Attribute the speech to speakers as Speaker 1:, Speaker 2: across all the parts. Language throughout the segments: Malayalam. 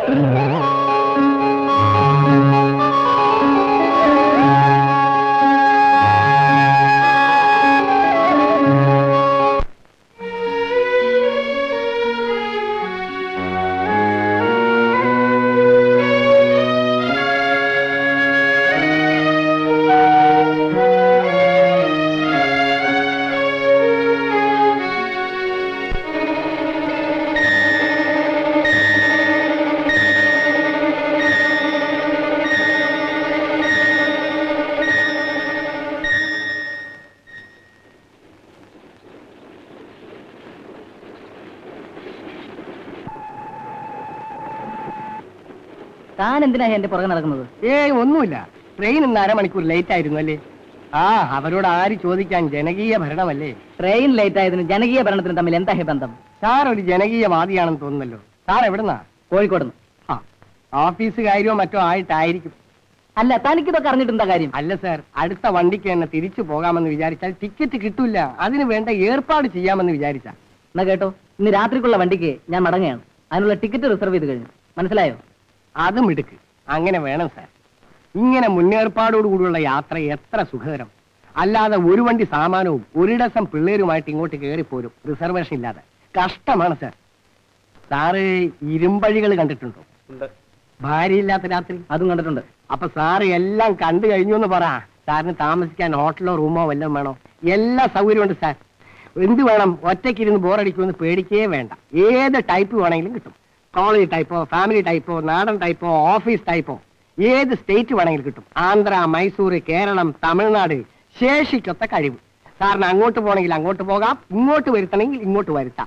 Speaker 1: താൻ എന്തിനാ എന്റെ പുറകെ നടക്കുന്നത്
Speaker 2: ഏയ് ഒന്നുമില്ല ട്രെയിൻ ഇന്ന് അരമണിക്കൂർ ലേറ്റ് ആയിരുന്നു അല്ലേ ആ അവരോട് ആര് ചോദിക്കാൻ ജനകീയ ഭരണമല്ലേ
Speaker 1: ട്രെയിൻ ലേറ്റ് ആയതിന് ജനകീയ ഭരണത്തിന് തമ്മിൽ എന്താ ഹേ ബന്ധം
Speaker 2: സാർ ഒരു ജനകീയവാദിയാണെന്ന് തോന്നുന്നല്ലോ സാർ എവിടുന്നാ
Speaker 1: കോഴിക്കോട്
Speaker 2: ആ ഓഫീസ് കാര്യമോ മറ്റോ ആയിട്ടായിരിക്കും
Speaker 1: അല്ല തനിക്കിതൊക്കെ അറിഞ്ഞിട്ട് എന്താ കാര്യം
Speaker 2: അല്ല സാർ അടുത്ത വണ്ടിക്ക് തന്നെ തിരിച്ചു പോകാമെന്ന് വിചാരിച്ചാൽ ടിക്കറ്റ് കിട്ടൂല അതിന് വേണ്ട ഏർപ്പാട് ചെയ്യാമെന്ന് വിചാരിച്ച
Speaker 1: എന്നാ കേട്ടോ ഇന്ന് രാത്രിക്കുള്ള വണ്ടിക്ക് ഞാൻ മടങ്ങുകയാണ് അതിനുള്ള ടിക്കറ്റ് റിസർവ് ചെയ്ത് കഴിഞ്ഞു മനസ്സിലായോ
Speaker 2: അതും എടുക്ക് അങ്ങനെ വേണം സാർ ഇങ്ങനെ മുന്നേർപ്പാടോടുകൂടിയുള്ള യാത്ര എത്ര സുഖകരം അല്ലാതെ ഒരു വണ്ടി സാമാനവും ഒരു ഡസം പിള്ളേരുമായിട്ട് ഇങ്ങോട്ട് കയറിപ്പോരും റിസർവേഷൻ ഇല്ലാതെ കഷ്ടമാണ് സാർ സാറ് ഇരുമ്പഴികൾ കണ്ടിട്ടുണ്ടോ ഭാര്യയില്ലാത്ത രാത്രി
Speaker 1: അതും കണ്ടിട്ടുണ്ട്
Speaker 2: അപ്പൊ സാറ് എല്ലാം കണ്ടു കഴിഞ്ഞു എന്ന് പറ സാറിന് താമസിക്കാൻ ഹോട്ടലോ റൂമോ വല്ലതും വേണോ എല്ലാ സൗകര്യമുണ്ട് സാർ എന്ത് വേണം ഒറ്റയ്ക്കിരുന്ന് ബോറടിക്കുമെന്ന് പേടിക്കേ വേണ്ട ഏത് ടൈപ്പ് വേണമെങ്കിലും കിട്ടും കോളേജ് ടൈപ്പോ ഫാമിലി ടൈപ്പോ നാടൻ ടൈപ്പോ ഓഫീസ് ടൈപ്പോ ഏത് സ്റ്റേറ്റ് വേണമെങ്കിലും കിട്ടും ആന്ധ്ര മൈസൂർ കേരളം തമിഴ്നാട് ശേഷിക്കൊത്ത കഴിവ് സാറിന് അങ്ങോട്ട് പോകണമെങ്കിൽ അങ്ങോട്ട് പോകാം ഇങ്ങോട്ട് വരുത്തണമെങ്കിൽ ഇങ്ങോട്ട് വരുത്താം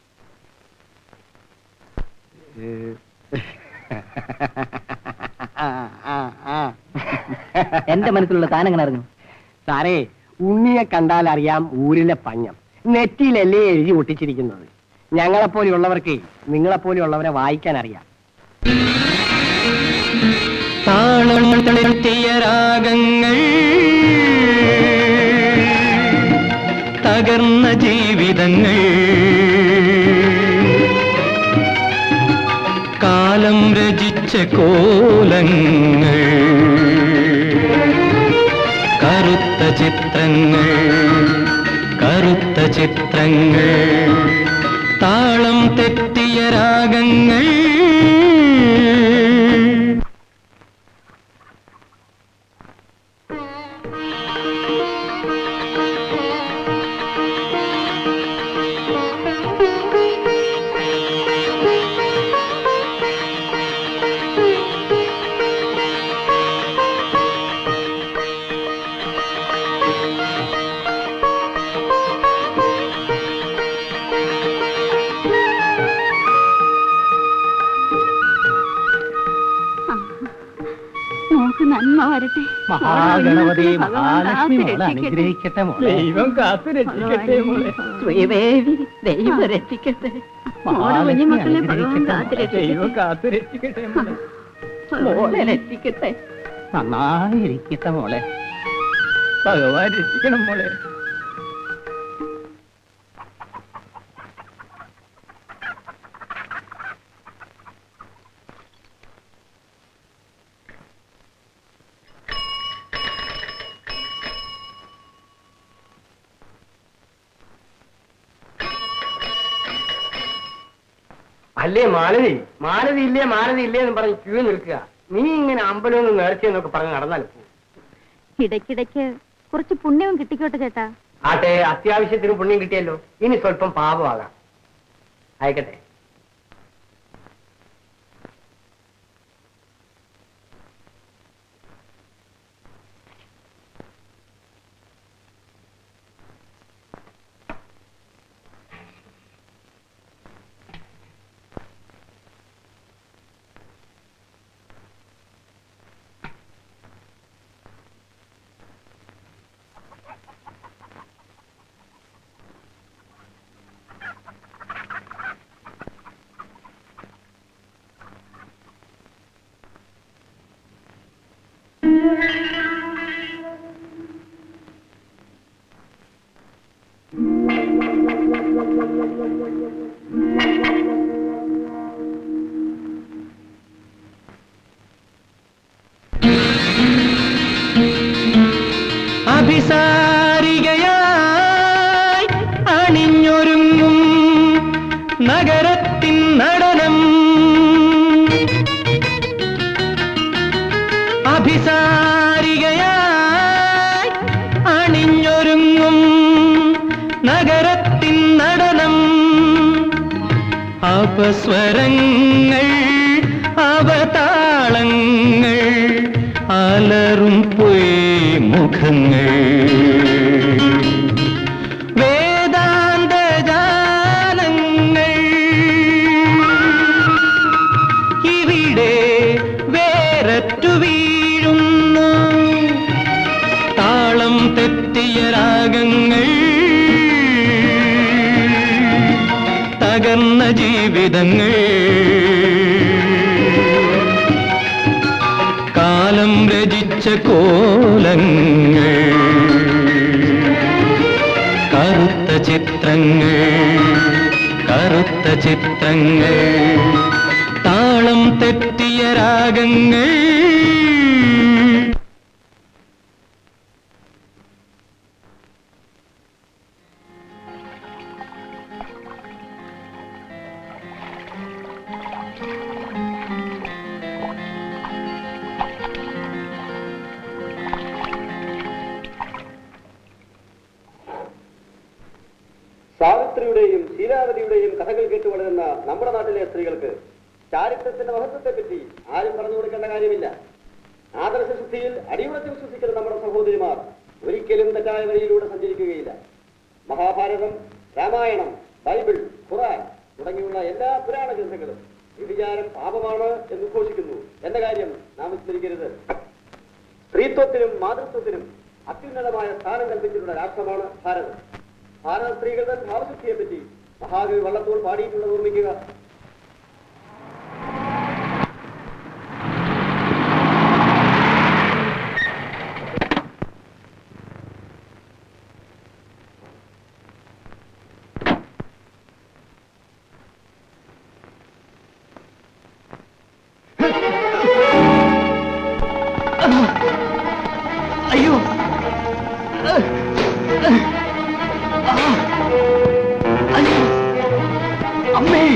Speaker 2: ആ, ആ, ആ.
Speaker 1: എന്റെ മനസ്സിലുള്ള താൻ എങ്ങനെ അറിഞ്ഞു
Speaker 2: സാറേ ഉണ്ണിയെ കണ്ടാൽ അറിയാം ഊരിലെ പഞ്ഞം നെറ്റിയിലല്ലേ എഴുതി ഒട്ടിച്ചിരിക്കുന്നത് ഞങ്ങളെപ്പോലെയുള്ളവർക്ക് നിങ്ങളെപ്പോലെയുള്ളവരെ വായിക്കാൻ അറിയാം
Speaker 3: താളം തളർത്തിയ രാഗങ്ങൾ തകർന്ന ജീവിതങ്ങൾ കാലം രചിച്ച കോലങ്ങൾ കറുത്ത ചിത്രങ്ങൾ കറുത്ത ചിത്രങ്ങൾ താളം തെറ്റിയ രാഗങ്ങൾ
Speaker 4: മോക്ക് നന്മ വരട്ടെ
Speaker 2: മഹാഗണപതി
Speaker 4: ഭഗവാൻ
Speaker 2: മഹാലക്ഷ്മി
Speaker 4: കാത്ത്
Speaker 2: മോളെ
Speaker 4: രക്ഷിക്കട്ടെ.
Speaker 2: അനുഗ്രഹിക്കട്ടെ മോളെ
Speaker 3: ദൈവം കാത്തു രക്ഷിക്കട്ടെ മോളെ
Speaker 4: ശ്രീദേവി ദൈവം രക്ഷിക്കട്ടെ മോടെ
Speaker 2: മഹാലക്ഷ്മി
Speaker 4: കുഞ്ഞുമക്കളെ ഭഗവാൻ
Speaker 2: അനുഗ്രഹിക്കട്ടെ
Speaker 4: കാത്ത്
Speaker 2: മോളെ.
Speaker 3: ദൈവം
Speaker 4: രക്ഷിക്കട്ടെ
Speaker 3: കാത്തു രക്ഷിക്കട്ടെ മോളെ
Speaker 4: മോളെ രക്ഷിക്കട്ടെ
Speaker 2: നന്നായിരിക്കട്ടെ മോളെ
Speaker 3: ഭഗവാൻ രക്ഷിക്കണം മോളെ
Speaker 2: അല്ലേ മാലതി മാലതി ഇല്ലേ മാലതി ഇല്ലേ എന്ന് പറഞ്ഞ് ക്യൂ നിൽക്കുക നീ ഇങ്ങനെ അമ്പലമൊന്ന് നേർച്ചയെന്നൊക്കെ പറഞ്ഞ് നടന്നാൽ
Speaker 4: ഇടയ്ക്കിടയ്ക്ക് കുറച്ച് പുണ്യവും കിട്ടിക്കോട്ടെ ചേട്ടാ
Speaker 2: ആട്ടെ അത്യാവശ്യത്തിന് പുണ്യം കിട്ടിയല്ലോ ഇനി സ്വല്പം പാപമാകാം അയക്കട്ടെ
Speaker 3: നഗരത്തിൻ നടനം അഭിസാരികയായി അണിഞ്ഞൊരുങ്ങും നഗരത്തിൻ നടനം അപസ്വരങ്ങൾ അവതാളങ്ങൾ അലറും പൊയ് മുഖങ്ങൾ വേദാന്ത ജാലങ്ങൾ ഇവിടെ വേററ്റു വീഴുന്നു താളം തെറ്റിയ രാഗങ്ങൾ തകർന്ന ജീവിതങ്ങൾ കാലം രചിച്ച കോലങ്ങൾ കറുത്ത ചിത്രങ്ങൾ കറുത്ത ചിത്രങ്ങൾ താളം തെറ്റിയ രാഗങ്ങൾ
Speaker 5: സാവിത്രിയുടെയും ശീലാവതിയുടെയും കഥകൾ കേട്ട് വളരുന്ന നമ്മുടെ നാട്ടിലെ സ്ത്രീകൾക്ക് ചാരിത്രത്തിന്റെ മഹത്വത്തെപ്പറ്റി ആരും പറഞ്ഞു കൊടുക്കേണ്ട കാര്യമില്ല ആദർശശുദ്ധിയിൽ അടിയുറച്ച് വിശ്വസിക്കുന്ന നമ്മുടെ സഹോദരിമാർ ഒരിക്കലും തെറ്റായ വഴിയിലൂടെ സഞ്ചരിക്കുകയില്ല മഹാഭാരതം രാമായണം ബൈബിൾ ഖുറാൻ തുടങ്ങിയുള്ള എല്ലാ പുരാണ ഗ്രന്ഥങ്ങളും വ്യഭിചാരം പാപമാണ് എന്ന് ഉദ്ഘോഷിക്കുന്നു എന്ന കാര്യം നാം വിസ്മരിക്കരുത് സ്ത്രീത്വത്തിനും മാതൃത്വത്തിനും അത്യുന്നതമായ സ്ഥാനം കൽപ്പിച്ചിട്ടുള്ള രാഷ്ട്രമാണ് ഭാരതം ഭാരത സ്ത്രീകളുടെ ഭാവശുദ്ധിയെ പറ്റി മഹാകവി വള്ളത്തോൾ പാടിയിട്ടുള്ളത് ഓർമ്മിക്കുക
Speaker 3: അയ്യോ അയ്യോ അമ്മേ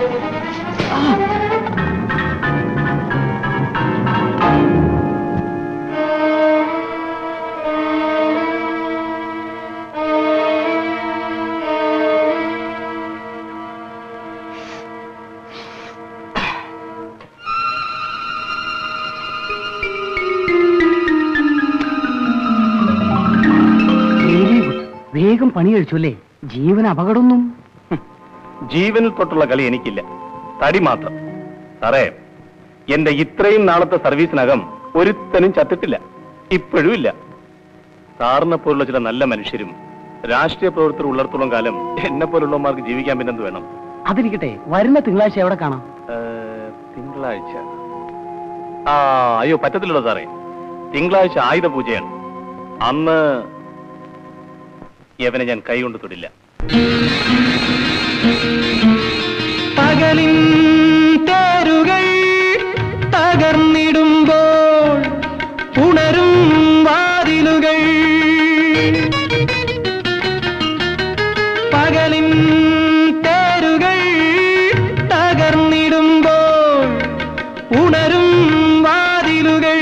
Speaker 2: വെരി ഗുഡ് വേഗം പണി കഴിച്ചു അല്ലേ ജീവൻ അപകടമൊന്നും
Speaker 6: ജീവനിൽ തൊട്ടുള്ള കളി എനിക്കില്ല തടി മാത്രം സാറേ എന്റെ ഇത്രയും നാളത്തെ സർവീസിനകം ഒരുത്തനും ചത്തിട്ടില്ല ഇപ്പോഴും ഇല്ല സാറിനെ പോലുള്ള ചില നല്ല മനുഷ്യരും രാഷ്ട്രീയ പ്രവർത്തകർ ഉള്ളിടത്തോളം കാലം എന്നെ പോലുള്ളവന്മാർക്ക് ജീവിക്കാൻ പിന്നെന്ത് വേണം
Speaker 2: അതിരിക്കട്ടെ വരുന്ന തിങ്കളാഴ്ച എവിടെ കാണാം
Speaker 6: ഏ, തിങ്കളാഴ്ച ആ അയ്യോ പറ്റത്തില്ലല്ലോ സാറേ തിങ്കളാഴ്ച ആയുധ പൂജയാണ് അന്ന് യവനെ ഞാൻ കൈകൊണ്ട് തൊടില്ല
Speaker 3: പകലിൻ തേരുകൾ തകർന്നിടുമ്പോൾ ഉണരും വാതിലുകൾ പകലിൻ തേരുകൾ തകർന്നിടുമ്പോൾ ഉണരും വാതിലുകൾ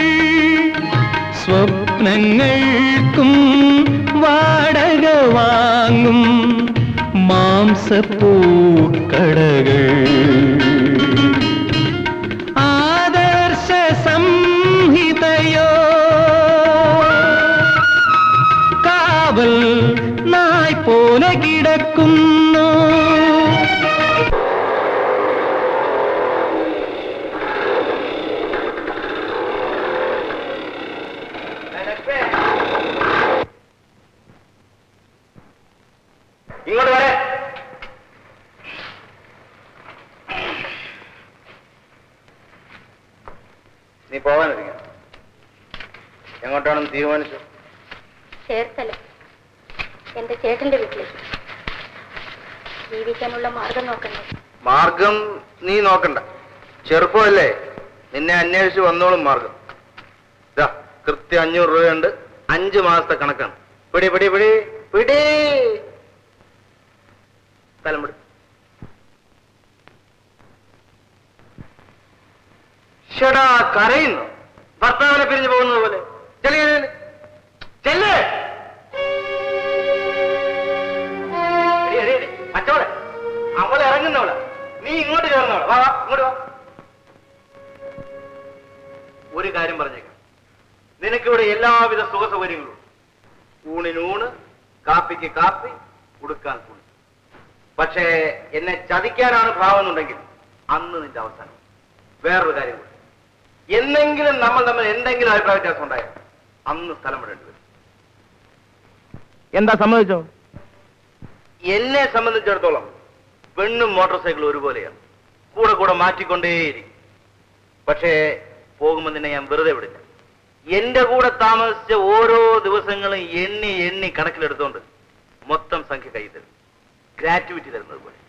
Speaker 3: സ്വപ്നങ്ങൾക്കും വാടക വാങ്ങും മാംസപ്പൂക്കടകൾ ആദർശ സംഹിതയോ കാവൽ നായ് പോലെ കിടക്കുന്നു
Speaker 6: ഇങ്ങോട്ട് വരെ നീ പോകാനിരിക്ക എങ്ങോട്ടാണെന്ന് തീരുമാനിച്ചു
Speaker 4: ചേർത്തല എന്റെ ചേട്ടന്റെ വീട്ടിലേക്ക് ജീവിക്കാനുള്ള മാർഗം നോക്കണ്ടേ
Speaker 6: മാർഗം നീ നോക്കണ്ട ചെറുപ്പമല്ലേ നിന്നെ അന്വേഷിച്ച് വന്നോളും മാർഗം ഇതാ കൃത്യം അഞ്ഞൂറ് രൂപയുണ്ട് അഞ്ച് മാസത്തെ കണക്കാണ് പിടി പിടി പിടി പിടി തലം പിടി
Speaker 7: ചേടാ കരയുന്നു ഭർത്താവിനെ പിരിഞ്ഞു പോകുന്നത് പോലെ ചെല്ലേ ചെല്ലേ മറ്റോളെ അവൾ ഇറങ്ങുന്നവളെ നീ ഇങ്ങോട്ട് കയറുന്നവളെ വാ വാ ഇങ്ങോട്ട് വാ ഒരു കാര്യം പറഞ്ഞേക്കാം നിനക്കിവിടെ എല്ലാവിധ സുഖ സൗകര്യങ്ങളും ഊണിന് ഊണ് കാപ്പിക്ക് കാപ്പി ഉടുക്കാൻ കുളി പക്ഷേ എന്നെ ചതിക്കാനാണ് ഭാവമെന്നുണ്ടെങ്കിൽ അന്ന് നിന്റെ അവസാനം വേറൊരു കാര്യം കൂടി എന്നെങ്കിലും നമ്മൾ തമ്മിൽ എന്തെങ്കിലും അഭിപ്രായ വ്യത്യാസം ഉണ്ടായാൽ അന്ന് സ്ഥലം വിടേണ്ടി വരും
Speaker 2: എന്താ സമ്മതിച്ചോ
Speaker 7: എന്നെ സംബന്ധിച്ചിടത്തോളം പെണ്ണും മോട്ടോർ സൈക്കിളും ഒരുപോലെയാണ് കൂടെ കൂടെ മാറ്റിക്കൊണ്ടേയിരിക്കും പക്ഷേ പോകുമ്പോൾ നിന്നെ ഞാൻ വെറുതെ വിടില്ല എന്റെ കൂടെ താമസിച്ച ഓരോ ദിവസങ്ങളും എണ്ണി എണ്ണി കണക്കിലെടുത്തോണ്ട് മൊത്തം സംഖ്യ കൈ തരും ഗ്രാറ്റുവിറ്റി തരുന്നത് പോലെ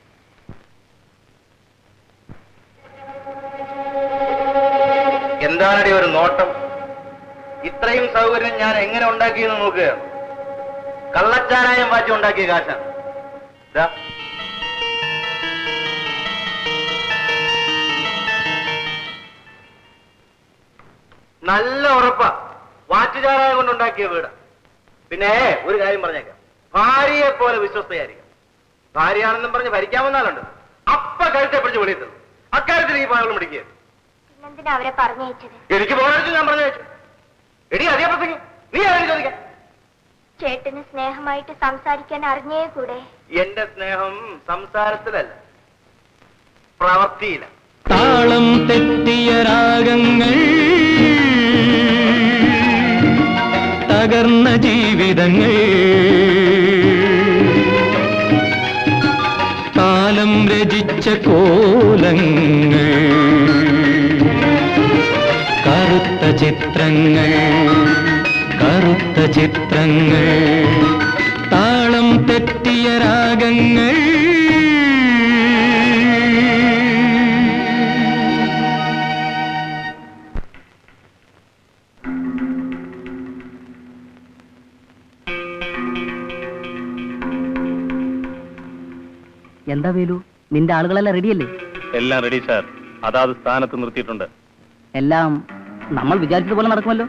Speaker 7: എന്താണടി ഒരു നോട്ടം ഇത്രയും സൗകര്യം ഞാൻ എങ്ങനെ ഉണ്ടാക്കിയെന്ന് നോക്കുകയാണ് കള്ളച്ചാരായം വാറ്റി ഉണ്ടാക്കിയ കാശാണ് ദാ. നല്ല ഉറപ്പാ വാറ്റുചാരായം കൊണ്ടുണ്ടാക്കിയ വീട് പിന്നെ ഒരു കാര്യം പറഞ്ഞേക്കാം ഭാര്യയെ പോലെ വിശ്വസ്തയായിരിക്കും ഭാര്യയാണെന്നും പറഞ്ഞ് ഭരിക്കാമെന്നാലുണ്ട് അപ്പ കഴുത്തെ പിടിച്ച് വെളിയെത്തുന്നു അക്കാര്യത്തിൽ ഈ പാവളം പിടിക്കുക
Speaker 4: പിന്നെന്തിനാ അവരെ പറഞ്ഞയച്ചത്
Speaker 7: എനിക്ക് പോകരുത് ഞാൻ പറഞ്ഞു വെച്ചു എടി അതേ പ്രസംഗം നീ ആരും ചോദിക്കാം
Speaker 4: ചേട്ടന് സ്നേഹമായിട്ട് സംസാരിക്കാൻ അറിഞ്ഞേ കൂടെ
Speaker 7: എന്റെ സ്നേഹം സംസാരത്തിലല്ല പ്രവൃത്തിയില്ല
Speaker 3: താളം തെറ്റിയ രാഗങ്ങൾ തകർന്ന ജീവിതങ്ങൾ കാലം രചിച്ച കോലങ്ങൾ കറുത്ത ചിത്രങ്ങൾ കറുത്ത ചിത്രങ്ങൾ താളം തെറ്റിയ രാഗങ്ങൾ
Speaker 1: എന്താ വേലു നിന്റെ ആളുകളെല്ലാം റെഡിയല്ലേ
Speaker 6: എല്ലാം റെഡി സാർ അതാത് സ്ഥാനത്ത് നിർത്തിയിട്ടുണ്ട്
Speaker 1: എല്ലാം നമ്മൾ വിചാരിച്ചതുപോലെ നടക്കുമല്ലോ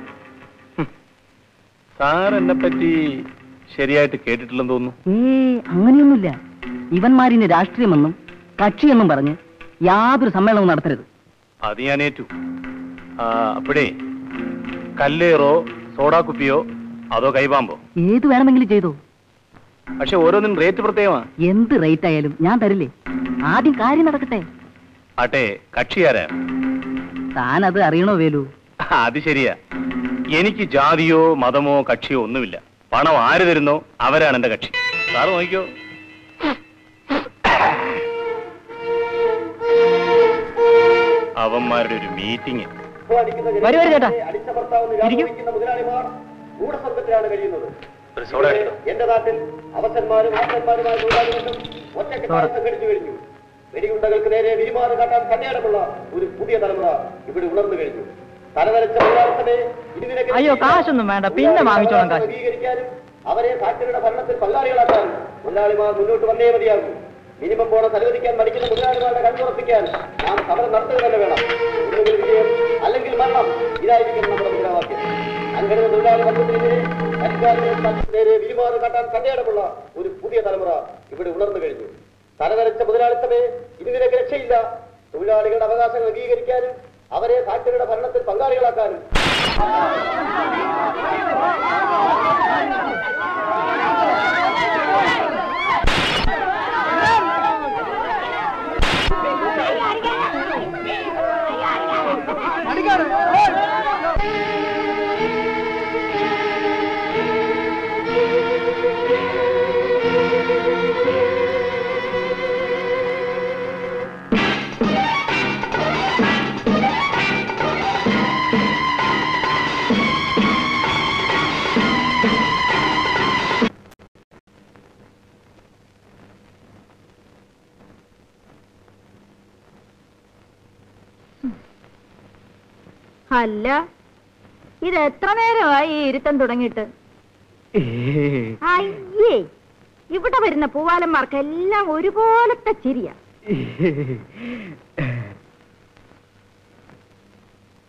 Speaker 6: സാർ എന്നെ പറ്റി ശരിയായിട്ട് കേട്ടിട്ടില്ലെന്ന് തോന്നുന്നു
Speaker 1: ഏ അങ്ങനെയൊന്നുമില്ല ഇവന്മാരിന് രാഷ്ട്രീയമെന്നും കക്ഷിയെന്നും പറഞ്ഞ് യാതൊരു സമ്മേളനവും നടത്തരുത്
Speaker 6: അത് ഞാൻ ഏറ്റു ആ, അപ്പോഴേ കല്ലേറോ സോഡാ കുപ്പിയോ അതോ കൈപാമ്പോ
Speaker 1: ഏത് വേണമെങ്കിലും ചെയ്തോ
Speaker 6: പക്ഷെ ഓരോന്നിനും റേറ്റ് പ്രത്യേകമാ
Speaker 1: എന്ത് റേറ്റ് ആയാലും ഞാൻ തരില്ലേ ആദ്യം കാര്യം നടക്കട്ടെ
Speaker 6: ആട്ടെ കക്ഷിയാരാ
Speaker 1: താൻ അത് അറിയണോ വേലു
Speaker 6: അത് ശരിയാ എനിക്ക് ജാതിയോ മതമോ കക്ഷിയോ ഒന്നുമില്ല പണം ആര് തരുന്നോ അവരാണ് എന്റെ കക്ഷി സാറ് നോക്കിക്കോ അവന്മാരുടെ ഒരു മീറ്റിംഗ്
Speaker 1: വരൂ, വരൂ ചേട്ടാ.
Speaker 5: അടിച്ചമർത്താവുന്ന വ്യാപരിക്കുന്ന മുതലാളിമാർ ഗൂഢസംഘത്തിലാണ് കഴിയുന്നത്
Speaker 6: ഒരു സോഡ എടുത്തോ.
Speaker 5: എന്റെ നാട്ടിൽ അവസന്മാരും ആസന്മാരുമായ തൊഴിലാളികളും ഒറ്റക്കെട്ടായി സംഘടിച്ചു കഴിഞ്ഞു വെടിയുണ്ടകൾക്ക് നേരെ വിരിമാറ് കാട്ടാൻ കണ്ണേടമുള്ള ഒരു പുതിയ തലമുറ ഇവിടെ ഉണർന്നു കഴിഞ്ഞു തലനരച്ച മുതലാളിത്തനെ ഇതിനെ
Speaker 1: അയ്യോ, കാശൊന്നും വേണ്ട. പിന്നെ വാങ്ങിച്ചോളാം കാശ്.
Speaker 5: അംഗീകരിക്കാനും അവരെ ഫാക്ടറിയുടെ ഭരണത്തിൽ പങ്കാളികളാക്കാനും മുതലാളിമാർ മുന്നോട്ട് വന്നേ മതിയാകൂ മിനിമം ബോണസ് അനുവദിക്കാൻ മടിക്കുന്ന മുതലാളിമാരുടെ കണ്ണുറപ്പിക്കാൻ നാം സമരം നടത്തുക തന്നെ വേണം ഒന്നുകിൽ വിജയം അല്ലെങ്കിൽ മരണം ഇതായിരിക്കും നമ്മുടെ മുദ്രാവാക്യം സംഘടിത തൊഴിലാളി വർഗത്തിനെതിരെ അധികാരികളെ നേരെ വിരിമാറ് കാട്ടാൻ കണ്ടയടമുള്ള ഒരു പുതിയ തലമുറ ഇവിടെ ഉണർന്നു കഴിഞ്ഞു തലനരച്ച മുതലാളിത്തമേ ഇനി നിനക്ക് രക്ഷയില്ല തൊഴിലാളികളുടെ അവകാശങ്ങൾ അംഗീകരിക്കാനും അവരെ ഫാക്ടറിയുടെ ഭരണത്തിൽ പങ്കാളികളാക്കാനും
Speaker 8: അല്ല ഇത് എത്ര നേരമായി ഈ ഇരുത്തം തുടങ്ങിയിട്ട് അയ്യേ ഇവിടെ വരുന്ന പൂവാലന്മാർക്കെല്ലാം ഒരുപോലത്തെ ചിരിയ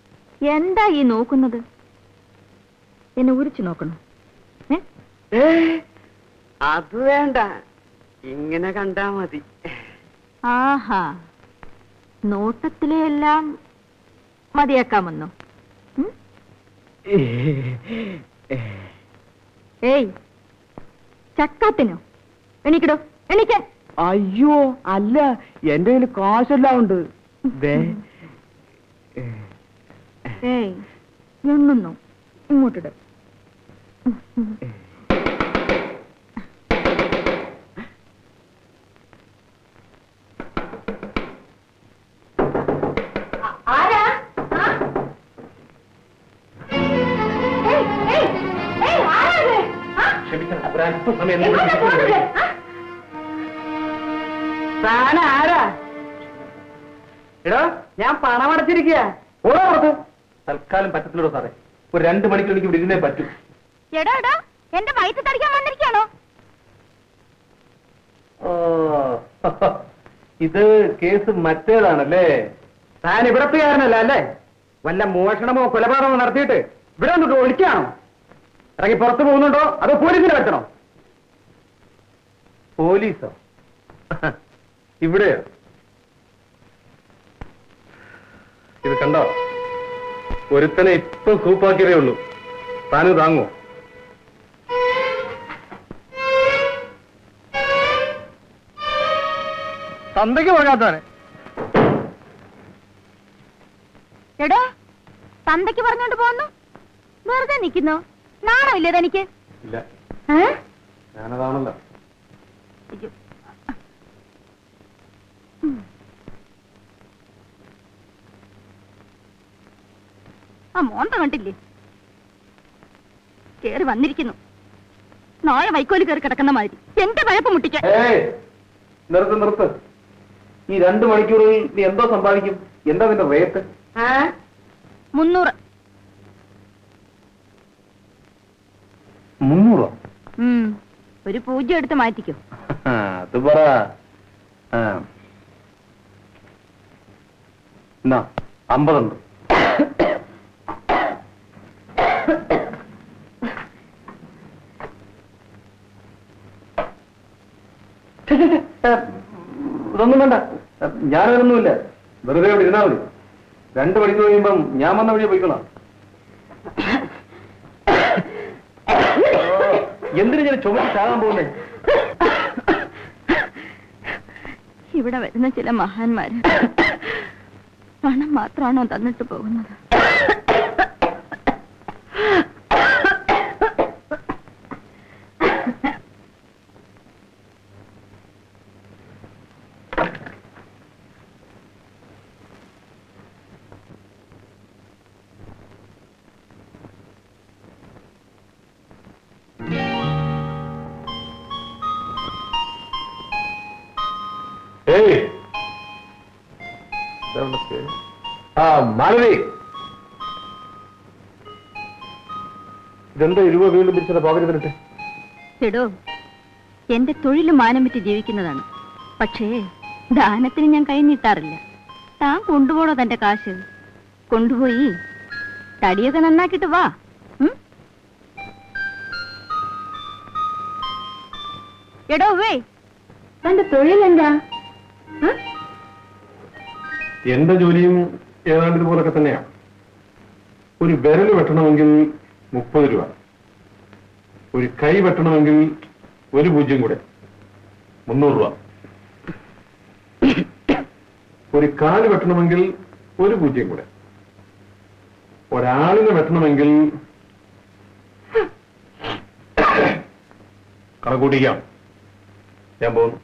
Speaker 8: എന്താ ഈ നോക്കുന്നത് എന്നെ ഉരിച്ചു നോക്കണം ഏ
Speaker 2: അത് വേണ്ട ഇങ്ങനെ കണ്ടാ മതി
Speaker 8: ആഹാ നോട്ടത്തിലെ എല്ലാം മതിയാക്കാമെന്നോ ഉം? ഏയ് ചക്കാത്തിനോ എണീക്കടോ എണീക്കാൻ
Speaker 2: അയ്യോ അല്ല എന്റെ കയ്യിൽ കാശെല്ലാം ഉണ്ട് ദേ.
Speaker 8: ഏയ് എണ്ണുന്നു ഇങ്ങോട്ടിട്
Speaker 2: താൻ ആരാ എടോ ഞാൻ പണം അടച്ചിരിക്കുക ഓടാ പുറത്ത്
Speaker 6: തൽക്കാലം പറ്റത്തില്ലടോ സാറേ ഒരു രണ്ട് മണിക്കൂർ എനിക്ക് ഇവിടെ ഇരുന്നേ പറ്റൂ
Speaker 8: എടാ എടാ എന്റെ വയറ്റ് തടിക്കാൻ വന്നിരിക്കാണോ
Speaker 6: ഓ, ഇത് കേസ് മറ്റേതാണല്ലേ
Speaker 2: താൻ ഇവിടത്തുകാരനല്ല അല്ലേ വല്ല മോഷണമോ കൊലപാതകമോ നടത്തിയിട്ട് ഇവിടെ വന്നിട്ട് ഒളിക്കാണോ ഇറങ്ങി പുറത്തു പോകുന്നുണ്ടോ അതോ പോലീസിനെ വെച്ചണോ
Speaker 6: പോലീസോ ഇവിടെയോ ഇത് കണ്ടോ ഒരുത്തനെ ഇപ്പം സൂപ്പാക്കിയതേ ഉള്ളൂ താനും താങ്ങോ
Speaker 2: തന്തയ്ക്ക് പോകാത്തവരെ
Speaker 8: എടാ തന്തയ്ക്ക് പറഞ്ഞോണ്ട് പോന്നു വെറുതെ നിക്കുന്നു നാണമില്ലേ തനിക്ക്
Speaker 6: ഇല്ല
Speaker 8: ഏ?
Speaker 6: ഞാനതാണല്ലോ
Speaker 8: അയ്യോ. ആ മോന്ത കണ്ടില്ലേ കേറി വന്നിരിക്കുന്നു നാളെ വൈക്കോല് കയറി കിടക്കുന്ന മാതിരി എന്റെ പഴപ്പ് മുട്ടിക്കാൻ
Speaker 6: ഏയ് നിർത്ത് നിർത്ത് ഈ രണ്ട് മണിക്കൂറിൽ നീ എന്തോ സമ്പാദിക്കും എന്താ നിന്റെ റേറ്റ്
Speaker 8: മുന്നൂറ്
Speaker 6: മുന്നൂറോ
Speaker 8: ഉം. ഒരു പൂജ്യം എടുത്ത് മാറ്റിക്കോ
Speaker 6: അത് പറ ആ. എന്നാ അമ്പതുണ്ട് ഛെ, ഛെ, ഛെ, ഏ, ഇതൊന്നും വേണ്ട ഏ, ഞാനതൊന്നുമില്ല വെറുതെ അവിടെ ഇരുന്നാ മതി രണ്ട് മണിക്കൂർ കഴിയുമ്പം ഞാൻ വന്ന വഴിയെ പോയിക്കോളാം എന്തിനു ഞാൻ ചുമച്ച് ചാകാൻ പോകുന്നേ
Speaker 8: ഇവിടെ വരുന്ന ചില മഹാന്മാര് പണം മാത്രമാണോ തന്നിട്ട് പോകുന്നത്
Speaker 6: ഏയ് ഇതെവിടെ പേര്? ആ മാലതി ഇതെന്താ ഇരുപത് വീണ്ടും പിടിച്ചത് പോകരുതിട്ടെ
Speaker 8: എടോ എന്റെ തൊഴിൽ മാനം വിറ്റ് ജീവിക്കുന്നതാണ് പക്ഷേ ദാനത്തിന് ഞാൻ കൈ നീട്ടാറില്ല താൻ കൊണ്ടുപോണോ തന്റെ കാശ് കൊണ്ടുപോയി തടിയൊക്കെ നന്നാക്കിട്ട് വാ ഉം? എടോ വേ തന്റെ തൊഴിൽ എന്താ
Speaker 6: എന്റെ ജോലിയും ഏതാണ്ട് ഇതുപോലൊക്കെ തന്നെയാണ് ഒരു വിരൽ വെട്ടണമെങ്കിൽ മുപ്പത് രൂപ ഒരു കൈ വെട്ടണമെങ്കിൽ ഒരു പൂജ്യം കൂടെ മുന്നൂറ് രൂപ ഒരു കാല് വെട്ടണമെങ്കിൽ ഒരു പൂജ്യം കൂടെ ഒരാളിനെ വെട്ടണമെങ്കിൽ കണക്കൂട്ടിക്കാം ഞാൻ പോകുന്നു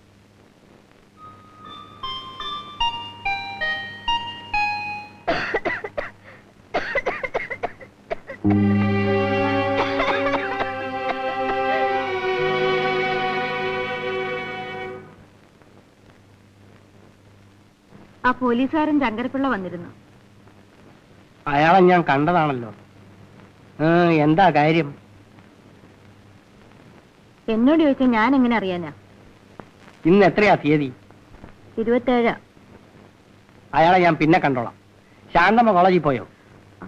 Speaker 8: ആ പോലീസുകാരൻ ചങ്കരപ്പിള്ള വന്നിരുന്നു
Speaker 2: അയാളെ ഞാൻ കണ്ടതാണല്ലോ ഏ, എന്താ കാര്യം
Speaker 8: എന്നോട് ചോദിച്ചാൽ ഞാൻ എങ്ങനെ അറിയാനാ
Speaker 2: ഇന്ന് എത്രയാ തീയതി
Speaker 8: ഇരുപത്തേഴാ
Speaker 2: അയാളെ ഞാൻ പിന്നെ കണ്ടോളാം ശാന്തമ്മ കോളേജിൽ പോയോ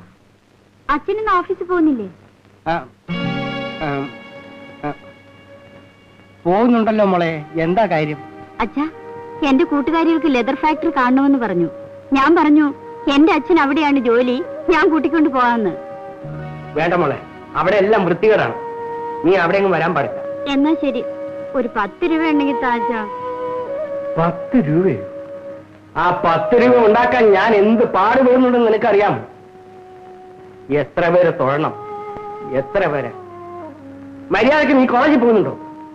Speaker 8: അച്ഛനിന്ന് ഓഫീസിൽ പോകുന്നില്ലേ
Speaker 2: ആ, ആ, ആ. പോകുന്നുണ്ടല്ലോ മോളെ എന്താ കാര്യം
Speaker 8: അച്ഛാ എന്റെ കൂട്ടുകാരികൾക്ക് ലെതർ ഫാക്ടറി കാണണമെന്ന് പറഞ്ഞു ഞാൻ പറഞ്ഞു എന്റെ അച്ഛൻ അവിടെയാണ് ജോലി ഞാൻ കൂട്ടിക്കൊണ്ട് പോവാന്ന്
Speaker 2: വേണ്ട മോളെ അവിടെ എല്ലാം വൃത്തികേടാണ് നീ അവിടെ എങ്ങും വരാൻ പാടില്ല
Speaker 8: എന്നാ ശരി ഒരു പത്ത് രൂപ ഉണ്ടെങ്കിൽ താച്ച
Speaker 2: പത്ത് രൂപയോ ആ പത്ത് രൂപ ഉണ്ടാക്കാൻ ഞാൻ എന്ത് പാടുപെടുന്നുണ്ടെന്ന് നിനക്കറിയാം എത്ര പേരെ തൊഴണം എത്ര പേരെ മര്യാദക്ക് നീ കോളേജിൽ പോകുന്നുണ്ടോ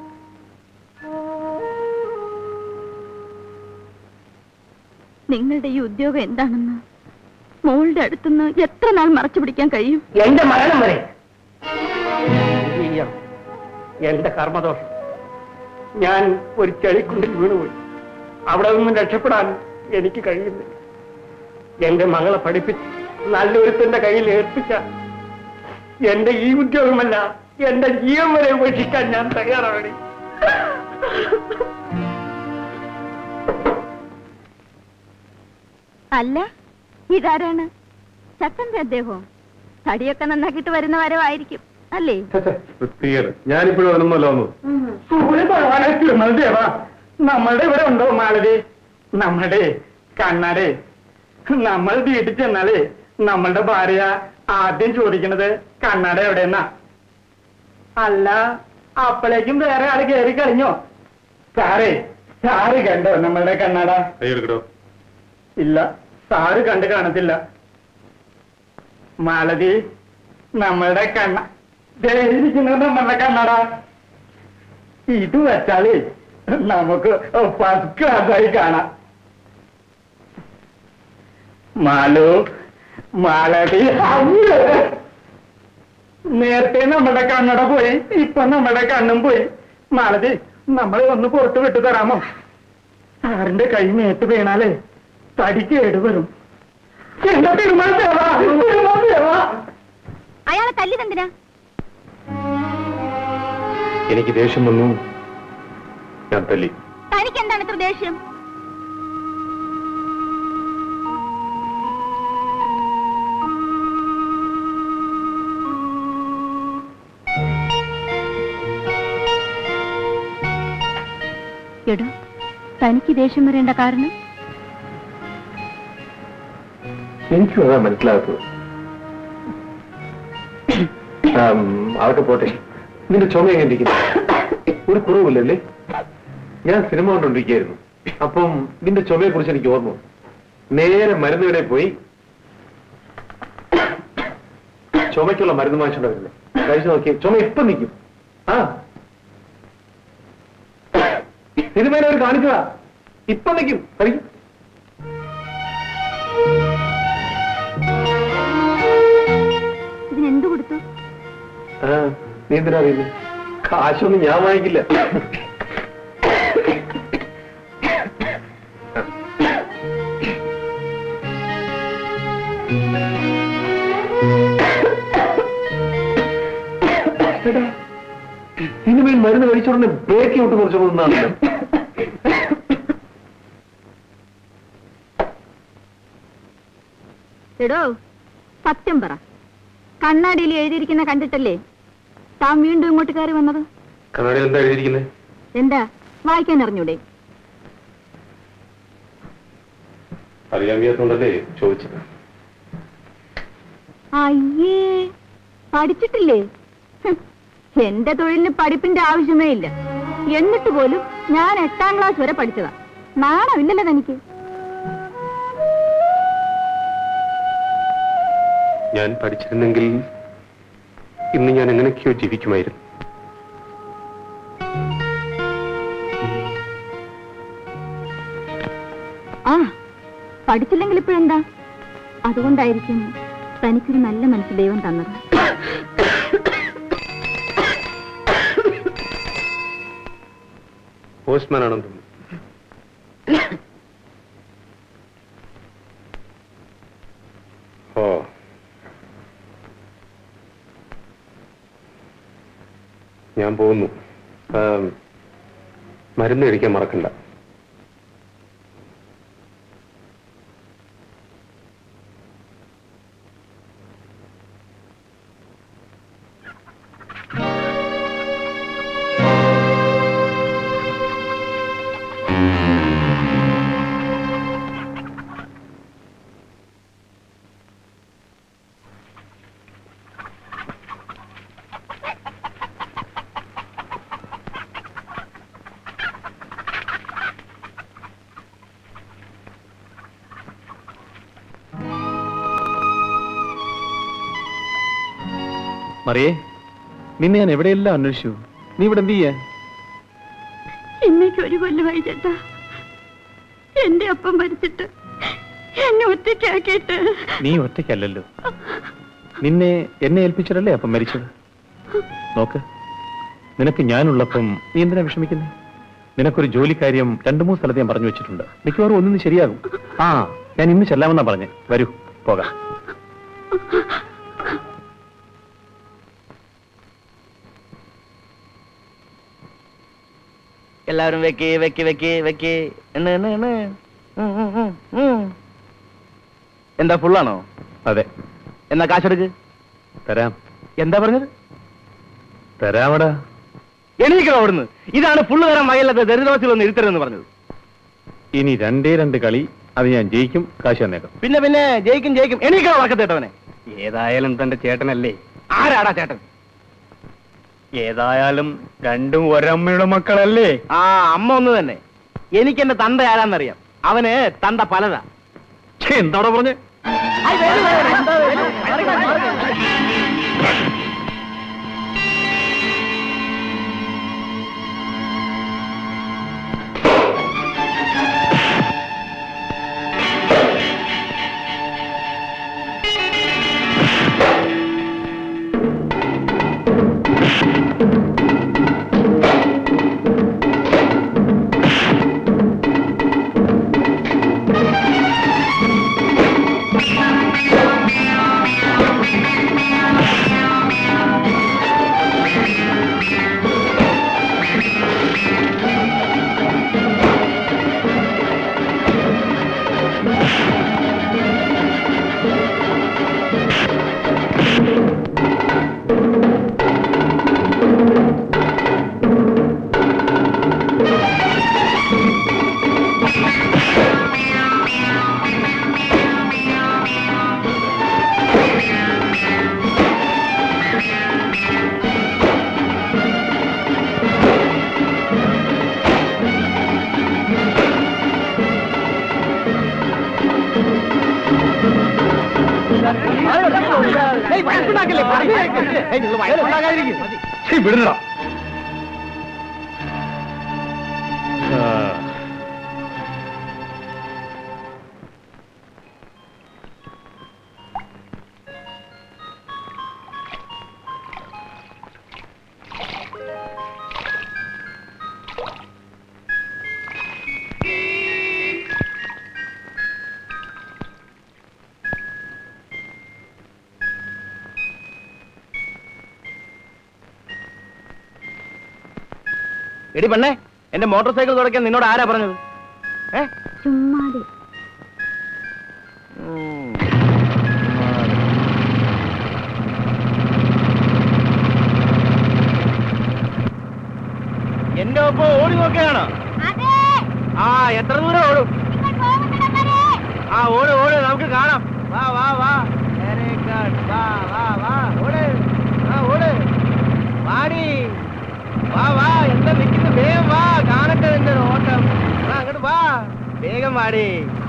Speaker 8: നിങ്ങളുടെ ഈ ഉദ്യോഗം എന്താണെന്ന് മോളുടെ അടുത്തുനിന്ന് എത്ര നാൾ മറച്ചു പിടിക്കാൻ കഴിയും
Speaker 2: എന്റെ മരണം വരെ ചെയ്യാം. എന്റെ കർമ്മദോഷം ഞാൻ ഒരു ചെളിക്കുണ്ടിൽ വീണുപോയി അവിടെ നിന്നും രക്ഷപ്പെടാൻ എനിക്ക് കഴിയുന്നില്ല എന്റെ മകളെ പഠിപ്പിച്ച് നല്ലൊരുത്തന്റെ കയ്യിൽ ഏൽപ്പിച്ച എന്റെ ഈ ഉദ്യോഗമല്ല എന്റെ ജീവൻ വരെ ഉപേക്ഷിക്കാൻ ഞാൻ തയ്യാറാണ്
Speaker 8: അല്ല ഇതാരാണ് ചക്കന്റെ അദ്ദേഹവും തടിയൊക്കെ നന്നാക്കിയിട്ട് വരുന്ന വരവായിരിക്കും അല്ലേ
Speaker 6: വൃത്തികേട് ഞാനിപ്പോഴും അതിനൊന്നുമല്ല വന്നത്
Speaker 2: ദേവാ നമ്മളുടെ ഇവിടെ ഉണ്ടോ മാളതി നമ്മുടെ കണ്ണാടെ നമ്മൾ വീട്ടിൽ ചെന്നാലേ നമ്മളുടെ ഭാര്യ ആദ്യം ചോദിക്കണത് കണ്ണാട എവിടെന്നാ അല്ല അപ്പോഴേക്കും വേറെ ആള് കയറി കഴിഞ്ഞോ സാറേ സാറ് കണ്ടോ നമ്മളുടെ കണ്ണാട
Speaker 6: കൈയെടുക്കടോ
Speaker 2: ഇല്ല സാറ് കണ്ട് കാണത്തില്ല മാലതി നമ്മളുടെ കണ്ണ ദേ ഇരിക്കുന്നത് നമ്മളുടെ കണ്ണട ഇത് വെച്ചാലേ നമുക്ക് ഫസ്റ്റ് ക്ലാസ്സായി കാണാം മാലു മാലതി അയ്യോ. നേരത്തെ നമ്മുടെ കണ്ണട പോയി ഇപ്പൊ നമ്മുടെ കണ്ണും പോയി മാലതി നമ്മളെ ഒന്ന് പുറത്ത് വിട്ടു തരാമോ സാറിന്റെ കൈ മേത്ത് വീണാലേ തടി കേടുവരും എന്റെ തിരുമല സേവ തിരുമല സേവ
Speaker 8: അയാളെ തല്ലിതെന്തിനാ
Speaker 6: എനിക്ക് ദേഷ്യം വന്നു ഞാൻ തല്ലി
Speaker 8: തനിക്ക് എന്താണ് ഇത്ര ദേഷ്യം എടോ തനിക്ക് ദേഷ്യം വരേണ്ട കാരണം
Speaker 6: എനിക്കും അതാ മനസ്സിലാകത്തത് ആം, അതൊക്കെ പോട്ടെ നിന്റെ ചുമ എങ്ങനെ ഇരിക്കുന്നു ഒരു കുറവില്ലല്ലേ ഞാൻ സിനിമ കണ്ടോണ്ടിരിക്കുകയായിരുന്നു അപ്പം നിന്റെ ചുമയെ കുറിച്ച് എനിക്ക് ഓർമ്മ വന്നു. നേരെ മരുന്ന് കടയിൽ പോയി ചുമയ്ക്കുള്ള മരുന്ന് വാങ്ങിച്ചോണ്ട് വരുന്നത് കഴിച്ചു നോക്കി ചുമ ഇപ്പം നിൽക്കും ആ സിനിമയിൽ അവർ കാണിച്ചതാ ഇപ്പം നിൽക്കും കഴിക്കും
Speaker 8: ഇതിനെന്ത് കൊടുത്തു
Speaker 6: ആ, നീ എന്തിനാ അറിയുന്നത് കാശൊന്നും ഞാൻ വാങ്ങിക്കില്ല എടാ, സിനിമയിൽ മരുന്ന് കഴിച്ചോടനെ ബ്രേക്ക് ഔട്ട് കുറച്ചോന്നാണല്ലോ
Speaker 8: എടോ സത്യം പറ കണ്ണാടിയിൽ എഴുതിയിരിക്കുന്ന കണ്ടിട്ടല്ലേ താൻ വീണ്ടും ഇങ്ങോട്ട് കയറി വന്നത്
Speaker 6: കണ്ണാടിയിൽ എന്താ എഴുതിയിരിക്കുന്നത്
Speaker 8: എന്താ വായിക്കാൻ അറിഞ്ഞൂടെ
Speaker 6: അറിയാൻ വയ്യാത്തോണ്ടല്ലേ ചോദിച്ചത്
Speaker 8: അയ്യേ പഠിച്ചിട്ടില്ലേ ഹും, എന്റെ തൊഴിലിന് പഠിപ്പിന്റെ ആവശ്യമേ ഇല്ല എന്നിട്ട് പോലും ഞാൻ എട്ടാം ക്ലാസ് വരെ പഠിച്ചതാ നാണമില്ലല്ലോ തനിക്ക്
Speaker 6: ഞാൻ പഠിച്ചിരുന്നെങ്കിൽ ഇന്ന് ഞാൻ എങ്ങനെയൊക്കെയോ ജീവിക്കുമായിരുന്നു
Speaker 8: ആ പഠിച്ചില്ലെങ്കിൽ ഇപ്പോഴെന്താ അതുകൊണ്ടായിരിക്കും തനിക്കൊരു നല്ല മനസ്സ് ദൈവം തന്നത്
Speaker 6: പോസ്റ്റ്മാൻ ആണെന്ന് തോന്നുന്നു ഓ ഞാൻ പോകുന്നു ആം, മരുന്ന് കഴിക്കാൻ മറക്കണ്ട മറിയേ നിന്നെ ഞാൻ എവിടെയെല്ലാം അന്വേഷിച്ചു നീ ഇവിടെ എന്ത് ചെയ്യാ
Speaker 8: ഇന്നേക്ക് ഒരു കൊല്ലമായി ചേട്ടാ എന്റെ അപ്പം മരിച്ചിട്ട് എന്നെ ഒറ്റയ്ക്കാക്കിയിട്ട്
Speaker 6: നീ ഒറ്റയ്ക്കല്ലല്ലോ നിന്നെ എന്നെ ഏൽപ്പിച്ചിട്ടല്ലേ അപ്പം മരിച്ചത് നോക്ക് നിനക്ക് ഞാനുള്ളപ്പം നീ എന്തിനാ വിഷമിക്കുന്നേ നിനക്കൊരു ജോലിക്കാര്യം രണ്ടു മൂന്ന് സ്ഥലത്ത് ഞാൻ പറഞ്ഞു വെച്ചിട്ടുണ്ട് മിക്കവാറും ഒന്നിന് ശരിയാകും ആ ഞാൻ ഇന്ന് ചെല്ലാമെന്നാ പറഞ്ഞേ വരൂ പോകാം
Speaker 7: എല്ലാവരും വെക്ക് വെക്ക് വെക്ക് വെക്ക് എണ്ണ് എണ്ണ് എണ്ണ് ഉം, ഉം, ഉം, ഉം. എന്താ ഫുള്ളാണോ
Speaker 6: അതെ
Speaker 7: എന്നാ കാശെടുക്ക്
Speaker 6: തരാം
Speaker 7: എന്താ പറഞ്ഞത്
Speaker 6: തരാമടാ
Speaker 7: എണീക്കണോ അവിടുന്ന് ഇതാണ് ഫുള്ള് തരാൻ വകയില്ലാത്ത ദരിദ്രവാസികളൊന്ന് ഇരുത്തരുതെന്ന് പറഞ്ഞത്
Speaker 6: ഇനി രണ്ടേ രണ്ട് കളി അത് ഞാൻ ജയിക്കും കാശ് തന്നേക്കാം
Speaker 7: പിന്നെ പിന്നെ ജയിക്കും ജയിക്കും എണീക്കണോ വഴക്കത്തേട്ടവനെ
Speaker 6: ഏതായാലും തന്റെ ചേട്ടനല്ലേ
Speaker 7: ആരാടാ ചേട്ടൻ
Speaker 6: ഏതായാലും രണ്ടും ഒരമ്മയുടെ മക്കളല്ലേ
Speaker 7: ആ അമ്മ ഒന്ന് തന്നെ എനിക്ക് എന്റെ തന്ത ആരാന്നറിയാം അവന് തന്ത പലതാ
Speaker 6: ഛേ, എന്താടാ പറഞ്ഞേ ഛേ, വിടണടാ ആ.
Speaker 7: എടി പെണ്ണേ എന്റെ മോട്ടോർ സൈക്കിൾ തുടയ്ക്കാൻ നിന്നോട് ആരാ പറഞ്ഞത് ഏ
Speaker 8: ചുമ്മാതെ
Speaker 7: ഉം. എന്റെ ഒപ്പം ഓടി നോക്കുകയാണോ ആ എത്ര ദൂരം ഓടും ആ ഓട് ഓട് നമുക്ക് കാണാം വാ വാ വാ Very good. വാ വാ വാ ഓട് ആ ഓട് വാടി വാ വാ എന്താ നിൽക്കുന്നു വേഗം വാ കാണട്ടെ നിന്റെ ഒരു ഓട്ടം ആ അങ്ങോട്ട് വാ വേഗം വാടി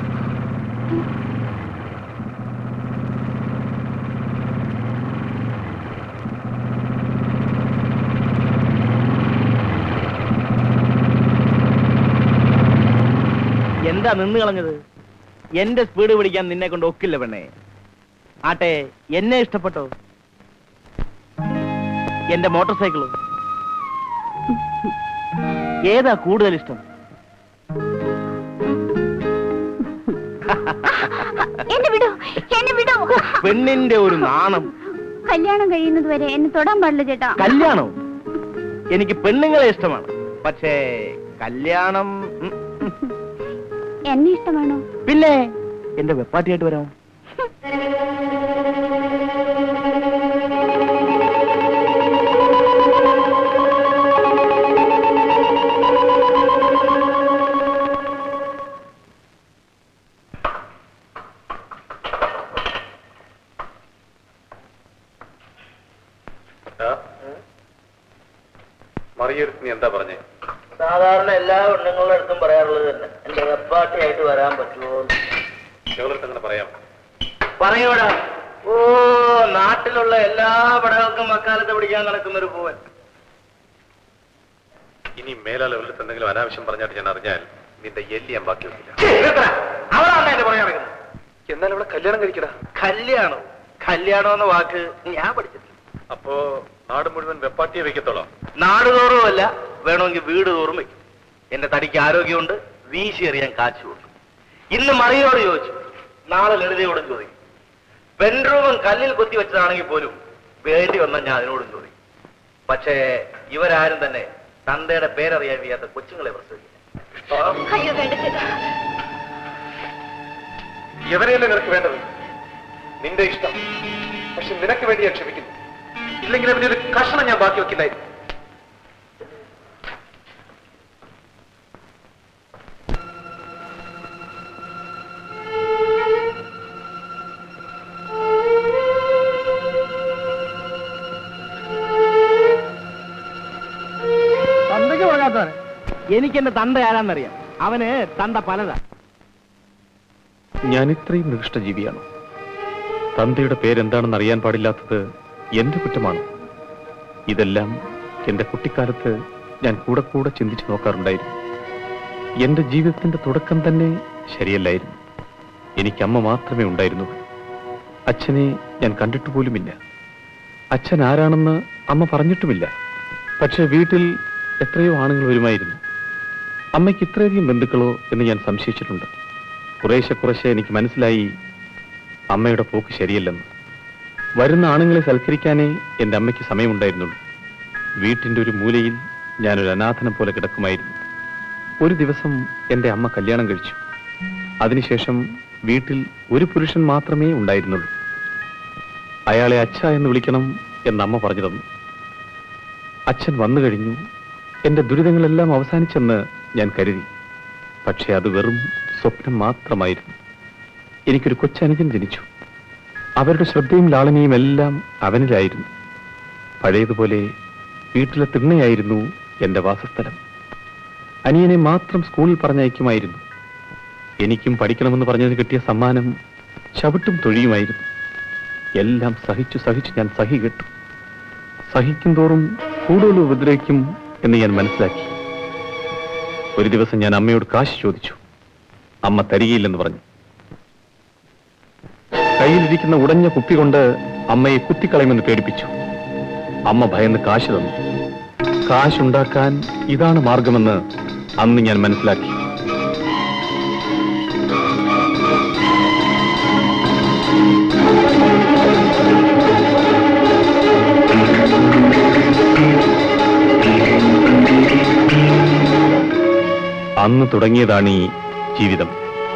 Speaker 7: എന്താ നിന്ന് കളഞ്ഞത് എന്റെ സ്പീഡ് പിടിക്കാൻ നിന്നെ കൊണ്ട് ഒക്കില്ല പെണ്ണേ ആട്ടെ എന്നെ ഇഷ്ടപ്പെട്ടോ എന്റെ മോട്ടോർ സൈക്കിളോ ഏതാ കൂടുതൽ ഇഷ്ടം
Speaker 4: എന്നെ വിടൂ എന്നെ വിടൂ
Speaker 7: പെണ്ണിന്റെ ഒരു നാണം
Speaker 4: കല്യാണം കഴിയുന്നത് വരെ എന്നെ തൊടാൻ പാടില്ല ചേട്ടാ
Speaker 7: കല്യാണം എനിക്ക് പെണ്ണുങ്ങളെ ഇഷ്ടമാണ് പക്ഷേ കല്യാണം ഉം, ഉം.
Speaker 4: എന്നെ ഇഷ്ടമാണോ
Speaker 7: പിന്നെ എന്റെ വെപ്പാട്ടിയായിട്ട് വരാമോ
Speaker 6: മറിയെടുത്ത് നീ എന്താ പറഞ്ഞേ
Speaker 7: സാധാരണ എല്ലാ പെണ്ണുങ്ങളുടെ അടുത്തും പറയാറുള്ളത് തന്നെ എന്റെ വെപ്പാട്ടിയായിട്ട് വരാൻ പറ്റുമോ
Speaker 6: ഞങ്ങളടുത്ത് അങ്ങനെ പറയാം
Speaker 7: പറയൂടാ ഓ നാട്ടിലുള്ള എല്ലാ പടകൾക്കും വക്കാലത്ത് പിടിക്കാൻ നടക്കുന്ന ഒരു പൂവൻ
Speaker 6: ഇനി മേലാൽ അവരുടെ എന്തെങ്കിലും അനാവശ്യം പറഞ്ഞായിട്ട് ഞാൻ അറിഞ്ഞാൽ നിന്റെ എല്ലി ഞാൻ ബാക്കി വെക്കില്ല
Speaker 7: അവളാണ് എന്റെ പറയാൻ നടക്കുന്നത്
Speaker 6: എന്നാൽ ഇവിടെ കല്യാണം കഴിക്കടാ
Speaker 7: കല്യാണം കല്യാണം എന്ന വാക്ക് ഞാൻ പഠിച്ചിട്ടില്ല
Speaker 6: അപ്പോ നാട് മുഴുവൻ വെപ്പാട്ടിയെ വെക്കത്തോളാം
Speaker 7: നാടുതോറുമല്ല വേണമെങ്കിൽ വീട് തോറും വെക്കും എന്റെ തടിക്ക് ആരോഗ്യമുണ്ട് വീശി എറിയാൻ കാശുണ്ട് ഇന്ന് മറിയോട് ചോദിച്ചു നാളെ ലളിതയോടും ചോദിക്കും ബെഡ്റൂമും കല്ലിൽ കൊത്തി വെച്ചതാണെങ്കിൽ പോലും വേണ്ടി വന്നാൽ ഞാൻ അതിനോടും ചോദിക്കും പക്ഷേ ഇവരാരും തന്നെ തന്തയുടെ പേരറിയാൻ വയ്യാത്ത കൊച്ചുങ്ങളെ പ്രസവിക്കില്ല
Speaker 4: അയ്യോ വേണ്ട ചേട്ടാ
Speaker 6: എവരെയല്ലേ നിനക്ക് വേണ്ടത് നിന്റെ ഇഷ്ടം പക്ഷെ നിനക്ക് വേണ്ടി ഞാൻ ക്ഷമിക്കുന്നു ഇല്ലെങ്കിൽ അവന്റെ ഒരു കഷണം ഞാൻ ബാക്കി വെക്കില്ലായിരുന്നു
Speaker 2: തന്തയ്ക്ക് പോകാത്തവന് എനിക്ക് എന്റെ തന്ത ആരാന്നറിയാം അവന് തന്ത പലതാ
Speaker 6: ഞാൻ ഇത്രയും നികൃഷ്ടജീവിയാണ് തന്തയുടെ പേരെന്താണെന്ന് അറിയാൻ പാടില്ലാത്തത് എന്റെ കുറ്റമാണ് ഇതെല്ലാം എന്റെ കുട്ടിക്കാലത്ത് ഞാൻ കൂടെ കൂടെ ചിന്തിച്ചു നോക്കാറുണ്ടായിരുന്നു എന്റെ ജീവിതത്തിന്റെ തുടക്കം തന്നെ ശരിയല്ലായിരുന്നു എനിക്ക് അമ്മ മാത്രമേ ഉണ്ടായിരുന്നുള്ളൂ അച്ഛനെ ഞാൻ കണ്ടിട്ട് പോലുമില്ല അച്ഛൻ ആരാണെന്ന് അമ്മ പറഞ്ഞിട്ടുമില്ല പക്ഷെ വീട്ടിൽ എത്രയോ ആണുങ്ങൾ വരുമായിരുന്നു അമ്മയ്ക്ക് ഇത്രയധികം ബന്ധുക്കളോ എന്ന് ഞാൻ സംശയിച്ചിട്ടുണ്ട് കുറേശ്ശെ കുറേശ്ശെ എനിക്ക് മനസ്സിലായി അമ്മയുടെ പോക്ക് ശരിയല്ലെന്ന് വരുന്ന ആണുങ്ങളെ സൽക്കരിക്കാനേ എൻ്റെ അമ്മയ്ക്ക് സമയമുണ്ടായിരുന്നുള്ളൂ വീട്ടിൻ്റെ ഒരു മൂലയിൽ ഞാനൊരു അനാഥനെ പോലെ കിടക്കുമായിരുന്നു ഒരു ദിവസം എൻ്റെ അമ്മ കല്യാണം കഴിച്ചു അതിനുശേഷം വീട്ടിൽ ഒരു പുരുഷൻ മാത്രമേ ഉണ്ടായിരുന്നുള്ളൂ അയാളെ അച്ഛ എന്ന് വിളിക്കണം എന്ന് അമ്മ പറഞ്ഞു തന്നു അച്ഛൻ വന്നു കഴിഞ്ഞു എന്റെ ദുരിതങ്ങളെല്ലാം അവസാനിച്ചെന്ന് ഞാൻ കരുതി പക്ഷെ അത് വെറും സ്വപ്നം മാത്രമായിരുന്നു എനിക്കൊരു കൊച്ചനുജൻ ജനിച്ചു അവരുടെ ശ്രദ്ധയും ലാളനയും എല്ലാം അവനിലായിരുന്നു പഴയതുപോലെ വീട്ടിലെ തിണ്ണയായിരുന്നു എന്റെ വാസസ്ഥലം അനിയനെ മാത്രം സ്കൂളിൽ പറഞ്ഞയക്കുമായിരുന്നു എനിക്കും പഠിക്കണമെന്ന് പറഞ്ഞതിന് കിട്ടിയ സമ്മാനം ചവിട്ടും തൊഴിയുമായിരുന്നു എല്ലാം സഹിച്ചു സഹിച്ചു ഞാൻ സഹി കെട്ടു സഹിക്കും തോറും കൂടുതൽ ഉപദ്രവിക്കും എന്ന് ഞാൻ മനസ്സിലാക്കി ഒരു ദിവസം ഞാൻ അമ്മയോട് കാശ് ചോദിച്ചു അമ്മ തരികയില്ലെന്ന് പറഞ്ഞു കയ്യിലിരിക്കുന്ന ഉടഞ്ഞ കുപ്പി കൊണ്ട് അമ്മയെ കുത്തിക്കളയുമെന്ന് പേടിപ്പിച്ചു അമ്മ ഭയന്ന് കാശ് തന്നു കാശുണ്ടാക്കാൻ ഇതാണ് മാർഗമെന്ന് അന്ന് ഞാൻ മനസ്സിലാക്കി അന്ന് തുടങ്ങിയതാണ് ഈ ജീവിതം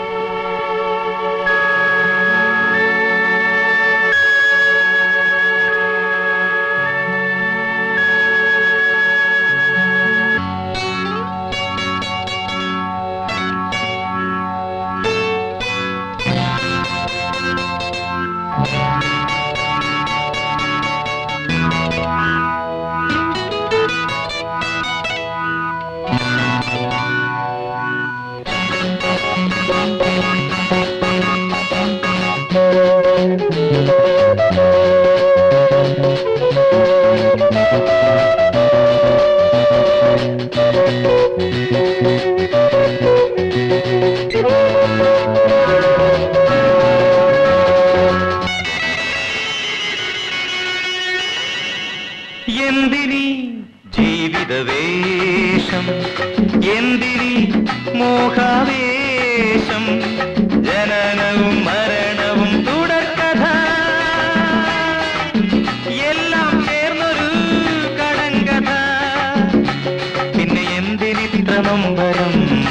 Speaker 3: എന്തിനി ജീവിതവേഷം എന്തിനി മോഹാവേശം ജനനവും മരണവും തുടർക്കഥ എല്ലാം ചേർന്നൊരു കടങ്കഥ പിന്നെ എന്തിനിത്ര നൊമ്പരം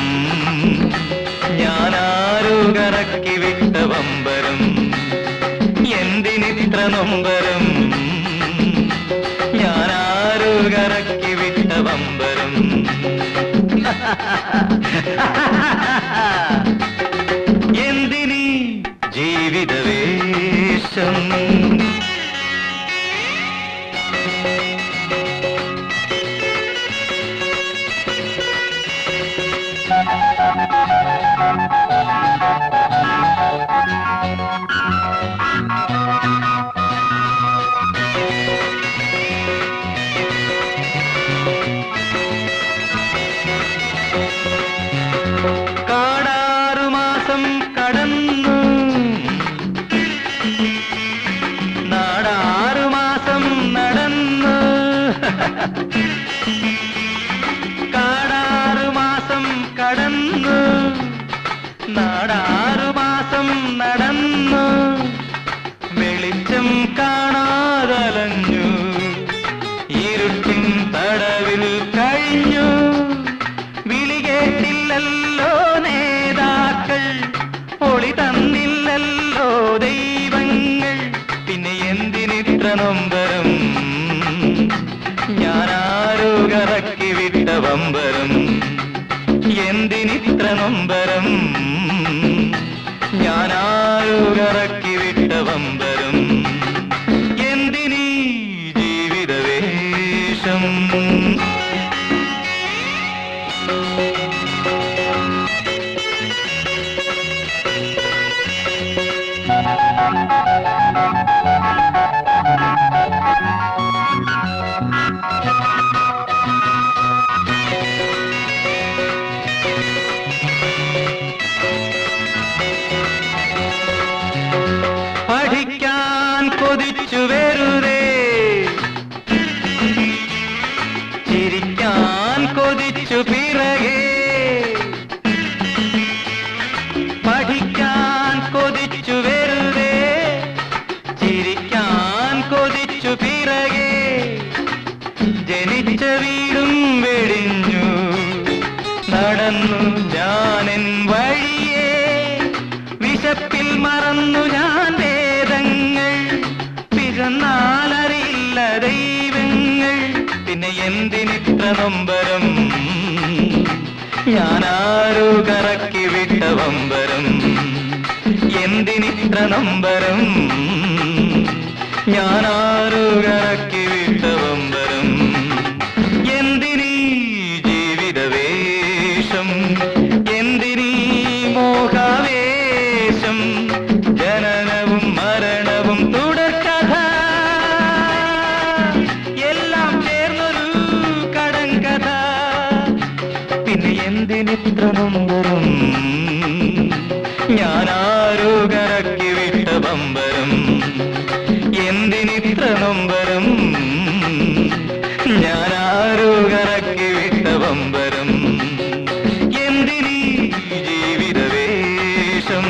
Speaker 3: ഞാനാരോ കറക്കി വിട്ട വമ്പരം എന്തിനിത്ര നൊമ്പരം ഞാനാരോ കറക്കി വിട്ട വമ്പരം എന്തിനീ ജീവിതവേഷം ഞാനാരുകറക്കി വിട്ട വമ്പരും എന്തിനീ ജീവിതവേഷം പഠിക്കാൻ കൊതിച്ചു വെറുതെ ചിരിക്കാൻ കൊതിച്ചു പിറകെ പഠിക്കാൻ കൊതിച്ചു വെറുതെ ചിരിക്കാൻ കൊതിച്ചു പിറകെ ജനിച്ച വീടും വെടിഞ്ഞു നടന്നു ഞാനെൻ വഴിയേ വിശപ്പിൽ മറന്നു ഞാൻ വേദങ്ങൾ പിറന്നാലറിയില്ല ദൈവങ്ങൾ പിന്നെ എന്തിനിത്ര നൊമ്പരം ഞാനാരോ കറക്കി വിട്ട വമ്പരം എന്തിനിത്ര നൊമ്പരം ഞാനാരോ കറക്കി വിട്ട വമ്പരം എന്തിനീ ജീവിതവേഷം എന്തിനീ മോഹാവേശം ജനനവും മരണവും തുടർക്കഥ എല്ലാം ചേർന്നൊരു കടങ്കഥ പിന്നെ എന്തിനിത്ര നൊമ്പരം ഞാനാരോ കറക്കി വിട്ട ബമ്പരം എന്തിനിത്ര നൊമ്പരം ഞാനാരോ കറക്കി വിട്ട ബമ്പരം എന്തിനീ ജീവിതവേഷം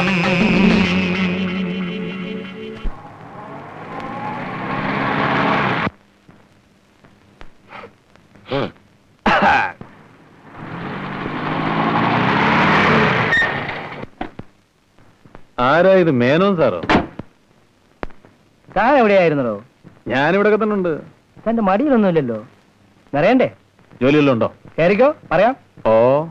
Speaker 6: ആരാ ഇത് മേനോൻ സാറോ
Speaker 2: താൻ എവിടെയായിരുന്നോ
Speaker 6: ഞാനിവിടെ തന്നെ ഉണ്ട്
Speaker 2: തന്റെ മടിയിലൊന്നുമില്ലല്ലോ നിറയണ്ടേ
Speaker 6: ജോലിയെല്ലാം ഉണ്ടോ
Speaker 2: കയറിക്കോ പറയാം
Speaker 6: ഓ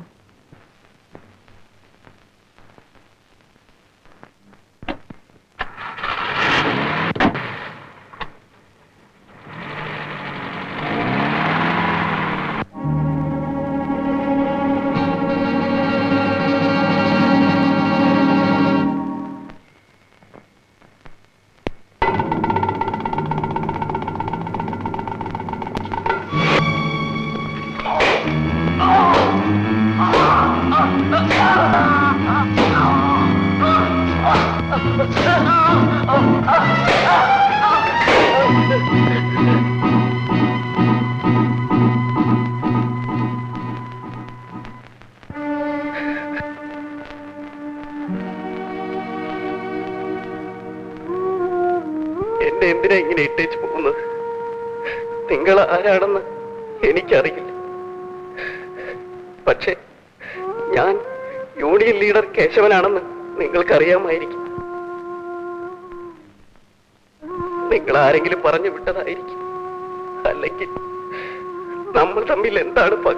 Speaker 5: എന്നെ എന്തിനാ ഇങ്ങനെ ഇട്ടേച്ച് പോകുന്നത് നിങ്ങൾ ആരാണെന്ന് എനിക്കറിയില്ല പക്ഷേ ഞാൻ യൂണിയൻ ലീഡർ കേശവനാണെന്ന് നിങ്ങൾക്കറിയാമായിരിക്കും നിങ്ങൾ ആരെങ്കിലും പറഞ്ഞു വിട്ടതായിരിക്കും അല്ലെങ്കിൽ നമ്മൾ തമ്മിൽ എന്താണ് പക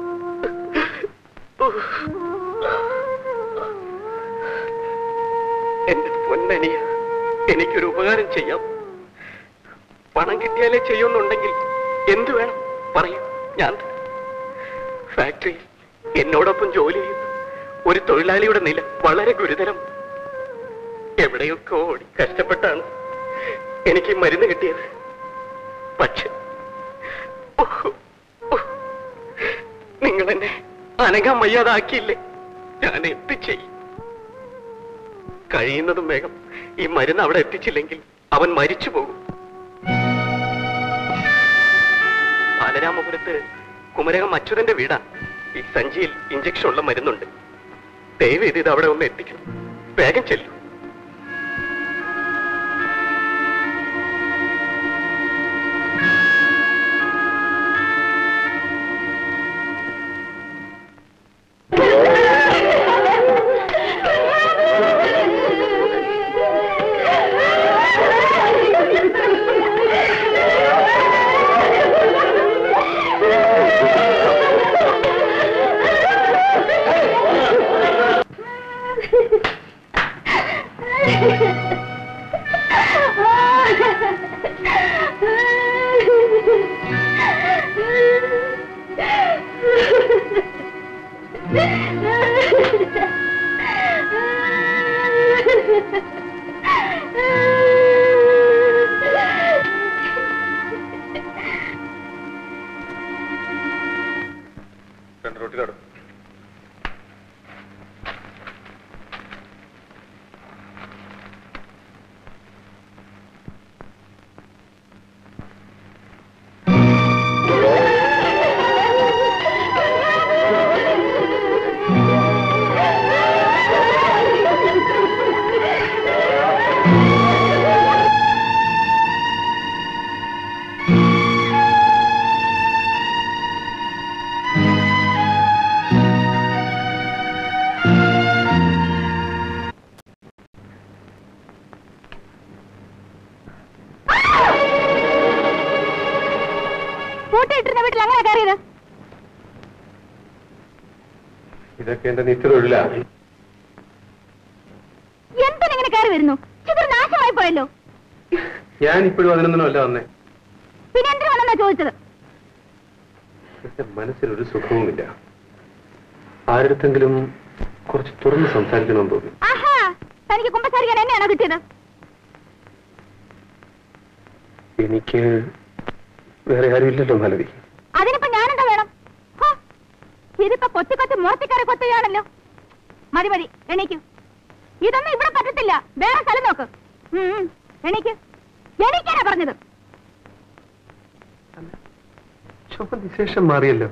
Speaker 5: എന്റെ പൊന്നനിയ എനിക്കൊരു ഉപകാരം ചെയ്യാം പണം കിട്ടിയാലേ ചെയ്യുന്നുണ്ടെങ്കിൽ എന്തു വേണം പറയൂ ഞാൻ തരാം. ഫാക്ടറിയിൽ എന്നോടൊപ്പം ജോലി ചെയ്യുന്ന ഒരു തൊഴിലാളിയുടെ നില വളരെ ഗുരുതരം എവിടെയൊക്കെ ഓടി കഷ്ടപ്പെട്ടാണ് എനിക്ക് ഈ മരുന്ന് കിട്ടിയത് പക്ഷെ ഉഹ്, ഉഹ്, നിങ്ങൾ എന്നെ അനങ്ങാൻ വയ്യാതാക്കിയില്ലേ ഞാൻ എന്ത് ചെയ്യും കഴിയുന്നതും വേഗം ഈ മരുന്ന് അവിടെ എത്തിച്ചില്ലെങ്കിൽ അവൻ മരിച്ചു പോകും ബാലരാമപുരത്ത് കുമരകം അച്യുതന്റെ വീടാ ഈ സഞ്ചിയിൽ ഇഞ്ചക്ഷൻ ഉള്ള മരുന്നുണ്ട് ദയവ് ചെയ്ത് ഇത് അവിടെ ഒന്ന് എത്തിക്കണം വേഗം ചെല്ലു
Speaker 6: രണ്ട് റൊട്ടി തടും
Speaker 8: പൂട്ടിയിട്ടിരുന്ന വീട്ടിൽ അങ്ങനെ കയറിയത്
Speaker 6: ഇതൊക്കെ എന്റെ നിത്യതൊഴിലാ
Speaker 8: എന്തിനെങ്ങനെ കയറി വരുന്നു ചിത്ര നാശമായി പോയല്ലോ
Speaker 6: ഞാൻ ഇപ്പോഴും അതിനൊന്നും അല്ല വന്നേ
Speaker 8: പിന്നെ എന്തിനു വന്നെന്നാ ചോദിച്ചത്
Speaker 6: എന്റെ മനസ്സിനൊരു സുഖവുമില്ല ആരുടെങ്കിലും കുറച്ച് തുറന്ന് സംസാരിക്കണമെന്ന് തോന്നി
Speaker 8: ആഹാ തനിക്ക് കുമ്പസാരിക്കാൻ എന്നെയാണോ കിട്ടിയത്
Speaker 6: എനിക്ക് വേറെ ആരുമില്ലല്ലോ മലതി
Speaker 8: അതിനിപ്പോ ഞാനെന്താ വേണം ഹോ, ഇതിപ്പോ കൊച്ചു കൊച്ചു മുറത്തിക്കറി കൊത്തുകയാണല്ലോ മതി മതി എണീക്കു ഇതൊന്നും ഇവിടെ പറ്റത്തില്ല വേറെ സ്ഥലം നോക്ക് ഉം, ഉം, എണീക്ക് എണീക്കാനാ പറഞ്ഞത്
Speaker 6: ചുമ വിശേഷം മാറിയല്ലോ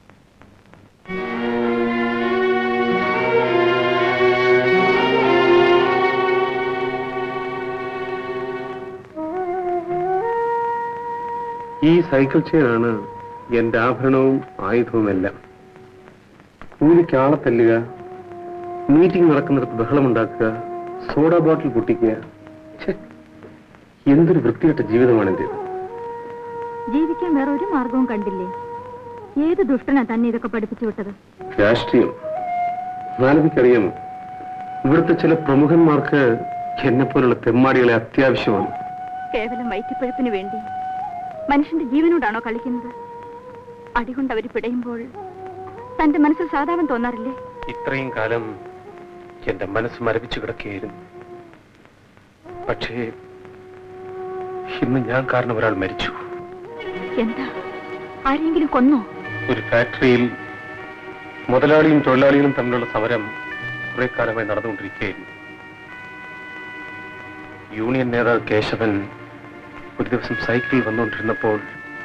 Speaker 6: ഈ സൈക്കിൾ ചെയിനാണ് എന്റെ ആഭരണവും ആയുധവും എല്ലാം കൂലിക്ക് ആളെ തല്ലുക മീറ്റിംഗ് നടക്കുന്നിടത്ത് ബഹളമുണ്ടാക്കുക സോഡ ബോട്ടിൽ പൊട്ടിക്കുക ഛെ, എന്തൊരു വൃത്തികെട്ട ജീവിതമാണ് എന്റേത്
Speaker 8: ജീവിക്കാൻ വേറെ ഒരു മാർഗവും കണ്ടില്ലേ ഏത് ദുഷ്ടനാ തന്നെ ഇതൊക്കെ പഠിപ്പിച്ചു വിട്ടത്
Speaker 6: രാഷ്ട്രീയം മാലവിക്കറിയാമോ ഇവിടുത്തെ ചില പ്രമുഖന്മാർക്ക് എന്നെ പോലുള്ള തെമ്മാടികളെ അത്യാവശ്യമാണ്
Speaker 8: കേവലം വയറ്റിപ്പഴുപ്പിന് വേണ്ടി മനുഷ്യന്റെ ജീവനോടാണോ കളിക്കുന്നത് അടികൊണ്ട് അവർ പിടയുമ്പോൾ തന്റെ മനസ്സിൽ സാധാരണ തോന്നാറില്ലേ
Speaker 6: ഇത്രയും കാലം എന്റെ മനസ്സ് മരവിച്ചു കിടക്കുകയായിരുന്നു പക്ഷേ ഇന്ന് ഞാൻ കാരണം ഒരാൾ മരിച്ചു
Speaker 8: എന്താ ആരെങ്കിലും കൊന്നോ
Speaker 6: ഒരു ഫാക്ടറിയിൽ മുതലാളിയും തൊഴിലാളികളും തമ്മിലുള്ള സമരം കുറെ കാലമായി നടന്നുകൊണ്ടിരിക്കുകയായിരുന്നു യൂണിയൻ നേതാവ് കേശവൻ ഒരു ദിവസം സൈക്കിളിൽ വന്നുകൊണ്ടിരുന്നപ്പോൾ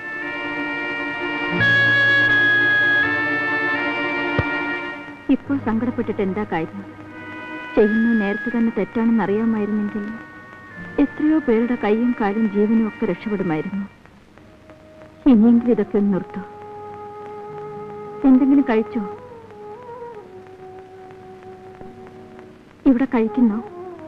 Speaker 8: ഇപ്പോൾ സങ്കടപ്പെട്ടിട്ട് എന്താ കാര്യം ചെയ്യുന്നത് നേരത്തെ തന്നെ തെറ്റാണെന്ന് അറിയാമായിരുന്നെങ്കിൽ എത്രയോ പേരുടെ കൈയും കാലും ജീവനും ഒക്കെ രക്ഷപ്പെടുമായിരുന്നു ഇനിയെങ്കിലും ഇതൊക്കെ ഒന്ന് നിർത്തൂ എന്തെങ്കിലും കഴിച്ചോ ഇവിടെ കഴിക്കുന്നോ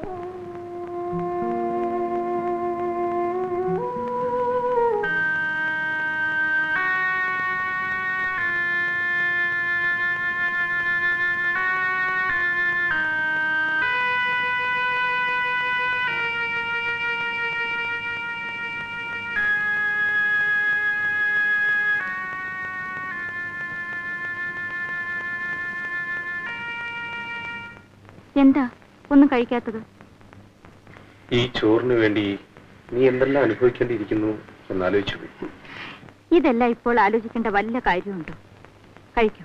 Speaker 8: എന്താ ഒന്നും കഴിക്കാത്തത്
Speaker 6: ഈ ചോറിന് വേണ്ടി നീ എന്തെല്ലാം അനുഭവിക്കേണ്ടിയിരിക്കുന്നു എന്നാലോചിച്ചു പോയി
Speaker 8: ഇതെല്ലാം ഇപ്പോൾ ആലോചിക്കേണ്ട വല്ല കാര്യമുണ്ടോ കഴിക്കൂ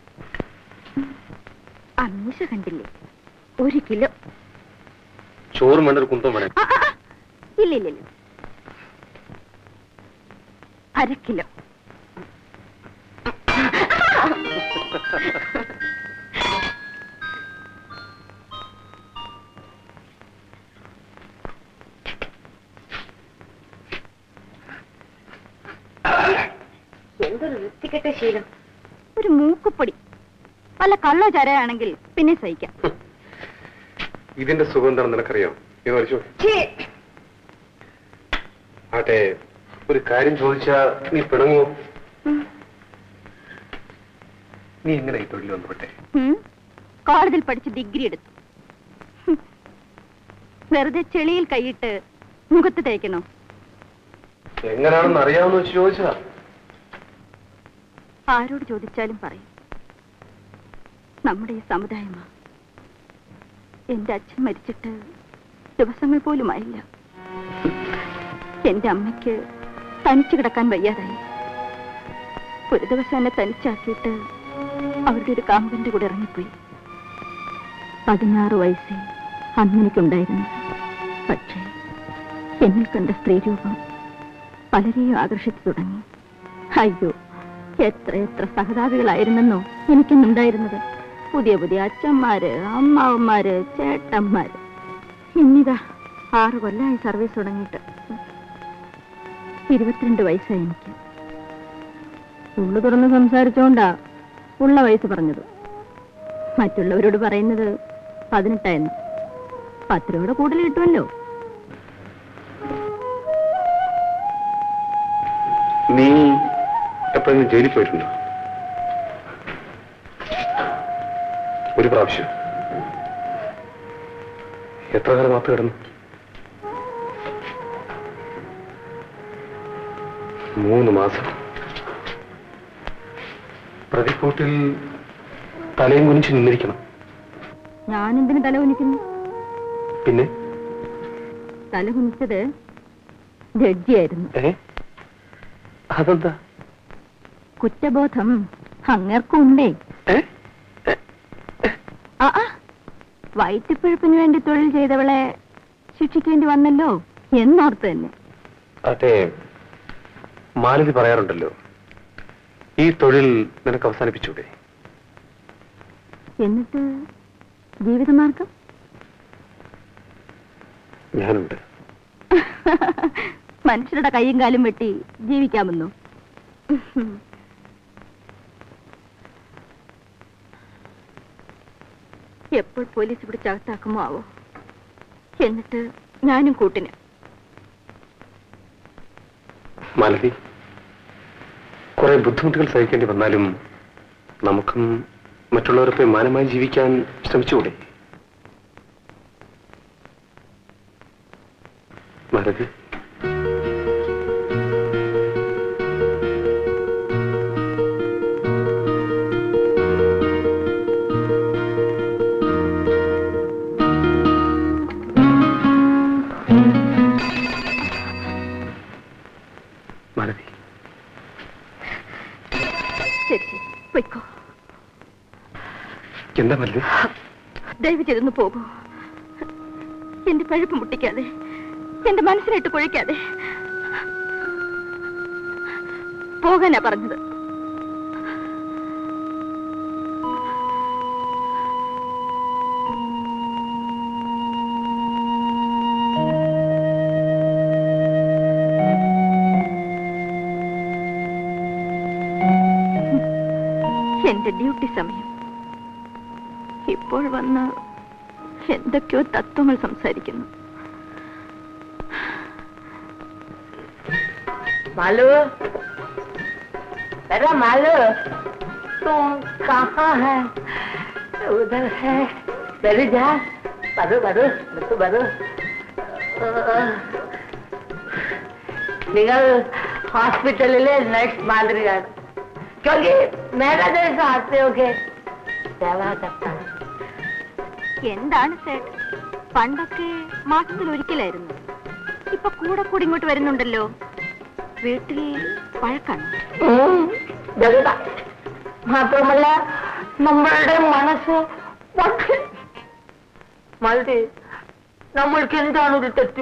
Speaker 8: ആ മീശ കണ്ടില്ലേ ഒരു കിലോ
Speaker 6: ചോറ് വേണ്ട ഒരു കുന്തം വേണേ
Speaker 8: ആ, ആ, ആ. ഇല്ല ഇല്ല ഇല്ല അര കിലോ എന്തൊരു വൃത്തികെട്ട ശീലം ഒരു മൂക്കുപ്പൊടി വല്ല കള്ളോ ചരയാണെങ്കിൽ പിന്നെ സഹിക്കാം
Speaker 6: ഇതിന്റെ സുഖം എന്താണെന്ന് നിനക്കറിയാം നീ മരിച്ചു ആട്ടെ ഒരു കാര്യം ചോദിച്ചാ നീ പിണങ്ങോ നീ എങ്ങനെ ഈ തൊഴിൽ ബന്ധപ്പെട്ടെ
Speaker 8: ഉം. കോളേജിൽ പഠിച്ച് ഡിഗ്രി എടുത്തു ഹും. വെറുതെ ചെളിയിൽ കൈയിട്ട് മുഖത്ത് തേക്കണോ
Speaker 6: എങ്ങനെയാണെന്ന് അറിയാമെന്ന് വെച്ച് ചോദിച്ചതാ
Speaker 8: ആരോട് ചോദിച്ചാലും പറയും നമ്മുടെ ഈ സമുദായമാ എന്റെ അച്ഛൻ മരിച്ചിട്ട് ദിവസങ്ങൾ പോലും ആയില്ല എന്റെ അമ്മയ്ക്ക് തനിച്ചു കിടക്കാൻ വയ്യാതായി ഒരു ദിവസം എന്നെ തനിച്ചാക്കിയിട്ട് അവരുടെ ഒരു കാമ്പന്റെ കൂടെ ഇറങ്ങിപ്പോയി പതിനാറ് വയസ്സേ അന്നെനിക്കുണ്ടായിരുന്നു പക്ഷേ എന്നിൽ കണ്ട സ്ത്രീരൂപം പലരെയും ആകർഷിച്ചു തുടങ്ങി അയ്യോ എത്ര എത്ര സഹതാപികളായിരുന്നെന്നോ എനിക്കുണ്ടായിരുന്നത് പുതിയ പുതിയ അച്ഛന്മാര് അമ്മാവന്മാര് ചേട്ടന്മാര് ഇന്നിതാ ആറ് കൊല്ലമായി സർവീസ് തുടങ്ങിയിട്ട് ഇരുപത്തിരണ്ട് വയസ്സായി എനിക്ക് ഉള്ളു തുറന്ന് സംസാരിച്ചോണ്ടാ ഉള്ള വയസ്സ് പറഞ്ഞത് മറ്റുള്ളവരോട് പറയുന്നത് പതിനെട്ടായിരുന്നു പത്ത് രൂപയുടെ കൂടുതൽ കിട്ടുമല്ലോ
Speaker 6: നീ എപ്പോഴെങ്കിലും ജയിലിൽ പോയിട്ടുണ്ടോ ഒരു പ്രാവശ്യം എത്ര കാലം മാത്രം കിടന്നു മൂന്ന് മാസം പ്രതിക്കൂട്ടിൽ തലയും കുനിച്ച് നിന്നിരിക്കണം
Speaker 8: ഞാൻ എന്തിനു തല കുനിക്കുന്നു
Speaker 6: പിന്നെ
Speaker 8: തല കുനിച്ചത് ജഡ്ജിയായിരുന്നു
Speaker 6: ഏ അതെന്താ
Speaker 8: കുറ്റബോധം അങ്ങർക്കുണ്ടേ
Speaker 6: ഏ
Speaker 8: ആ ആ, വയറ്റിപ്പഴുപ്പിന് വേണ്ടി തൊഴിൽ ചെയ്തവളെ ശിക്ഷിക്കേണ്ടി വന്നല്ലോ എന്നോർത്ത് തന്നെ
Speaker 6: അതെ മാലതി പറയാറുണ്ടല്ലോ ഈ തൊഴിൽ നിനക്ക് അവസാനിപ്പിച്ചൂടെ
Speaker 8: എന്നിട്ട് ജീവിതമാർഗം
Speaker 6: ഞാനുണ്ട്
Speaker 8: മനുഷ്യരുടെ കൈയും കാലും വെട്ടി ജീവിക്കാമെന്നോ എപ്പോൾ പോലീസ് പിടിച്ച് അകത്താക്കുമോ ആവോ എന്നിട്ട് ഞാനും കൂട്ടിന്
Speaker 6: മാലതി കുറെ ബുദ്ധിമുട്ടുകൾ സഹിക്കേണ്ടി വന്നാലും നമുക്കും മറ്റുള്ളവരൊക്കെ മാനമായി ജീവിക്കാൻ ശ്രമിച്ചുകൂടെ മാലതി മാലതി
Speaker 8: ശരി ശരി പൊയ്ക്കോ
Speaker 6: എന്താ മാലതി
Speaker 8: ദയവ് ചെയ്തൊന്ന് പോകൂ എന്റെ പഴുപ്പ് മുട്ടിക്കാതെ എന്റെ മനസ്സിലിട്ട് കുഴിക്കാതെ പോകാനാ പറഞ്ഞത് എന്റെ ഡ്യൂട്ടി സമയം ഇപ്പോൾ വന്ന് എന്തൊക്കെയോ തത്വങ്ങൾ സംസാരിക്കുന്നു
Speaker 9: मालू बेटा मालू तुम कहाँ है उधर है बैठ जा बरो बरो बरो बरो നിങ്ങൾ ഹോസ്പിറ്റലിലെ നഴ്സ് മാതിരിയാണ് क्योंकि मेरा जैसा आते हो के सेवा करता है
Speaker 8: എന്താണ് സേട്ട് പണ്ടൊക്കെ മാസത്തിൽ ഒരിക്കലായിരുന്നു ഇപ്പൊ കൂടെ കൂടി ഇങ്ങോട്ട് വരുന്നുണ്ടല്ലോ വീട്ടിൽ വഴക്കാണ്
Speaker 9: ഉം, ജഗത മാത്രമല്ല നമ്മളുടെ മനസ്സ് വളരെ മതി നമ്മൾക്ക് എന്താണ് ഒരു തെറ്റു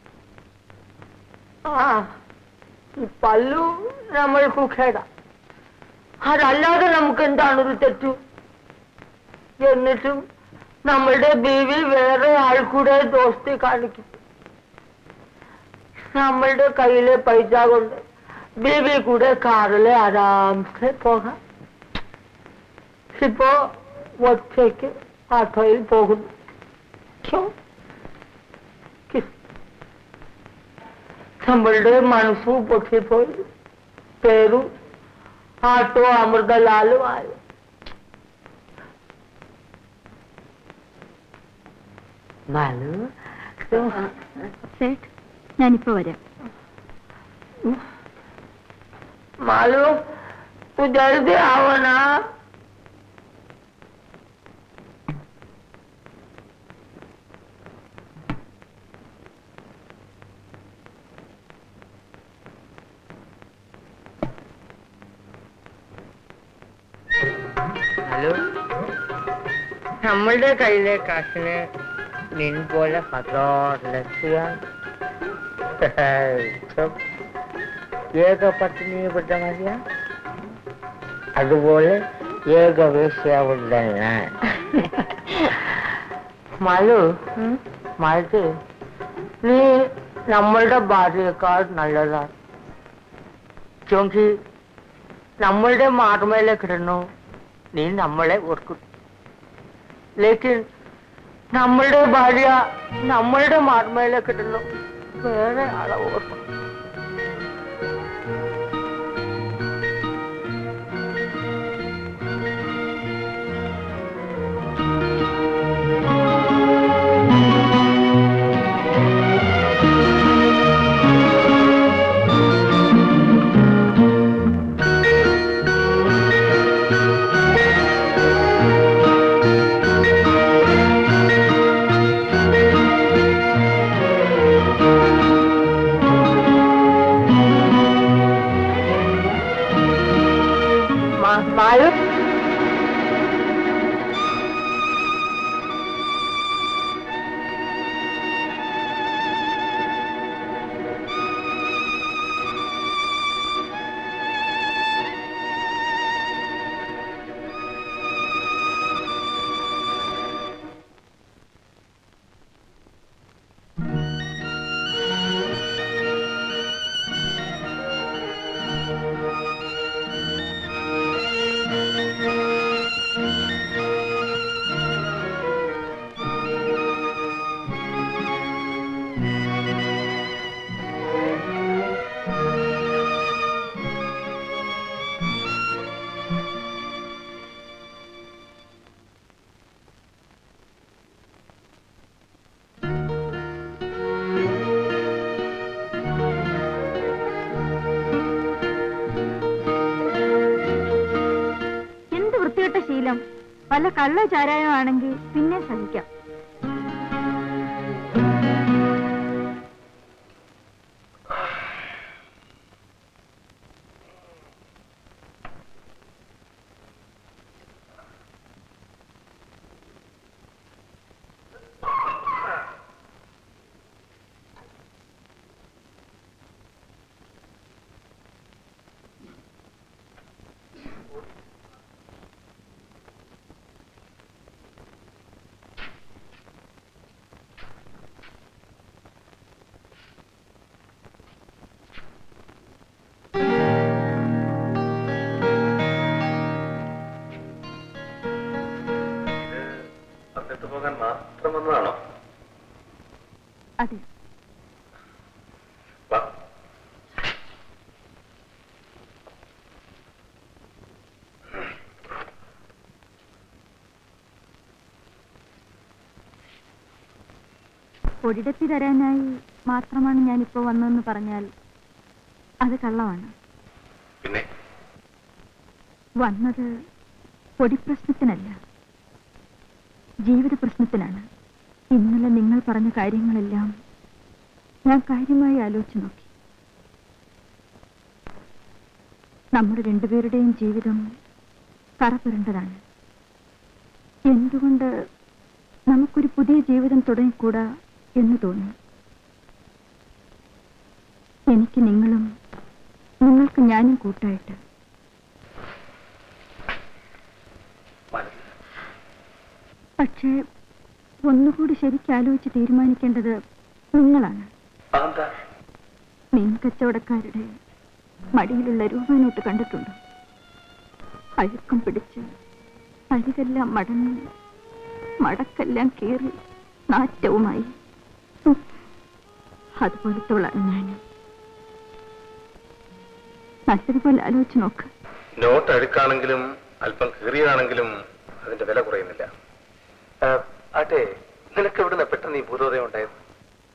Speaker 9: ആ ഈ പല്ലു നമ്മൾക്ക് ഖേട അതല്ലാതെ നമുക്ക് എന്താണ് ഒരു തെറ്റു എന്നിട്ടും നമ്മളുടെ ബീവി വേറെ ആൾ കൂടെ ദോസ്തി കാണിക്കും നമ്മളുടെ കയ്യിലെ പൈസ കൊണ്ട് ബേബി കൂടെ കാറില് ആരാംസെ പോകാം ഇപ്പോ ഒറ്റയ്ക്ക് ഓട്ടോയിൽ പോകുന്നു ക്യോ? കിസ്. നമ്മളുടെ മനസ്സു പൊട്ടിപ്പോയി പേരും ആട്ടോ അമൃതലാലും ആയി മാലു
Speaker 8: സേട്ട് ഞാനിപ്പോ വരാം
Speaker 9: मालू तू जल्दी आओ ना ഹലോ നമ്മളുടെ കയ്യിലെ കാശിന് നിൻ പോലെ ഹതോർലെത്തിയാൽ ഏക പട്ടിണിപ്പെട്ട മതിയാ അതുപോലെ ഏകവേശ്യാവുള്ള ഞാൻ മലു മലു നീ നമ്മളുടെ ഭാര്യയേക്കാൾ നല്ലതാണ് ക്യോങ്കി നമ്മളുടെ മാർമേലെ കിടന്നു നീ നമ്മളെ ഓർക്കും ലേക്കിൻ നമ്മളുടെ ഭാര്യ നമ്മളുടെ മാർമേലെ കിടന്നു വേറെ ആളെ ഓർക്കും Ma- Malu?
Speaker 8: എന്ത് വൃത്തികെട്ട ശീലം വല്ല കള്ള ചാരായം ആണെങ്കിൽ പിന്നെ സഹിക്കാം
Speaker 6: വന്നിട്ട് പോകാൻ മാത്രം വന്നതാണോ
Speaker 8: അതെ
Speaker 6: വാ
Speaker 8: ഒരിടത്തി തരാനായി മാത്രമാണ് ഞാനിപ്പോ വന്നതെന്ന് പറഞ്ഞാൽ അത് കള്ളമാണ്
Speaker 6: പിന്നെ
Speaker 8: വന്നത് പൊടിപ്രശ്നത്തിനല്ല ജീവിത പ്രശ്നത്തിനാണ് ഇന്നലെ നിങ്ങൾ പറഞ്ഞ കാര്യങ്ങളെല്ലാം ഞാൻ കാര്യമായി ആലോചിച്ചു നോക്കി നമ്മുടെ രണ്ടുപേരുടെയും ജീവിതം കറപുരണ്ടതാണ് എന്തുകൊണ്ട് നമുക്കൊരു പുതിയ ജീവിതം തുടങ്ങിക്കൂടാ എന്ന് തോന്നി എനിക്ക് നിങ്ങളും നിങ്ങൾക്ക് ഞാനും കൂട്ടായിട്ട് പക്ഷേ ഒന്നുകൂടി ശരിക്കും ആലോചിച്ച് തീരുമാനിക്കേണ്ടത് നിങ്ങളാണ്
Speaker 6: അതെന്താ
Speaker 8: മീൻ കച്ചവടക്കാരുടെ മടിയിലുള്ള രൂപനോട്ട് കണ്ടിട്ടുണ്ടോ അഴുക്കം പിടിച്ച് അരികെല്ലാം മടങ്ങി മടക്കെല്ലാം കീറി നാറ്റവുമായി ഉം. അതുപോലത്തവളാണ് ഞാൻ നല്ലതുപോലെ ആലോചിച്ച് നോക്ക്
Speaker 6: നോട്ട് അഴുക്കാണെങ്കിലും അല്പം കീറിയതാണെങ്കിലും അതിന്റെ വില കുറയുന്നില്ല ആട്ടെ നിനക്ക് എവിടുന്ന പെട്ടെന്ന് ഈ ഭൂതോദയം ഉണ്ടായത്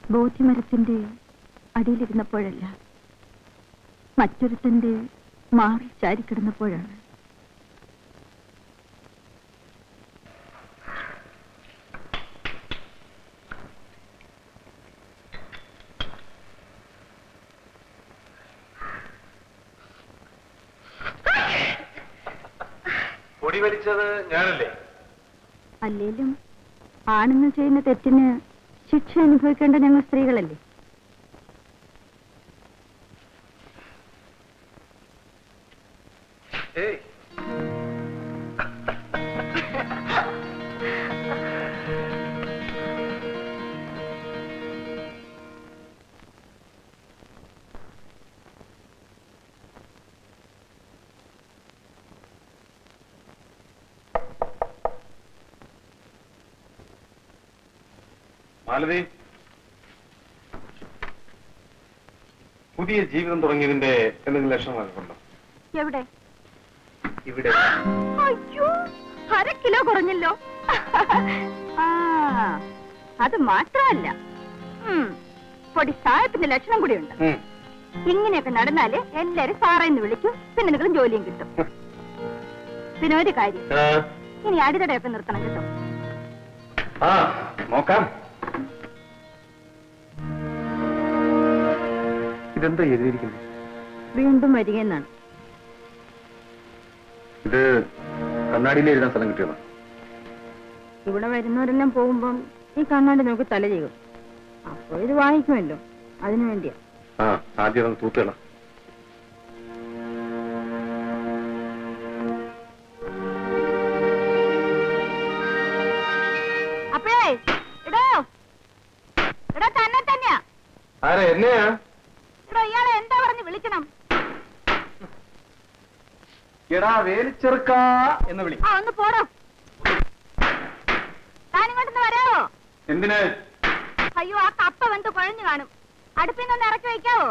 Speaker 8: ബോധ്യമരത്തിന്റെ അടിയിലിരുന്നപ്പോഴല്ല മറ്റൊരുത്തന്റെ മാറി ചാരിക്കിടന്നപ്പോഴാണ്
Speaker 6: പൊടി വലിച്ചത് ഞാനല്ലേ
Speaker 8: അല്ലേലും ആണുങ്ങൾ ചെയ്യുന്ന തെറ്റിന് ശിക്ഷ അനുഭവിക്കേണ്ട ഞങ്ങൾ സ്ത്രീകളല്ലേ
Speaker 6: ഏയ് മാലതി പുതിയ ജീവിതം തുടങ്ങിയതിന്റെ എന്തെങ്കിലും ലക്ഷണങ്ങളൊക്കെ ഉണ്ടോ
Speaker 8: എവിടെ
Speaker 6: ഇവിടെ
Speaker 8: അയ്യോ അര കിലോ കുറഞ്ഞല്ലോ ആ അത് മാത്രമല്ല ഉം, പൊടി സായത്തിന്റെ ലക്ഷണം കൂടിയുണ്ട്
Speaker 6: ഉം.
Speaker 8: ഇങ്ങനെയൊക്കെ നടന്നാല് എല്ലാരും സാറേന്ന് വിളിക്കും പിന്നെ നിങ്ങളും ജോലിയും കിട്ടും പിന്നെ ഒരു കാര്യം
Speaker 6: ആ,
Speaker 8: ഇനി അടിതടയൊക്കെ നിർത്തണം കേട്ടോ
Speaker 6: ആ നോക്കാം ഇതെന്താ എഴുതിയിരിക്കുന്നത്
Speaker 8: വീണ്ടും വരികയെന്നാണ്
Speaker 6: ഇത് കണ്ണാടിയിൽ എഴുതാൻ സ്ഥലം കിട്ടിയതാണ്
Speaker 8: ഇവിടെ വരുന്നവരെല്ലാം പോകുമ്പം ഈ കണ്ണാടി നോക്കി തല ചെയ്യും അപ്പൊ ഇത് വാങ്ങിക്കുമല്ലോ അതിനു വേണ്ടിയാ
Speaker 6: ആ ആദ്യം അതൊന്ന് തൂത്തുകള
Speaker 8: അപ്പോഴേ ഇടോ ഇടോ തന്നെ തന്നെയാ
Speaker 6: ആരാ എന്നെയാ
Speaker 8: ഇടോ ഇയാളെ എന്താ പറഞ്ഞ് വിളിക്കണം
Speaker 6: എടാ വേലിച്ചെറുക്ക എന്ന് വിളി
Speaker 8: ആ ഒന്ന് പോടോ താനിങ്ങോട്ടൊന്ന് വരാവോ
Speaker 6: എന്തിന്
Speaker 8: അയ്യോ ആ കപ്പ വെന്ത് കുഴഞ്ഞു കാണും അടുപ്പിൽ നിന്ന് ഇറക്കി വയ്ക്കാവോ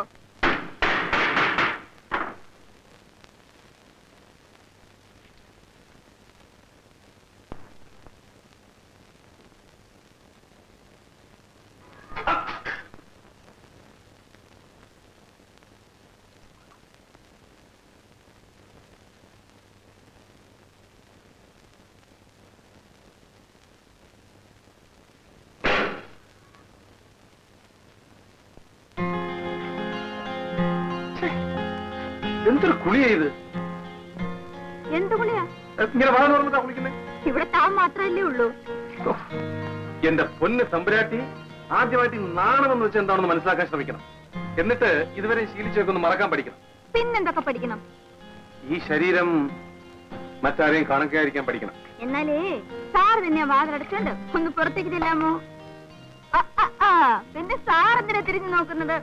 Speaker 6: എന്തൊരു കുളിയാ ഇത്
Speaker 8: എന്ത് കുളിയാ
Speaker 6: ഇങ്ങനെ വാ തുറന്നിട്ടാ കുളിക്കുന്നേ
Speaker 8: ഇവിടെ താൻ മാത്രമല്ലേ ഉള്ളൂ
Speaker 6: ഓ, എന്റെ പൊന്ന് തമ്പുരാട്ടി ആദ്യമായിട്ട് ഈ നാണമെന്ന് വെച്ചാൽ എന്താണെന്ന് മനസ്സിലാക്കാൻ ശ്രമിക്കണം എന്നിട്ട് ഇതുവരെ ശീലിച്ചൊക്കെ ഒന്ന് മറക്കാൻ പഠിക്കണം
Speaker 8: പിന്നെന്തൊക്കെ പഠിക്കണം
Speaker 6: ഈ ശരീരം മറ്റാരെയും കാണാതിരിക്കാൻ പഠിക്കണം
Speaker 8: എന്നാലേ സാർ തന്നെ വാതിലടച്ചുണ്ട് ഒന്ന് പുറത്തേക്ക് ചെല്ലാമോ ആ, ആ, ആ, പിന്നെ സാർ എന്തിനാ തിരിഞ്ഞു നോക്കുന്നത്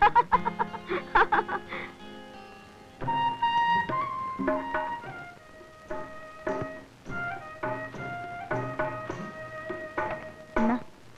Speaker 8: എന്നാ?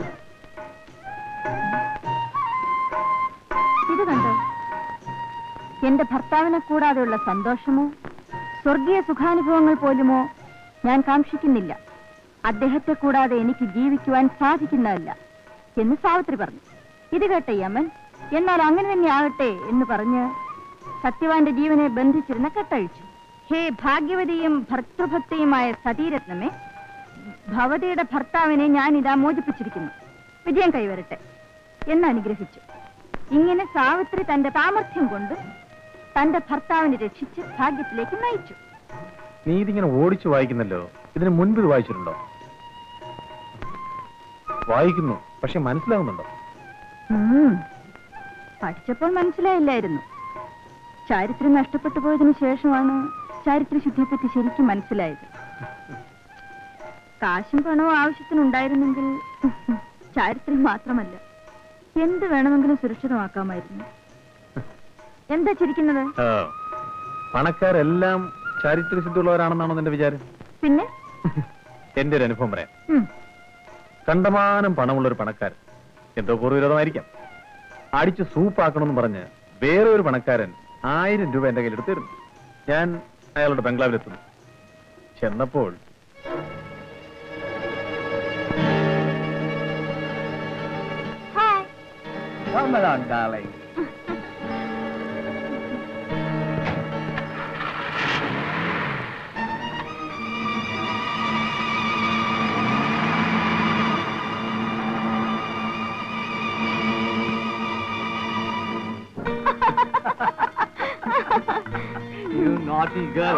Speaker 8: ഇത് കണ്ടോ എന്റെ ഭർത്താവിനെ കൂടാതെയുള്ള സന്തോഷമോ സ്വർഗീയ സുഖാനുഭവങ്ങൾ പോലുമോ ഞാൻ കാക്ഷിക്കുന്നില്ല അദ്ദേഹത്തെ കൂടാതെ എനിക്ക് ജീവിക്കുവാൻ സാധിക്കുന്നതല്ല എന്ന് സാവിത്രി പറഞ്ഞു ഇത് കേട്ട യമൻ എന്നാൽ അങ്ങനെ തന്നെ ആകട്ടെ എന്ന് പറഞ്ഞ് സത്യവാന്റെ ജീവനെ ബന്ധിച്ചിരുന്ന കെട്ടഴിച്ചു ഹേ ഭാഗ്യവതിയും ഭർത്തൃഭക്തിയുമായ സതീരത്നമേ ഭവതിയുടെ ഭർത്താവിനെ ഞാൻ ഇതാ മോചിപ്പിച്ചിരിക്കുന്നു വിജയം കൈവരട്ടെ എന്ന് അനുഗ്രഹിച്ചു ഇങ്ങനെ സാവിത്രി തന്റെ സാമർഥ്യം കൊണ്ട് തന്റെ ഭർത്താവിനെ രക്ഷിച്ച് ഭാഗ്യത്തിലേക്ക് നയിച്ചു
Speaker 6: നീ ഇതിങ്ങനെ ഓടിച്ചു വായിക്കുന്നല്ലോ ഇതിന് മുൻപ് ഇത് വായിച്ചിട്ടുണ്ടോ വായിക്കുന്നു പക്ഷെ മനസ്സിലാവുന്നുണ്ടോ
Speaker 8: ഉം. പഠിച്ചപ്പോൾ മനസ്സിലായില്ലായിരുന്നു ചാരിത്രം നഷ്ടപ്പെട്ടു പോയതിനു ശേഷമാണ് ചാരിത്രശുദ്ധിയെപ്പറ്റി ശരിക്കും മനസ്സിലായത് കാശും പണവും ആവശ്യത്തിനുണ്ടായിരുന്നെങ്കിൽ ചാരിത്രം മാത്രമല്ല എന്ത് വേണമെങ്കിലും സുരക്ഷിതമാക്കാമായിരുന്നു എന്താ ചിരിക്കുന്നത്
Speaker 6: പണക്കാരെല്ലാം ചാരിത്രശുദ്ധിയുള്ളവരാണെന്നാണോ നിന്റെ വിചാരം
Speaker 8: പിന്നെ
Speaker 6: എന്റെ ഒരു അനുഭവം പറയാം
Speaker 8: ഉം.
Speaker 6: കണ്ടമാനം പണമുള്ള ഒരു പണക്കാരൻ എന്തോ പൂർവ്വവിരോധമായിരിക്കാം അടിച്ച് സൂപ്പാക്കണമെന്ന് പറഞ്ഞ് വേറെ ഒരു പണക്കാരൻ ആയിരം രൂപ എന്റെ കയ്യിലെടുത്ത് തരുന്നു ഞാൻ അയാളുടെ ബംഗ്ലാവിലെത്തുന്നു ചെന്നപ്പോൾ
Speaker 8: hi
Speaker 2: Come along, darling. you naughty girl.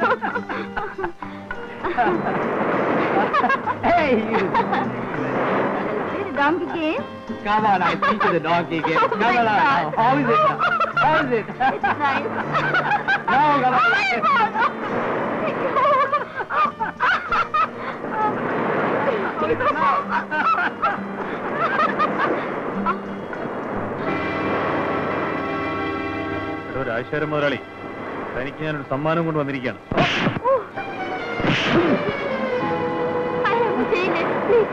Speaker 2: hey, you.
Speaker 8: donkey game?
Speaker 2: Come on, I teach you the donkey game. Come
Speaker 8: my
Speaker 2: along.
Speaker 8: God.
Speaker 2: now. How is it? now? How is it?
Speaker 8: It's nice.
Speaker 2: No, come on.
Speaker 6: എടോ രാജശേഖരൻ മുതലാളി തനിക്ക് ഞാനൊരു സമ്മാനം കൊണ്ട് വന്നിരിക്കുകയാണ്
Speaker 8: I haven't seen it. Please.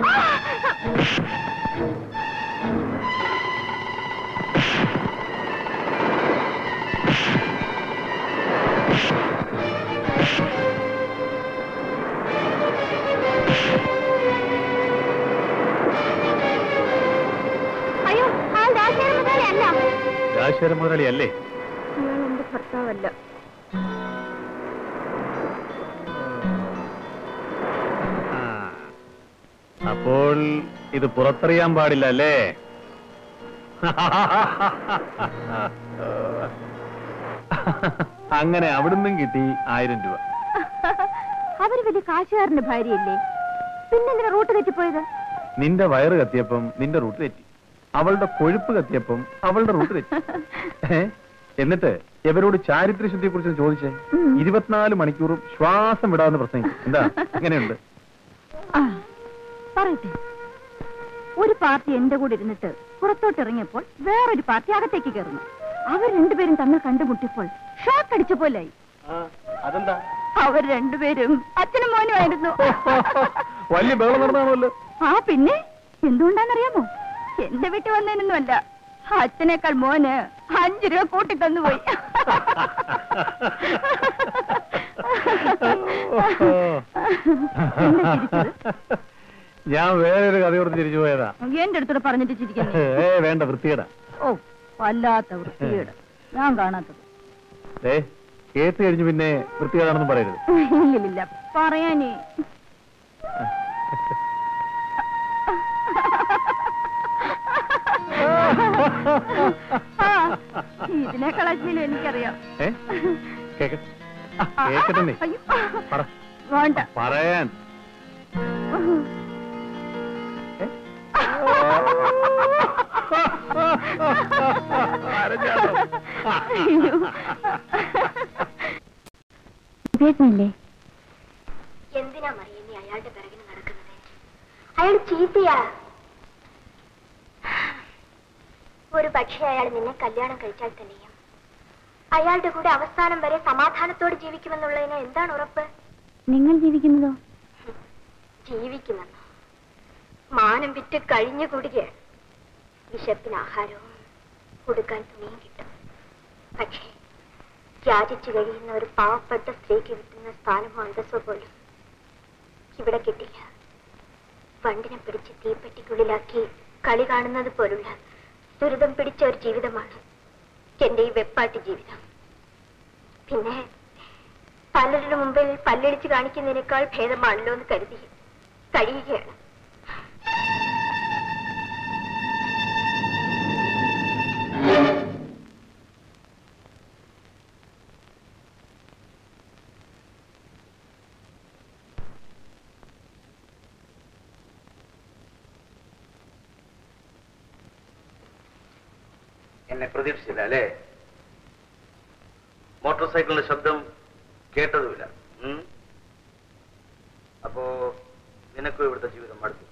Speaker 8: അയ്യോ ആ ദാശേര മുതലേ അല്ല
Speaker 6: രാജശേഖരൻ മുതലാളി അല്ലേ
Speaker 8: ഞാൻ എന്റെ ഭർത്താവല്ല
Speaker 6: ആ. അപ്പോൾ ഇത് പുറത്തറിയാൻ പാടില്ല അല്ലേ അങ്ങനെ അവിടുന്നും കിട്ടി ആയിരം രൂപ
Speaker 8: അവര് വലിയ കാശുകാരന്റെ ഭാര്യയല്ലേ പിന്നെന്തിനാ റൂട്ട് തെറ്റിപ്പോയത്
Speaker 6: നിന്റെ വയറ് കത്തിയപ്പം നിന്റെ റൂട്ട് തെറ്റി അവളുടെ കൊഴുപ്പ് കത്തിയപ്പം അവളുടെ റൂട്ട് തെറ്റി ഏ? എന്നിട്ട് ഇവരോട് ചാരിത്രശുദ്ധിയെ കുറിച്ച് ചോദിച്ചേ
Speaker 8: ഉം.
Speaker 6: ഇരുപത്തിനാല് മണിക്കൂറും ശ്വാസം വിടാതെ പ്രസംഗിക്കും എന്താ എങ്ങനെയുണ്ട്
Speaker 8: ആ, പറയട്ടെ ഒരു പാർട്ടി എന്റെ കൂടെ ഇരുന്നിട്ട് പുറത്തോട്ട് ഇറങ്ങിയപ്പോൾ വേറൊരു പാർട്ടി അകത്തേക്ക് കയറുന്നു അവർ രണ്ടുപേരും തമ്മിൽ കണ്ടുമുട്ടിയപ്പോൾ ഷോക്ക് അടിച്ച പോലായി
Speaker 6: അതെന്താ
Speaker 8: അവർ രണ്ടുപേരും അച്ഛനും മോനും ആയിരുന്നു
Speaker 6: വലിയ ബഹളം നടന്നാണല്ലോ
Speaker 8: ആ പിന്നെ എന്തുകൊണ്ടാന്നറിയാമോ എന്റെ വീട്ടിൽ വന്നതിനൊന്നുമല്ല അച്ഛനേക്കാൾ മോന് അഞ്ചു രൂപ കൂട്ടി തന്നുപോയി എന്താ ചിരിച്ചത്?
Speaker 6: ഞാൻ വേറൊരു കഥയോട് തിരിച്ചു പോയതാ
Speaker 8: എന്റെ അടുത്തോട് പറഞ്ഞിട്ട് ചിരിക്കുന്നു
Speaker 6: ഏ വേണ്ട വൃത്തികേടാ
Speaker 8: ഓ വല്ലാത്ത വൃത്തികേട് ഞാൻ കാണാത്തത്
Speaker 6: ഏ കേസ് കഴിഞ്ഞ് പിന്നെ വൃത്തികേടാണെന്നും പറയരുത്
Speaker 8: ഇല്ലില്ല പറയാനേ ആ, ഇതിനേക്കാൾ അശ്ലീലം എനിക്കറിയാം
Speaker 6: ഏ കേക്ക് ആ, കേക്കട്ടെ നീ
Speaker 8: അയ്യോ.
Speaker 6: പറ
Speaker 8: വേണ്ട
Speaker 6: പറയാൻ
Speaker 8: അയ്യോ. കേട്ടില്ലേ
Speaker 4: എന്തിനാ മറിയ നീ അയാളുടെ പിറകിന് നടക്കുന്നത് അയാൾ ചീത്തയാ ഒരു പക്ഷേ അയാൾ നിന്നെ കല്യാണം കഴിച്ചാൽ തന്നെയും അയാളുടെ കൂടെ അവസാനം വരെ സമാധാനത്തോടെ ജീവിക്കുമെന്നുള്ളതിന് എന്താണ് ഉറപ്പ്
Speaker 8: നിങ്ങൾ ജീവിക്കുന്നതോ
Speaker 4: ജീവിക്കുമെന്നോ മാനം വിറ്റ് കഴിഞ്ഞു കൂടുകയാണ് വിശപ്പിന് ആഹാരവും കൊടുക്കാൻ തുണിയും കിട്ടും പക്ഷേ യാചിച്ചു കഴിയുന്ന ഒരു പാവപ്പെട്ട സ്ത്രീക്ക് കിട്ടുന്ന സ്ഥാനമോ അന്തസ്സോ പോലും ഇവിടെ കിട്ടില്ല വണ്ടിനെ പിടിച്ച് തീപ്പെട്ടിക്കുള്ളിലാക്കി കളി കാണുന്നത് പോലുള്ള ദുരിതം പിടിച്ച ഒരു ജീവിതമാണ് എന്റെ ഈ വെപ്പാട്ടി ജീവിതം പിന്നെ പലരുടെ മുമ്പിൽ പല്ലടിച്ച് കാണിക്കുന്നതിനേക്കാൾ ഭേദമാണല്ലോ എന്ന് കരുതി കഴിയുകയാണ്
Speaker 7: എന്നെ പ്രതീക്ഷിച്ചില്ല അല്ലേ മോട്ടോർ സൈക്കിളിന്റെ ശബ്ദം കേട്ടതുമില്ല ഉം? അപ്പോ നിനക്കും ഇവിടുത്തെ ജീവിതം മടുത്തു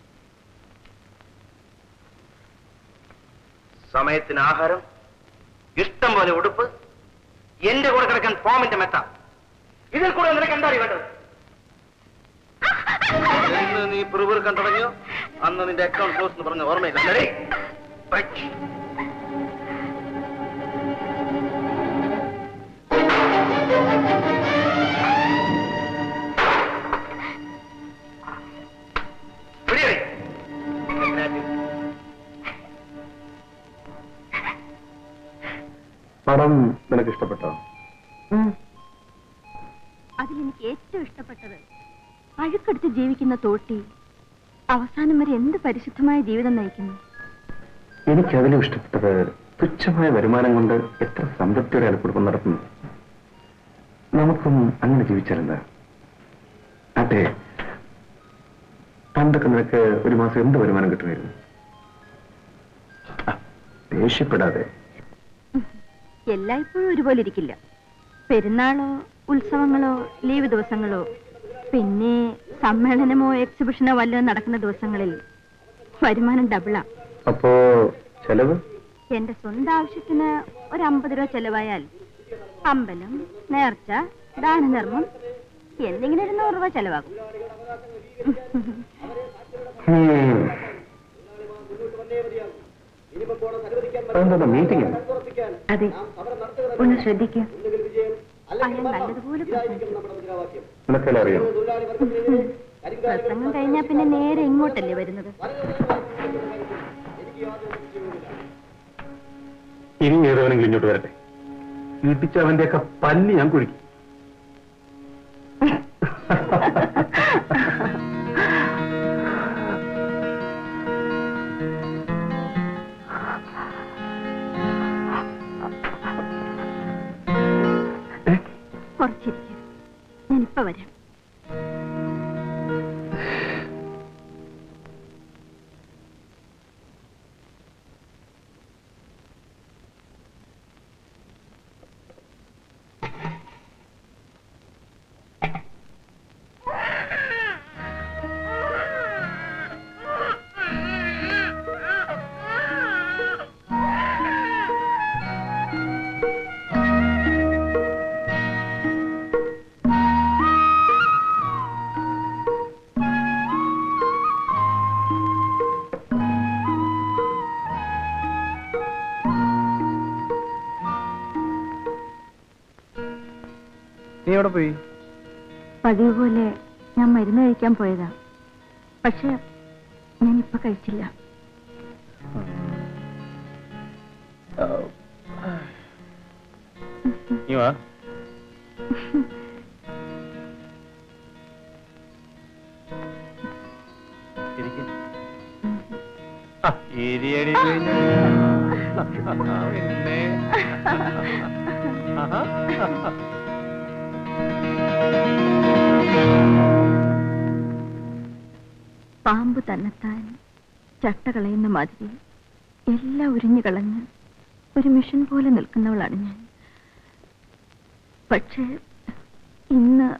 Speaker 7: സമയത്തിന് ആഹാരം ഇഷ്ടം പോലെ ഉടുപ്പ് എന്റെ കൂടെ കിടക്കാൻ ഫോമിന്റെ മെത്ത ഇതിൽ കൂടെ നിനക്ക് എന്താ വേണ്ടത് എന്ന് നീ പിറുപിറുക്കാൻ തുടങ്ങിയോ അന്ന് നിന്റെ അക്കൗണ്ട് ക്ലോസ് എന്ന് പറഞ്ഞ ഓർമ്മയില്ല അല്ലേ? പറ്റി. പിടിയടി.
Speaker 6: പടം നിനക്ക് ഇഷ്ടപ്പെട്ടോ
Speaker 8: അതിലെനിക്ക് ഏറ്റവും ഇഷ്ടപ്പെട്ടത് അഴുക്കെടുത്ത് ജീവിക്കുന്ന തോട്ടി അവസാനം വരെ എന്ത് പരിശുദ്ധമായ ജീവിതം നയിക്കുന്നു
Speaker 6: എനിക്ക് അതിലും ഇഷ്ടപ്പെട്ടത് തുച്ഛമായ വരുമാനം കൊണ്ട് എത്ര സംതൃപ്തിയോടെയാണ് കുടുംബം നടത്തുന്നത് നമുക്കും അങ്ങനെ ജീവിച്ചാലെന്താ അതെ പണ്ടൊക്കെ നിനക്ക് ഒരു മാസം എന്ത് വരുമാനം കിട്ടുമായിരുന്നു ആ, ദേഷ്യപ്പെടാതെ
Speaker 8: എല്ലായ്പ്പോഴും ഒരുപോലെ ഇരിക്കില്ല പെരുന്നാളോ ഉത്സവങ്ങളോ ലീവ് ദിവസങ്ങളോ പിന്നെ സമ്മേളനമോ എക്സിബിഷനോ വല്ലതും നടക്കുന്ന ദിവസങ്ങളിൽ വരുമാനം ഡബിളാ
Speaker 6: അപ്പോ ചെലവ്
Speaker 8: എന്റെ സ്വന്തം ആവശ്യത്തിന് ഒരു അമ്പത് രൂപ ചെലവായാൽ അമ്പലം നേർച്ച ദാനധർമ്മം എന്തെങ്കിലും ഒരു നൂറ് രൂപ ചെലവാകും
Speaker 6: ഹും. അതെന്താ മീറ്റിംഗ്
Speaker 8: അതെ ഒന്ന് ശ്രദ്ധിക്കുക അയാൾ നല്ലതുപോലെ പ്രസംഗിക്കും.
Speaker 6: നിനക്കെല്ലാം അറിയാം
Speaker 8: പ്രസംഗം കഴിഞ്ഞാൽ പിന്നെ നേരെ ഇങ്ങോട്ടല്ലേ വരുന്നത്
Speaker 6: ഇനി ഏതവനെങ്കിലും ഇങ്ങോട്ട് വരട്ടെ ഇടിച്ച അവന്റെയൊക്കെ പല്ല് ഞാൻ കുഴിക്കും
Speaker 8: കുറച്ചിരിക്കുക ഞാനിപ്പോ വരാം
Speaker 6: നീ എവിടെ പോയി
Speaker 8: പതിവ് പോലെ ഞാൻ മരുന്ന് കഴിക്കാൻ പോയതാ പക്ഷെ ഞാൻ ഇപ്പൊ കഴിച്ചില്ല
Speaker 6: നീ വാ ഇരിക്ക്. ആ, ഇരിയടി കഴിഞ്ഞു. പിന്നെ. ആഹാ.
Speaker 8: പാമ്പ് തന്നെത്താൻ ചട്ട കളയുന്ന മാതിരി എല്ലാം ഉരിഞ്ഞു കളഞ്ഞ് ഒരു മിഷൻ പോലെ നിൽക്കുന്നവളാണ് ഞാൻ പക്ഷേ ഇന്ന്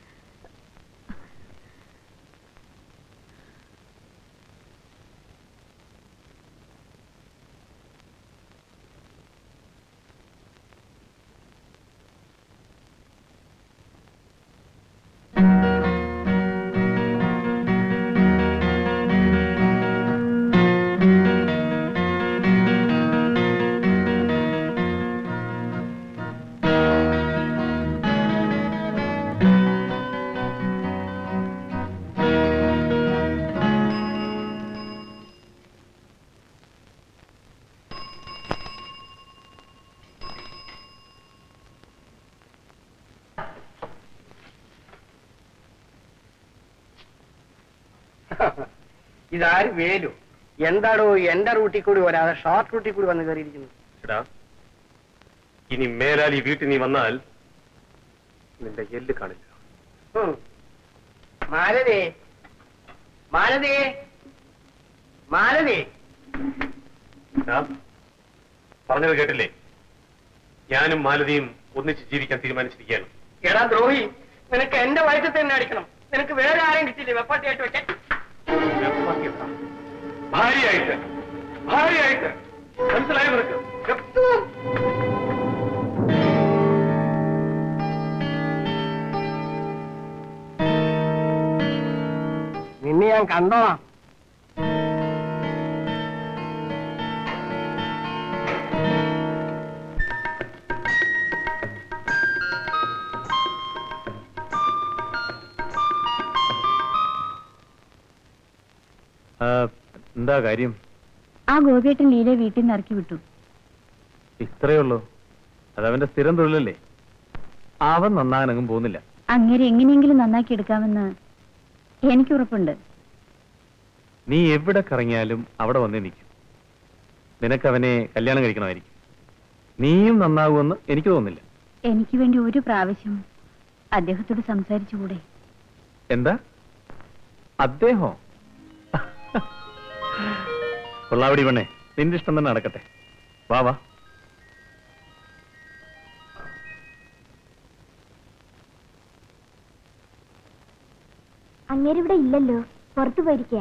Speaker 2: ഇതാര് വേലു എന്താടോ എന്റെ റൂട്ടിൽ കൂടി വരാതെ ഷോർട്ട് റൂട്ടിൽ കൂടി വന്ന് കയറിയിരിക്കുന്നു
Speaker 6: എടാ, ഇനി മേലാൽ ഈ വീട്ടിൽ നീ വന്നാൽ നിന്റെ എല്ല് കാണില്ല
Speaker 2: ഉം. മാലതേ മാലതേ മാലതേ
Speaker 6: എടാ, പറഞ്ഞത് കേട്ടില്ലേ ഞാനും മാലതിയും ഒന്നിച്ച് ജീവിക്കാൻ തീരുമാനിച്ചിരിക്കുകയാണ്
Speaker 2: എടാ ദ്രോഹി നിനക്ക് എന്റെ വയറ്റിൽ തന്നെ അടിക്കണം നിനക്ക് വേറെ ആരെയും കിട്ടില്ലേ വെപ്പാട്ടിയായിട്ട് വെക്കാൻ
Speaker 6: ഭാര്യയായിട്ട് ഭാര്യയായിട്ട് മനസ്സിലായോ നിനക്ക്
Speaker 2: നിന്നെ ഞാൻ കണ്ടോളാം
Speaker 6: എന്താ കാര്യം
Speaker 8: ആ ഗോപിയേട്ടൻ ലീലയെ വീട്ടിൽ നിന്ന് ഇറക്കി വിട്ടു
Speaker 6: ഇത്രയേ ഉള്ളൂ അതവന്റെ സ്ഥിരം തൊഴിലല്ലേ അവൻ നന്നാകാനങ്ങും പോകുന്നില്ല
Speaker 8: അങ്ങനെ എങ്ങനെയെങ്കിലും നന്നാക്കി എടുക്കാമെന്ന് എനിക്ക് ഉറപ്പുണ്ട്
Speaker 6: നീ എവിടെ കറങ്ങിയാലും അവിടെ വന്നേ നിൽക്കും നിനക്ക് അവനെ കല്യാണം കഴിക്കണമായിരിക്കും നീയും നന്നാകുമെന്ന് എനിക്ക് തോന്നുന്നില്ല
Speaker 8: എനിക്ക് വേണ്ടി ഒരു പ്രാവശ്യം അദ്ദേഹത്തോട് സംസാരിച്ചുകൂടെ
Speaker 6: എന്താ അദ്ദേഹോ കൊള്ളാവടി പെണ്ണേ നിന്റെ ഇഷ്ടം തന്നെ നടക്കട്ടെ വാ വാ
Speaker 4: അങ്ങേരിവിടെ ഇല്ലല്ലോ പുറത്തു പോയിരിക്കുക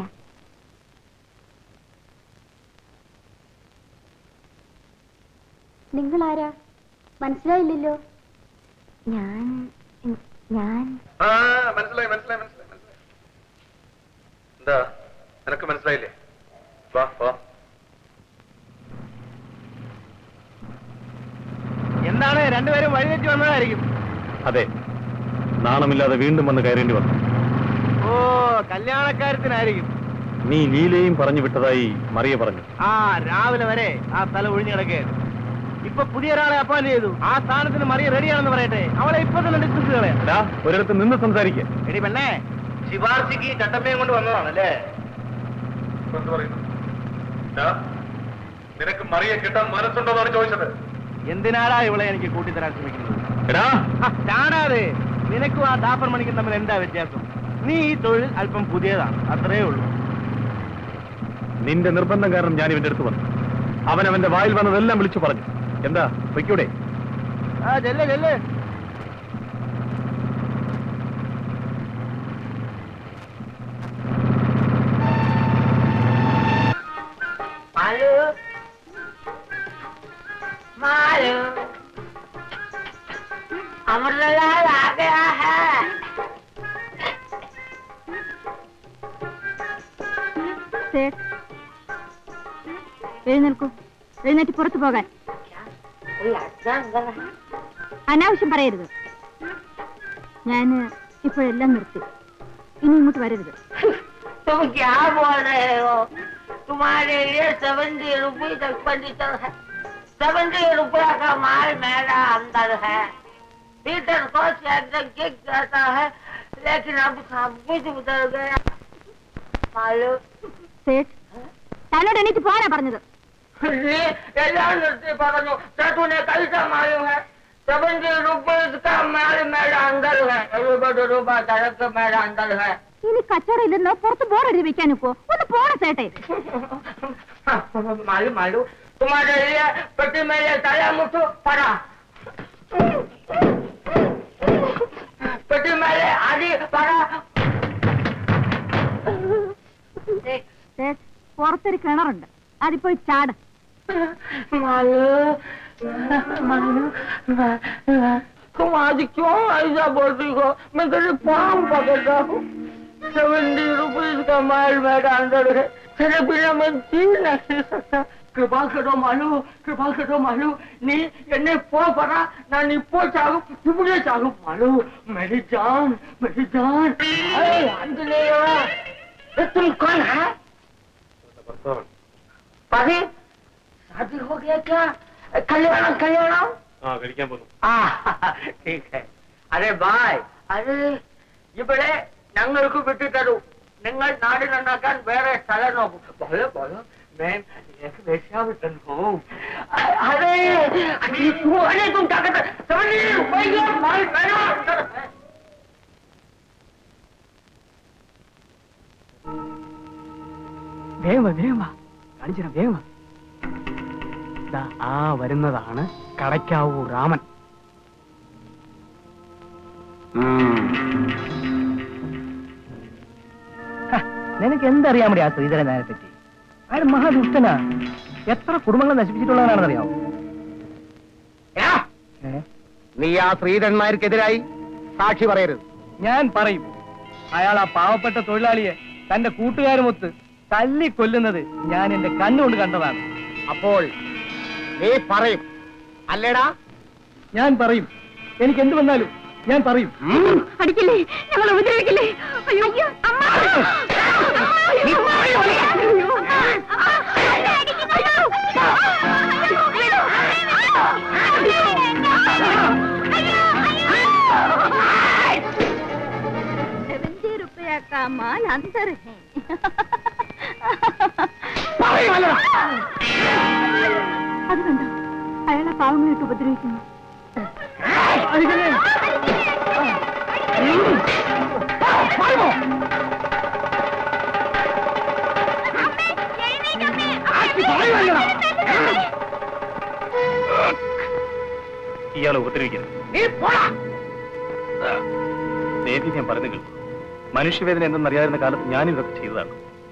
Speaker 4: നിങ്ങൾ ആരാ മനസ്സിലായില്ലല്ലോ ഞാൻ ഞാൻ
Speaker 7: ആ മനസ്സിലായി മനസ്സിലായി മനസ്സിലായി മനസ്സിലായി എന്താ നിനക്ക് മനസ്സിലായില്ലേ വാ വാ
Speaker 2: എന്താണ് രണ്ടുപേരും വഴിതെറ്റി വന്നതായിരിക്കും
Speaker 6: അതെ നാണമില്ലാതെ വീണ്ടും വന്ന് കയറേണ്ടി വന്നു
Speaker 2: ഓ കല്യാണക്കാര്യത്തിനായിരിക്കും
Speaker 6: നീ ലീലയും പറഞ്ഞു വിട്ടതായി മറിയ പറഞ്ഞു
Speaker 2: ആ രാവിലെ വരെ ആ സ്ഥലം ഒഴിഞ്ഞു കിടക്കുകയായിരുന്നു ഇപ്പൊ പുതിയ ഒരാളെ അപ്പോയിന്റ് ചെയ്തു ആ സ്ഥാനത്തിന് മറിയ റെഡിയാണെന്ന് പറയട്ടെ അവളെ ഇപ്പൊ തന്നെ ഡിസ്കസ് കളയാം
Speaker 6: എടാ ഒരിടത്ത് നിന്ന് സംസാരിക്കുക
Speaker 2: എടി പെണ്ണേ
Speaker 7: ശിവാർജിക്ക് ചട്ടമ്മയും കൊണ്ട് വന്നതാണല്ലേ എന്ത് പറയുന്നു ദാ, നിനക്ക് മറിയെ കിട്ടാൻ മനസ്സുണ്ടോന്നാണ് ചോദിച്ചത്
Speaker 2: എന്തിനാടാ ഇവളെ എനിക്ക് കൂട്ടിത്തരാൻ ശ്രമിക്കുന്നത്
Speaker 6: എടാ
Speaker 2: ആ, കാണാതെ നിനക്കും ആ ദാഫർ മണിക്കും തമ്മിൽ എന്താ വ്യത്യാസം നീ ഈ തൊഴിൽ അല്പം പുതിയതാണ് അത്രേ ഉള്ളൂ
Speaker 6: നിന്റെ നിർബന്ധം കാരണം ഞാൻ ഇവന്റെ അടുത്ത് വന്നു അവൻ അവന്റെ വായിൽ വന്നതെല്ലാം വിളിച്ചു പറഞ്ഞു എന്താ വയ്ക്കൂടെ
Speaker 2: ആ ചെല്ല് ചെല്ല്
Speaker 9: मालू मालू अमरलाल आ गया है
Speaker 8: സേഠ് എഴുന്നേൽക്കൂ എഴുന്നേറ്റ് പുറത്തു പോകാൻ
Speaker 9: कोई अच्छा अंदर है
Speaker 8: അനാവശ്യം പറയരുത് ഞാൻ ഇപ്പോഴെല്ലാം നിർത്തി ഇനി ഇങ്ങോട്ട് വരരുത്
Speaker 9: तुम क्या बोल रहे हो तुम्हारे लिए सेवेंटी रुपये तक पंडितर है सेवेंटी रुपया का माल मेरा अंदर है पीटर को चैतक किक कहता है लेकिन अब सब कुछ उधर गया मालूम
Speaker 8: സേഠ് തന്നോട് എണീറ്റ് പോരാ പറഞ്ഞത്
Speaker 9: നീ എല്ലാം നിർത്തി പറഞ്ഞു ചേട്ടനെ കൈസ മാലും है सेवेंटी रुपये का माल मेरा अंदर है എഴുപത് രൂപ ചരക്ക് मेरा अंदर है
Speaker 8: ഇനി കച്ചവടം ഇല്ലെന്നോ പുറത്ത് ബോർഡെഴുതി വെക്കാൻ ഒക്കോ ഒന്ന് പോണ സേട്ടെ
Speaker 9: मालूम मालूम तुम्हारे लिए पेटी मेरे ताला मुठो पड़ा पेटी मेरे आदि पड़ा
Speaker 8: സേഠ് പുറത്തൊരു കിണറുണ്ട് അതിപ്പോയി ചാട്
Speaker 9: मालूम मालूम तुम आज क्यों ऐसा बोलती हो मैं तेरे पाँव पकड़ता हूँ सेवेंटी रुपीज का माल मेरा अंदर है तेरे बिना मैं जी नहीं सकता കൃപാ കരോ മാലു കൃപാ കരോ മാലു നീ എന്നെ പോ പറ ഞാൻ ഇപ്പോ ചാകും ഇവിടെ ചാകും മാലു मेरी जान मेरी जान अरे आंजनेय ये तुम कौन है पति शादी हो गया क्या कल्याण कल्याण
Speaker 6: ആ കഴിക്കാൻ പോകുന്നു
Speaker 9: ആ ठीक है അതെ ബായ് അതെ ഇവിടെ ഞങ്ങൾക്ക് വിട്ടുതരൂ നിങ്ങൾ നാട് നന്നാക്കാൻ വേറെ സ്ഥലം നോക്കും ബോലോ ബോലോ मैं एक वेश्यावतन हूँ अरे अरे तू अरे तुम क्या करते समझ रुपये माल मेरा अंदर है
Speaker 2: വേഗം വാ, വേഗം വാ കാണിച്ചിരാം വേഗം വാ. ദാ, ആ വരുന്നതാണ് കടയ്ക്കാവൂർ രാമൻ നിനക്ക് എന്തറിയാൻ ആ ശ്രീധരൻ നായരെ പറ്റി അയാൾ മഹാദുഷ്ടനാ എത്ര കുടുംബങ്ങൾ നശിപ്പിച്ചിട്ടുള്ളവനാണെന്നറിയാമോ
Speaker 10: നീ ആ ശ്രീധരന്മാർക്കെതിരായി സാക്ഷി പറയരുത്
Speaker 2: ഞാൻ പറയും അയാൾ ആ പാവപ്പെട്ട തൊഴിലാളിയെ തന്റെ കൂട്ടുകാരുമൊത്ത് തല്ലി കൊല്ലുന്നത് ഞാൻ എന്റെ കണ്ണുകൊണ്ട് കണ്ടതാണ്
Speaker 10: അപ്പോൾ നീ പറയും അല്ലേടാ
Speaker 2: ഞാൻ പറയും എനിക്ക് എന്ത് വന്നാലും ഞാൻ പറയും
Speaker 8: അടിക്കില്ലേ ഞങ്ങൾ ഉപദ്രവിക്കില്ലേ അയ്യോ അമ്മ അയ്യോ, അയ്യോ. അമ്മ, അടിക്കുന്നു. അയ്യോ. अंदर है അത് കണ്ടോ അയാളെ പാവങ്ങളായിട്ട് ഉപദ്രവിക്കുന്നു
Speaker 6: ഇയാളെ ഉപദ്രവിക്കരുത് ദേവി ഞാൻ പറഞ്ഞു കേൾക്കും മനുഷ്യവേദന എന്തെന്നറിയാതിരുന്ന കാലത്ത് ഞാനും ഇതൊക്കെ ചെയ്തതാണ്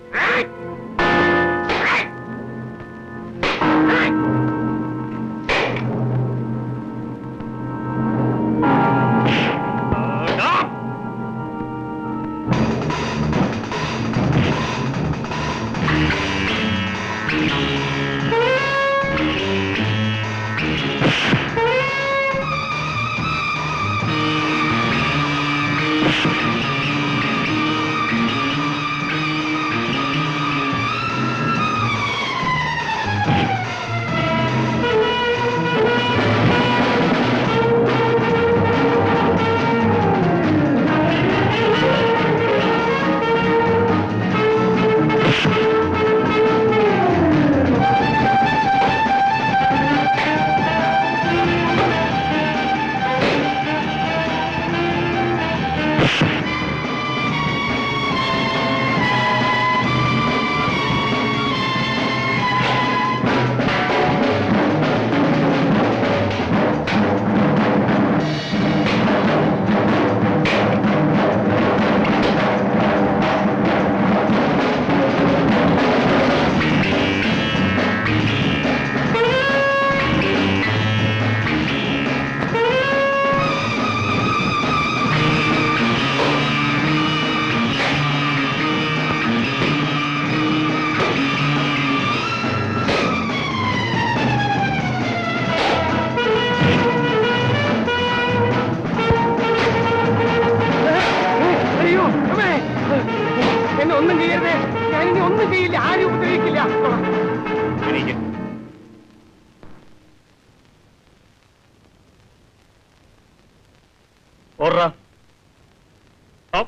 Speaker 2: അയ്യോ അമ്മേ എന്നെ ഒന്നും ചെയ്യരുതേ ഞാനിനി ഒന്നും ചെയ്യില്ല ആരും ഉപദ്രവിക്കില്ല
Speaker 6: എണീക്ക്. ഓർറാ ഓ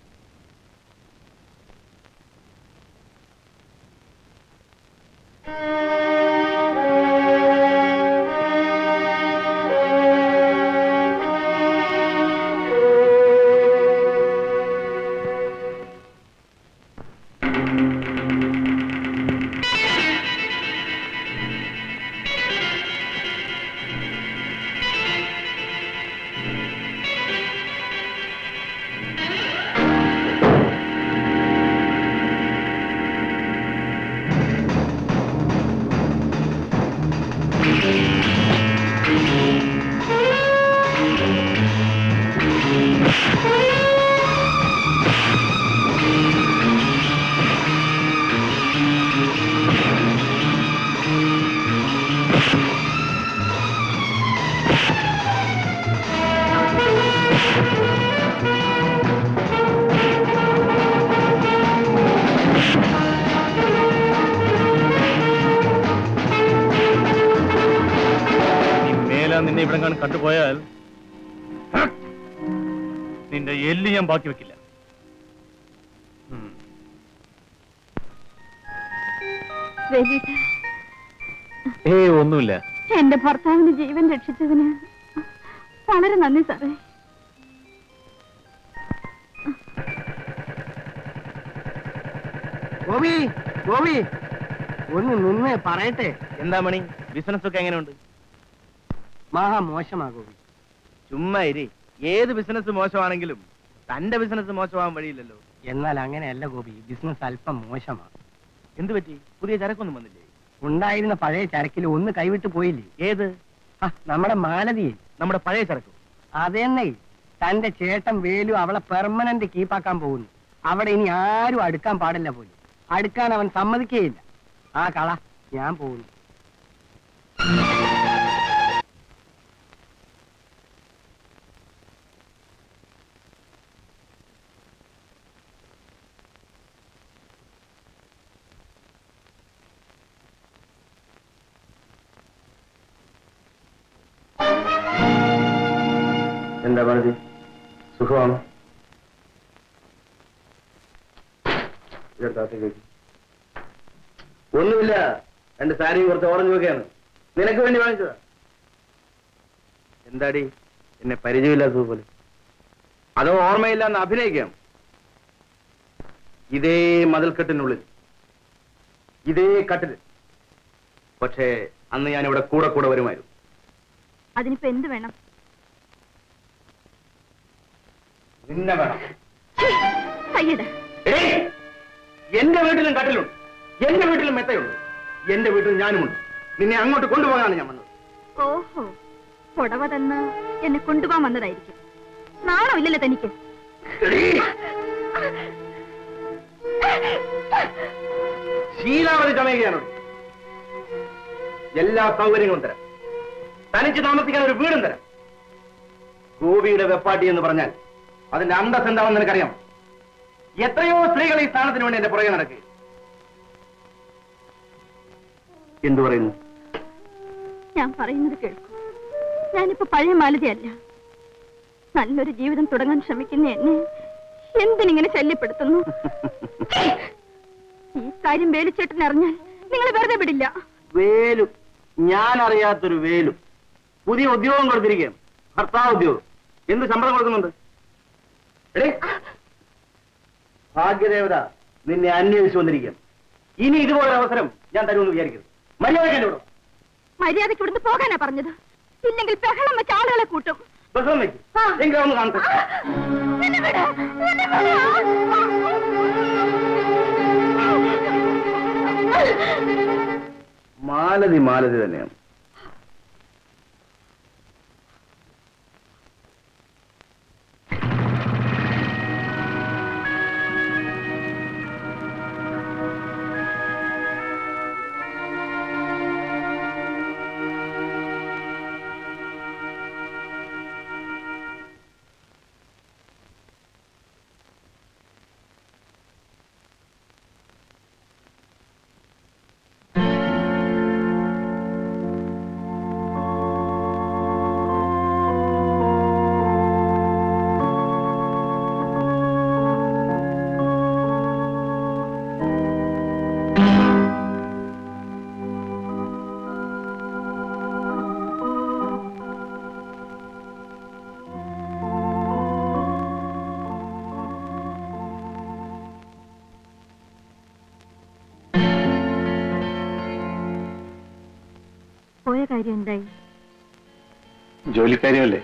Speaker 6: നീ മേലാ നിന്നെ ഇവിടെ കാണും കണ്ടുപോയാൽ നിന്റെ എല്ല് ഞാൻ ബാക്കി വെക്കില്ല ഉം.
Speaker 8: വേദിത
Speaker 6: ഏയ് ഒന്നുമില്ല
Speaker 8: എന്റെ ഭർത്താവിന് ജീവൻ രക്ഷിച്ചതിന് വളരെ നന്ദി സാറേ
Speaker 2: ഗോപി ഗോപി ഒന്ന് നിന്ന് പറയട്ടെ
Speaker 7: എന്താ മണി ബിസിനസ് ഒക്കെ എങ്ങനെയുണ്ട്
Speaker 2: മഹാ മോശമാ ഗോപി
Speaker 7: ചുമ്മാ ഇരി ഏത് ബിസിനസ് മോശമാണെങ്കിലും തന്റെ ബിസിനസ് മോശമാവാൻ വഴിയില്ലല്ലോ
Speaker 2: എന്നാൽ അങ്ങനെയല്ല ഗോപി ബിസിനസ് അല്പം മോശമാ
Speaker 7: എന്ത് പറ്റി പുതിയ ചരക്കൊന്നും വന്നില്ലേ
Speaker 2: ഉണ്ടായിരുന്ന പഴയ ചരക്കിൽ ഒന്ന് കൈവിട്ട് പോയില്ലേ
Speaker 7: ഏത്
Speaker 2: ആ, നമ്മുടെ മാലതിയെ
Speaker 7: നമ്മുടെ പഴയ ചരക്ക്
Speaker 2: അതെന്നേ തന്റെ ചേട്ടൻ വേലു അവളെ പെർമനന്റ് കീപ്പാക്കാൻ പോകുന്നു അവിടെ ഇനി ആരും അടുക്കാൻ പാടില്ല പോലും അടുക്കാൻ അവൻ സമ്മതിക്കുകയില്ല ആ കള ഞാൻ പോകുന്നു
Speaker 6: എന്താ പറഞ്ഞത് സുഖമാണോ
Speaker 7: ഒന്നുമില്ല രണ്ട് സാരിയും കുറച്ച് ഓറഞ്ച് ഒക്കെയാണ് നിനക്ക് വേണ്ടി വാങ്ങിച്ചതാ എന്താടി എന്നെ പരിചയമില്ലാത്തത് പോലെ അതോ ഓർമ്മയില്ലാന്ന് അഭിനയിക്കാം ഇതേ മതിൽക്കെട്ടിനുള്ളിൽ ഇതേ കട്ടിൽ പക്ഷേ അന്ന് ഞാൻ ഇവിടെ കൂടെ കൂടെ വരുമായിരുന്നു
Speaker 8: അതിനിപ്പോ എന്ത് വേണം
Speaker 7: നിന്നെ വേണം
Speaker 8: അയ്യടാ
Speaker 7: എടീ, എന്റെ വീട്ടിലും കട്ടിലുണ്ട് എന്റെ വീട്ടിലും മെത്തയുണ്ട് എന്റെ വീട്ടിൽ ഞാനുമുണ്ട് നിന്നെ അങ്ങോട്ട് കൊണ്ടുപോകാനാണ് ഞാൻ വന്നത്
Speaker 8: ഓഹോ പുടവ തന്ന് എന്നെ കൊണ്ടുപോകാൻ വന്നതായിരിക്കും നാണമില്ലല്ലോ തനിക്ക്
Speaker 7: എടീ, ശീലാവധി ചമയുകയാണോ എല്ലാ സൗകര്യങ്ങളും തരാം തനിച്ച് താമസിക്കാൻ ഒരു വീടും തരാം ഗോപിയുടെ വെപ്പാട്ടി എന്ന് പറഞ്ഞാൽ അതിന്റെ അന്തസ് എന്താണെന്ന് നിനക്കറിയാം എത്രയോ സ്ത്രീകൾ ഈ സ്ഥാനത്തിന് വേണ്ടി എന്റെ പുറകെ നടക്കുക എന്തു പറയുന്നു
Speaker 8: ഞാൻ പറയുന്നത് കേൾക്കൂ ഞാനിപ്പോ പഴയ മാലതിയല്ല നല്ലൊരു ജീവിതം തുടങ്ങാൻ ശ്രമിക്കുന്ന എന്നെ എന്തിനിങ്ങനെ ശല്യപ്പെടുത്തുന്നു ഈ കാര്യം വേലിച്ചേട്ടൻ അറിഞ്ഞാൽ നിങ്ങൾ വെറുതെ വിടില്ല
Speaker 7: വേലു ഞാൻ അറിയാത്തൊരു വേലു പുതിയ ഉദ്യോഗം കൊടുത്തിരിക്കുകയാണ് ഭർത്താവ് ഉദ്യോഗം എന്ത് ശമ്പളം കൊടുക്കുന്നുണ്ട് എടേ ഭാഗ്യദേവത നിന്നെ അന്വേഷിച്ചു വന്നിരിക്കുകയാണ് ഇനി ഇതുപോലൊരു അവസരം ഞാൻ തരുമെന്ന് വിചാരിക്കരുത് മര്യാദയ്ക്ക് എന്നെ വിടും
Speaker 8: മര്യാദയ്ക്ക് ഇവിടുന്ന് പോകാനാ പറഞ്ഞത് ഇല്ലെങ്കിൽ ബഹളം വെച്ച് ആളുകളെ കൂട്ടും
Speaker 7: ബഹളം വെക്കും എങ്കിൽ ഒന്ന് കാണട്ടെ
Speaker 8: എന്നെ വിട്, എന്നെ വിട്.
Speaker 7: മാലതി മാലതി തന്നെയാണ്
Speaker 8: പോയ കാര്യം എന്തായി
Speaker 6: ജോലിക്കാരിയല്ലേ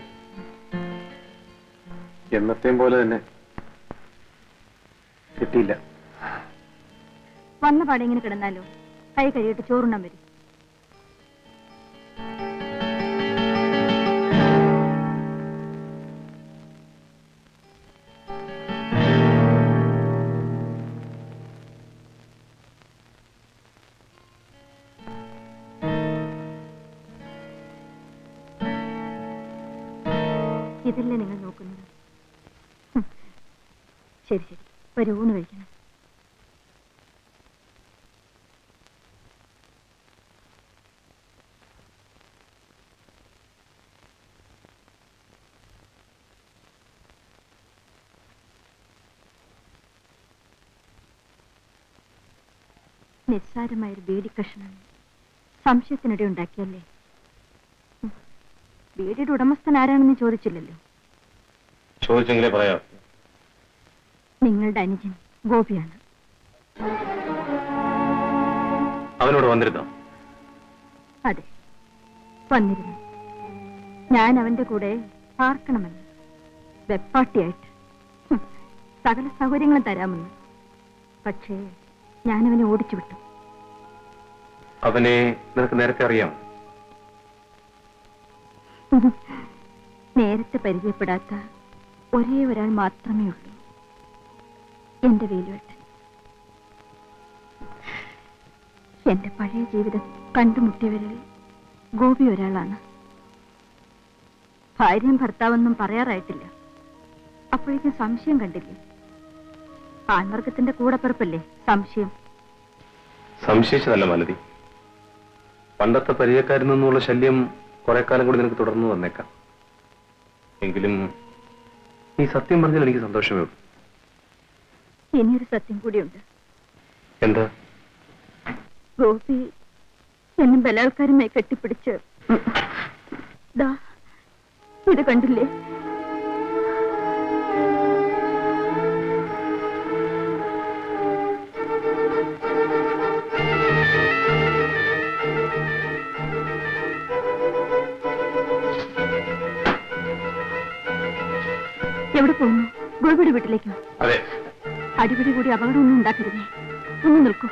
Speaker 6: എന്നത്തെയും പോലെ തന്നെ കിട്ടിയില്ല
Speaker 8: വന്ന പാടെ ഇങ്ങനെ കിടന്നാലോ കൈ കഴിയിട്ട് ചോറുണ്ണാൻ വരും ഇതല്ലേ നിങ്ങൾ നോക്കുന്നത് ഹും. ശരി ശരി ഒരു ഊണ് കഴിക്കണം നിസ്സാരമായൊരു ബീഡി കഷ്ണം സംശയത്തിനിടെ ഉണ്ടാക്കിയല്ലേ ഉം. ബീഡിയുടെ ഉടമസ്ഥൻ ആരാണെന്ന് ചോദിച്ചില്ലല്ലോ
Speaker 6: ചോദിച്ചെങ്കിലേ പറയാം
Speaker 8: നിങ്ങളുടെ അനുജൻ ഗോപിയാണ്
Speaker 6: അവനോട് വന്നിരുന്നോ
Speaker 8: അതെ വന്നിരുന്നു ഞാൻ അവന്റെ കൂടെ പാർക്കണമെന്ന് വെപ്പാട്ടിയായിട്ട് ഹും, സകല സൗകര്യങ്ങളും തരാമെന്ന് പക്ഷേ ഞാനവനെ ഓടിച്ചു വിട്ടു
Speaker 6: അവനെ നിനക്ക് നേരത്തെ അറിയാം
Speaker 8: നേരത്തെ പരിചയപ്പെടാത്ത ഒരേ ഒരാൾ മാത്രമേ ഉള്ളൂ എന്റെ വേലുവേട്ടൻ എന്റെ പഴയ ജീവിതം കണ്ടുമുട്ടിയവരിൽ ഗോപി ഒരാളാണ് ഭാര്യയും ഭർത്താവൊന്നും പറയാറായിട്ടില്ല അപ്പോഴേക്കും സംശയം കണ്ടില്ലേ ആൺവർഗത്തിന്റെ കൂടപ്പിറപ്പല്ലേ സംശയം
Speaker 6: സംശയിച്ചതല്ല മാലതി പണ്ടത്തെ പരിചയക്കാരിൽ നിന്നുള്ള ശല്യം കുറെ കാലം കൂടി നിനക്ക് തുടർന്നു വന്നേക്കാം എങ്കിലും നീ സത്യം പറഞ്ഞാൽ എനിക്ക് സന്തോഷമേ ഉള്ളൂ
Speaker 8: ഇനിയൊരു സത്യം കൂടിയുണ്ട്
Speaker 6: എന്താ
Speaker 8: ഗോപി എന്നെ ബലാത്കാരമായി കെട്ടിപ്പിടിച്ച് ദാ ഇത് കണ്ടില്ലേ എവിടെ പോകുന്നു ഗോപിയുടെ വീട്ടിലേക്കോ
Speaker 6: അതെ
Speaker 8: അടിപിടി കൂടി അപകടമൊന്നും ഉണ്ടാക്കരുതേ ഒന്ന് നിൽക്കൂ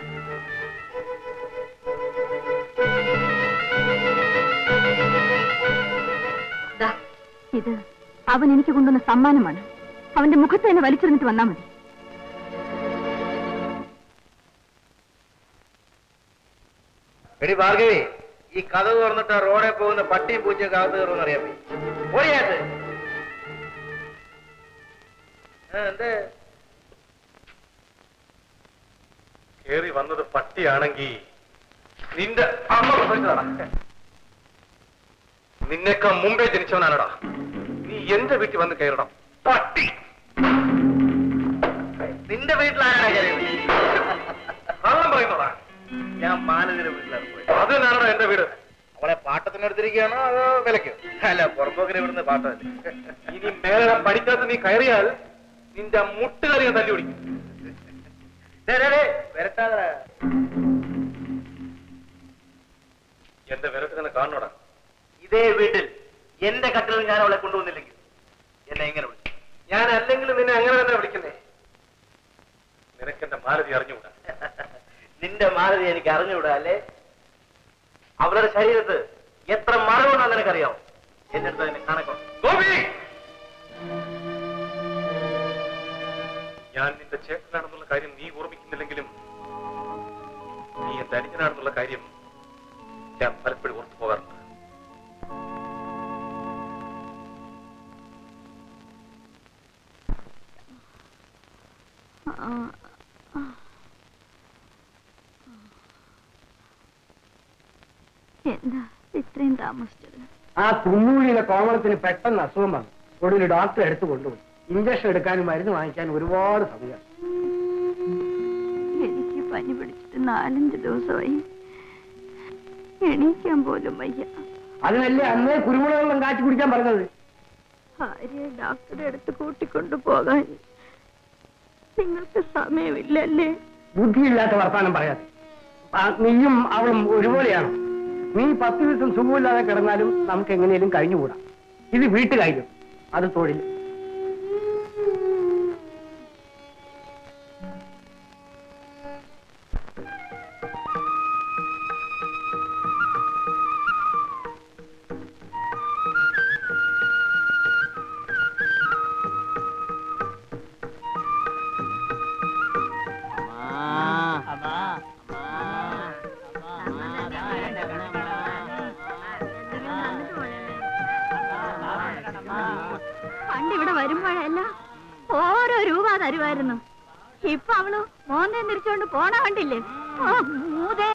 Speaker 8: ദാ, ഇത് അവൻ എനിക്ക് കൊണ്ടുവന്ന സമ്മാനമാണ് അവന്റെ മുഖത്ത് തന്നെ വലിച്ചെറിഞ്ഞിട്ട് വന്നാ മതി
Speaker 7: എടി ഭാർഗവി ഈ കഥ തുറന്നിട്ട് ആ റോഡിൽ പോകുന്ന പട്ടിയും പൂച്ചയും കാത്തു കയറുമെന്ന് അറിയാൻ പോയാട്ട് എന്തേ
Speaker 6: കേറി വന്നത് പട്ടിയാണെങ്കിൽ നിന്റെ അമ്മ പ്രസവിച്ചതാടാ നിന്നേക്കാൾ മുമ്പേ ജനിച്ചവനാണടാ നീ എന്റെ വീട്ടിൽ വന്ന് കയറണം പട്ടി
Speaker 7: നിന്റെ വീട്ടിലാരാണ് കയറിയത്
Speaker 6: കള്ളം പറയുന്നോടാ
Speaker 7: ഞാൻ മാനവിന്റെ വീട്ടിലാണ് പോയത്
Speaker 6: അത് തന്നെയാണോ എന്റെ വീട്
Speaker 7: അവളെ പാട്ടത്തിനെടുത്തിരിക്കുകയാണോ അതോ വിലക്കോ അല്ല പുറമ്പോക്കിനെ ഇവിടുന്ന് പാട്ടമല്ലേ
Speaker 6: ഇനി മേലെ പഠിക്കാത്ത നീ കയറിയാൽ നിന്റെ മുട്ടുകാരി ഞാൻ തല്ലി പിടിക്കും
Speaker 7: ഡേ, ഡേ, ഡേ, വരട്ടാതെ
Speaker 6: എന്റെ വിരട്ട് തന്നെ കാണണോടാ
Speaker 7: ഇതേ വീട്ടിൽ എന്റെ കട്ടിലിൽ ഞാൻ അവളെ കൊണ്ടുവന്നില്ലെങ്കിൽ എന്നെ എങ്ങനെ വിളിച്ചു
Speaker 6: ഞാൻ അല്ലെങ്കിൽ നിന്നെ അങ്ങനെ തന്നെ വിളിക്കുന്നേ നിനക്ക് എന്റെ മാലതി അറിഞ്ഞുകൂടാ
Speaker 7: നിന്റെ മാലതി എനിക്ക് അറിഞ്ഞുകൂടാ അല്ലേ അവളുടെ ശരീരത്ത് എത്ര മറവുണ്ടെന്ന് നിനക്കറിയാമോ എന്റെ അടുത്ത് അതിനെ കണക്കണം
Speaker 6: ഗോപി ഞാൻ നിന്റെ ചേട്ടനാണെന്നുള്ള കാര്യം നീ ഓർമ്മിക്കുന്നില്ലെങ്കിലും നീ എന്റെ അനുജനാണെന്നുള്ള കാര്യം ഞാൻ പലപ്പോഴും ഓർത്തു പോകാറുണ്ട്
Speaker 8: എന്താ ഇത്രയും താമസിച്ചത്
Speaker 2: ആ തുമ്മൂഴിയിലെ കോമളത്തിന് പെട്ടെന്ന് അസുഖം വന്നു ഒടുവിൽ ഡോക്ടറെ എടുത്തു കൊണ്ടുപോയി ഇഞ്ചക്ഷൻ എടുക്കാനും മരുന്ന് വാങ്ങിക്കാനും ഒരുപാട് സമയം
Speaker 8: എനിക്ക് പനി പിടിച്ചിട്ട് നാലഞ്ച് ദിവസമായി എണീക്കാൻ പോലും വയ്യ
Speaker 2: അതിനല്ലേ അന്നേ കുരുമുളക് വെള്ളം കാച്ചി കുടിക്കാൻ പറഞ്ഞത്
Speaker 8: ഭാര്യയെ ഡോക്ടറെ അടുത്ത് കൂട്ടിക്കൊണ്ടു പോകാൻ നിങ്ങൾക്ക് സമയമില്ലല്ലേ
Speaker 2: ബുദ്ധിയില്ലാത്ത വർത്താനം പറയാതെ ആ, നീയും അവളും ഒരുപോലെയാണ് നീ പത്ത് ദിവസം സുഖമില്ലാതെ കിടന്നാലും നമുക്ക് എങ്ങനെയും കഴിഞ്ഞുകൂടാ ഇത് വീട്ടുകാര്യം അത് തൊഴിൽ
Speaker 8: പണ്ട് ഇവിടെ വരുമ്പോഴെല്ലാം ഓരോ രൂപ തരുമായിരുന്നു ഇപ്പൊ അവള് മോന്തേ തിരിച്ചോണ്ട് പോണ കണ്ടില്ലേ ഓ, മൂതേ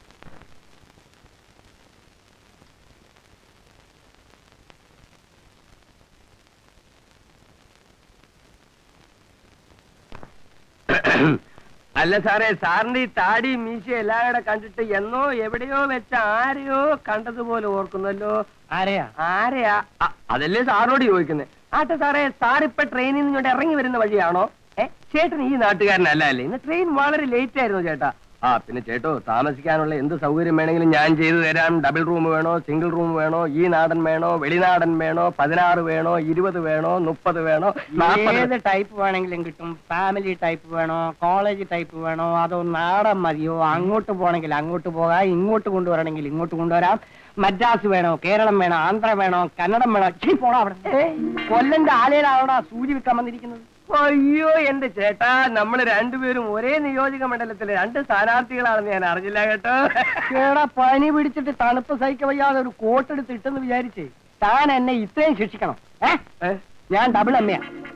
Speaker 2: അല്ല സാറേ സാറിന്റെ ഈ താടി മീശ എല്ലാവരുടെ കണ്ടിട്ട് എന്നോ എവിടെയോ വെച്ച ആരെയോ കണ്ടതുപോലെ ഓർക്കുന്നല്ലോ ആരെയാ ആരെയാ അ, അതല്ലേ സാറിനോട് ചോദിക്കുന്നത് ആട്ടെ സാറേ സാർ ഇപ്പൊ ട്രെയിനിൽ നിന്ന് ഇങ്ങോട്ട് ഇറങ്ങി വരുന്ന വഴിയാണോ ഏ ചേട്ടൻ ഈ നാട്ടുകാരനല്ല അല്ലേ ഇന്ന് ട്രെയിൻ വളരെ ലേറ്റ് ആയിരുന്നു ചേട്ടാ ആ പിന്നെ ചേട്ടോ താമസിക്കാനുള്ള എന്ത് സൗകര്യം വേണമെങ്കിലും ഞാൻ ചെയ്തു തരാം ഡബിൾ റൂം വേണോ സിംഗിൾ റൂം വേണോ ഈ നാടൻ വേണോ വെളിനാടൻ വേണോ പതിനാറ് വേണോ ഇരുപത് വേണോ മുപ്പത് വേണോ
Speaker 11: ഏത് ടൈപ്പ് വേണമെങ്കിലും കിട്ടും ഫാമിലി ടൈപ്പ് വേണോ കോളേജ് ടൈപ്പ് വേണോ അതോ നാടൻ മതിയോ അങ്ങോട്ട് പോകണമെങ്കിൽ അങ്ങോട്ട് പോകാം ഇങ്ങോട്ട് കൊണ്ടുവരണമെങ്കിൽ ഇങ്ങോട്ട് കൊണ്ടുവരാം മദ്രാസ് വേണോ കേരളം വേണോ ആന്ധ്ര വേണോ കന്നഡം വേണോ ചീ, പോടാ അവിടെ ഏയ്, കൊല്ലന്റെ ആലയിലാണോടാ സൂചി വിൽക്കാൻ വന്നിരിക്കുന്നത്
Speaker 2: അയ്യോ എന്റെ ചേട്ടാ നമ്മൾ രണ്ടുപേരും ഒരേ നിയോജക മണ്ഡലത്തിലെ രണ്ട് സ്ഥാനാർത്ഥികളാണെന്ന് ഞാൻ അറിഞ്ഞില്ല കേട്ടോ
Speaker 11: കേടാ പനി പിടിച്ചിട്ട് തണുപ്പ് സഹിക്ക വയ്യാതെ ഒരു കോട്ടെടുത്ത് ഇട്ടെന്ന് വിചാരിച്ചേ താൻ എന്നെ ഇത്രയും ശിക്ഷിക്കണം ഏ
Speaker 2: ഏ?
Speaker 11: ഞാൻ ഡബിൾ എമ്മയാ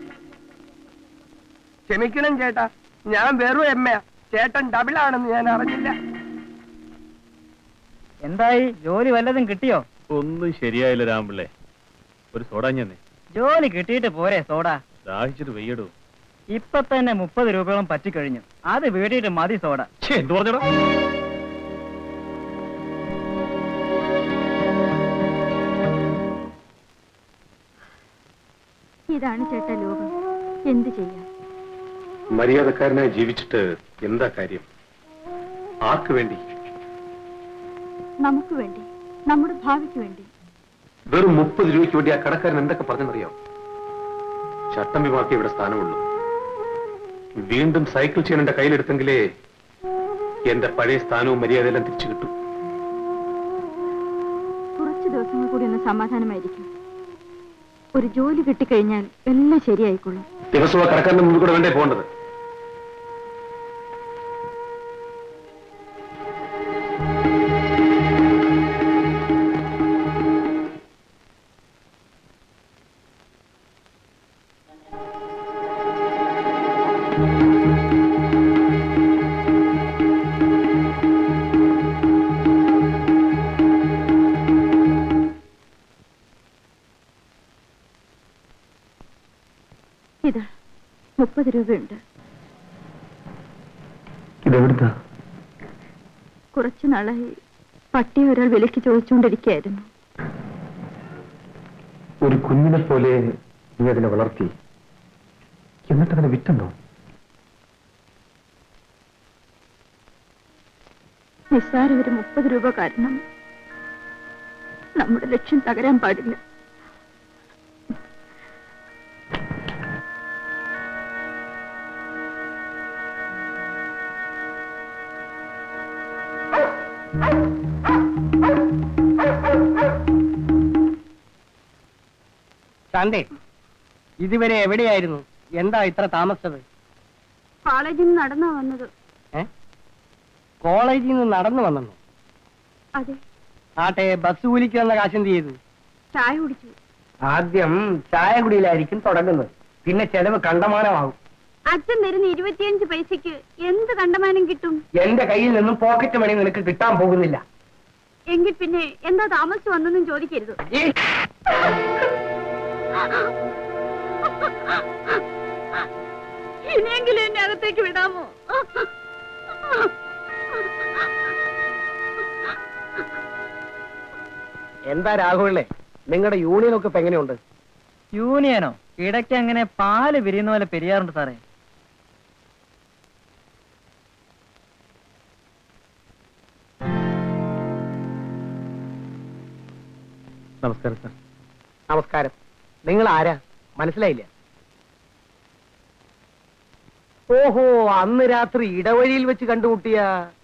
Speaker 2: ക്ഷമിക്കണം ചേട്ടാ ഞാൻ വെറും എമ്മയാ ചേട്ടൻ ഡബിൾ ആണെന്ന് ഞാൻ അറിഞ്ഞില്ല
Speaker 11: എന്തായി ജോലി വല്ലതും കിട്ടിയോ
Speaker 6: ഒന്നും ശരിയായില്ല രാമ്പിള്ളേ ഒരു സോഡാ ഞാൻ
Speaker 11: ജോലി കിട്ടിയിട്ട് പോരെ സോഡ
Speaker 6: ദാഹിച്ചിട്ട് വെയ്യടൂ
Speaker 12: ഇപ്പൊ തന്നെ മുപ്പത് രൂപയോളം പറ്റിക്കഴിഞ്ഞു അത് വീടിയിട്ട് മതി സോഡ
Speaker 6: എന്ത് പറഞ്ഞടാ
Speaker 8: ഇതാണ് ചേട്ടാ ലോകം എന്ത് ചെയ്യാം
Speaker 6: മര്യാദക്കാരനായി ജീവിച്ചിട്ട് എന്താ കാര്യം ആർക്ക് വേണ്ടി
Speaker 8: നമുക്ക് വേണ്ടി നമ്മുടെ ഭാവിക്ക് വേണ്ടി
Speaker 6: വെറും മുപ്പത് രൂപയ്ക്ക് വേണ്ടി ആ കടക്കാരൻ എന്തൊക്കെ പറഞ്ഞെന്നറിയാം ചട്ടമ്പിമാർക്ക് ഇവിടെ സ്ഥാനമുള്ളൂ വീണ്ടും സൈക്കിൾ ചെയ്യാൻ എന്റെ കയ്യിലെടുത്തെങ്കിലേ എന്റെ പഴയ സ്ഥാനവും മര്യാദയെല്ലാം തിരിച്ചു കിട്ടും
Speaker 8: കുറച്ച് ദിവസങ്ങൾ കൂടി ഒന്ന് സമാധാനമായിരിക്കും ഒരു ജോലി കിട്ടിക്കഴിഞ്ഞാൽ എല്ലാം ശരിയായിക്കൊള്ളും
Speaker 6: ദിവസവും ആ കടക്കാരന്റെ മുമ്പിൽ കൂടെ വേണ്ടേ പോകേണ്ടത്
Speaker 8: ഇതാ മുപ്പത് രൂപയുണ്ട്
Speaker 6: ഇതെവിടുത്താ
Speaker 8: കുറച്ചു നാളായി പട്ടി ഒരാൾ വിലക്ക് ചോദിച്ചുകൊണ്ടിരിക്കുകയായിരുന്നു
Speaker 6: ഒരു കുഞ്ഞിനെ പോലെ നീ അതിനെ വളർത്തി എന്നിട്ട് അതിനെ വിറ്റുണ്ടോ
Speaker 8: നിസ്സാര ഒരു മുപ്പത് രൂപ കാരണം നമ്മുടെ ലക്ഷ്യം തകരാൻ പാടില്ല
Speaker 11: ശാന്തേ ഇതുവരെ എവിടെയായിരുന്നു എന്താ ഇത്ര താമസിച്ചത്
Speaker 8: കോളേജിൽ നിന്ന് നടന്നാ വന്നത്
Speaker 11: ഏ കോളേജിൽ നിന്ന് നടന്നു വന്നു
Speaker 8: അതെ
Speaker 11: ആട്ടെ ബസ് കൂലിക്ക് വന്ന കാശ് എന്ത് ചെയ്തു
Speaker 8: ചായ കുടിച്ചു
Speaker 11: ആദ്യം ചായ കുടിയിലായിരിക്കും തുടങ്ങുന്നത് പിന്നെ ചെലവ് കണ്ടമാനമാകും
Speaker 8: അച്ഛൻ തരുന്ന ഇരുപത്തിയഞ്ച് പൈസക്ക് എന്ത് കണ്ടമാനം കിട്ടും
Speaker 11: എന്റെ കയ്യിൽ നിന്നും പോക്കറ്റ് മണി നിനക്ക് കിട്ടാൻ പോകുന്നില്ല
Speaker 8: എങ്കിൽ പിന്നെ എന്താ താമസിച്ചു വന്നെന്നും ചോദിക്കരുത്
Speaker 11: ഈ
Speaker 8: ഇനിയെങ്കിലും എന്നെ അകത്തേക്ക് വിടാമോ
Speaker 10: എന്താ രാഘവല്ലേ നിങ്ങളുടെ യൂണിയൻ ഒക്കെ ഇപ്പൊ എങ്ങനെയുണ്ട്
Speaker 12: യൂണിയനോ ഇടയ്ക്ക് അങ്ങനെ പാല് പിരിയുന്ന പോലെ പിരിയാറുണ്ട് സാറേ
Speaker 6: നമസ്കാരം സാർ
Speaker 10: നമസ്കാരം നിങ്ങൾ ആരാ മനസ്സിലായില്ല ഓഹോ അന്ന് രാത്രി ഇടവഴിയിൽ വെച്ച് കണ്ടുമുട്ടിയ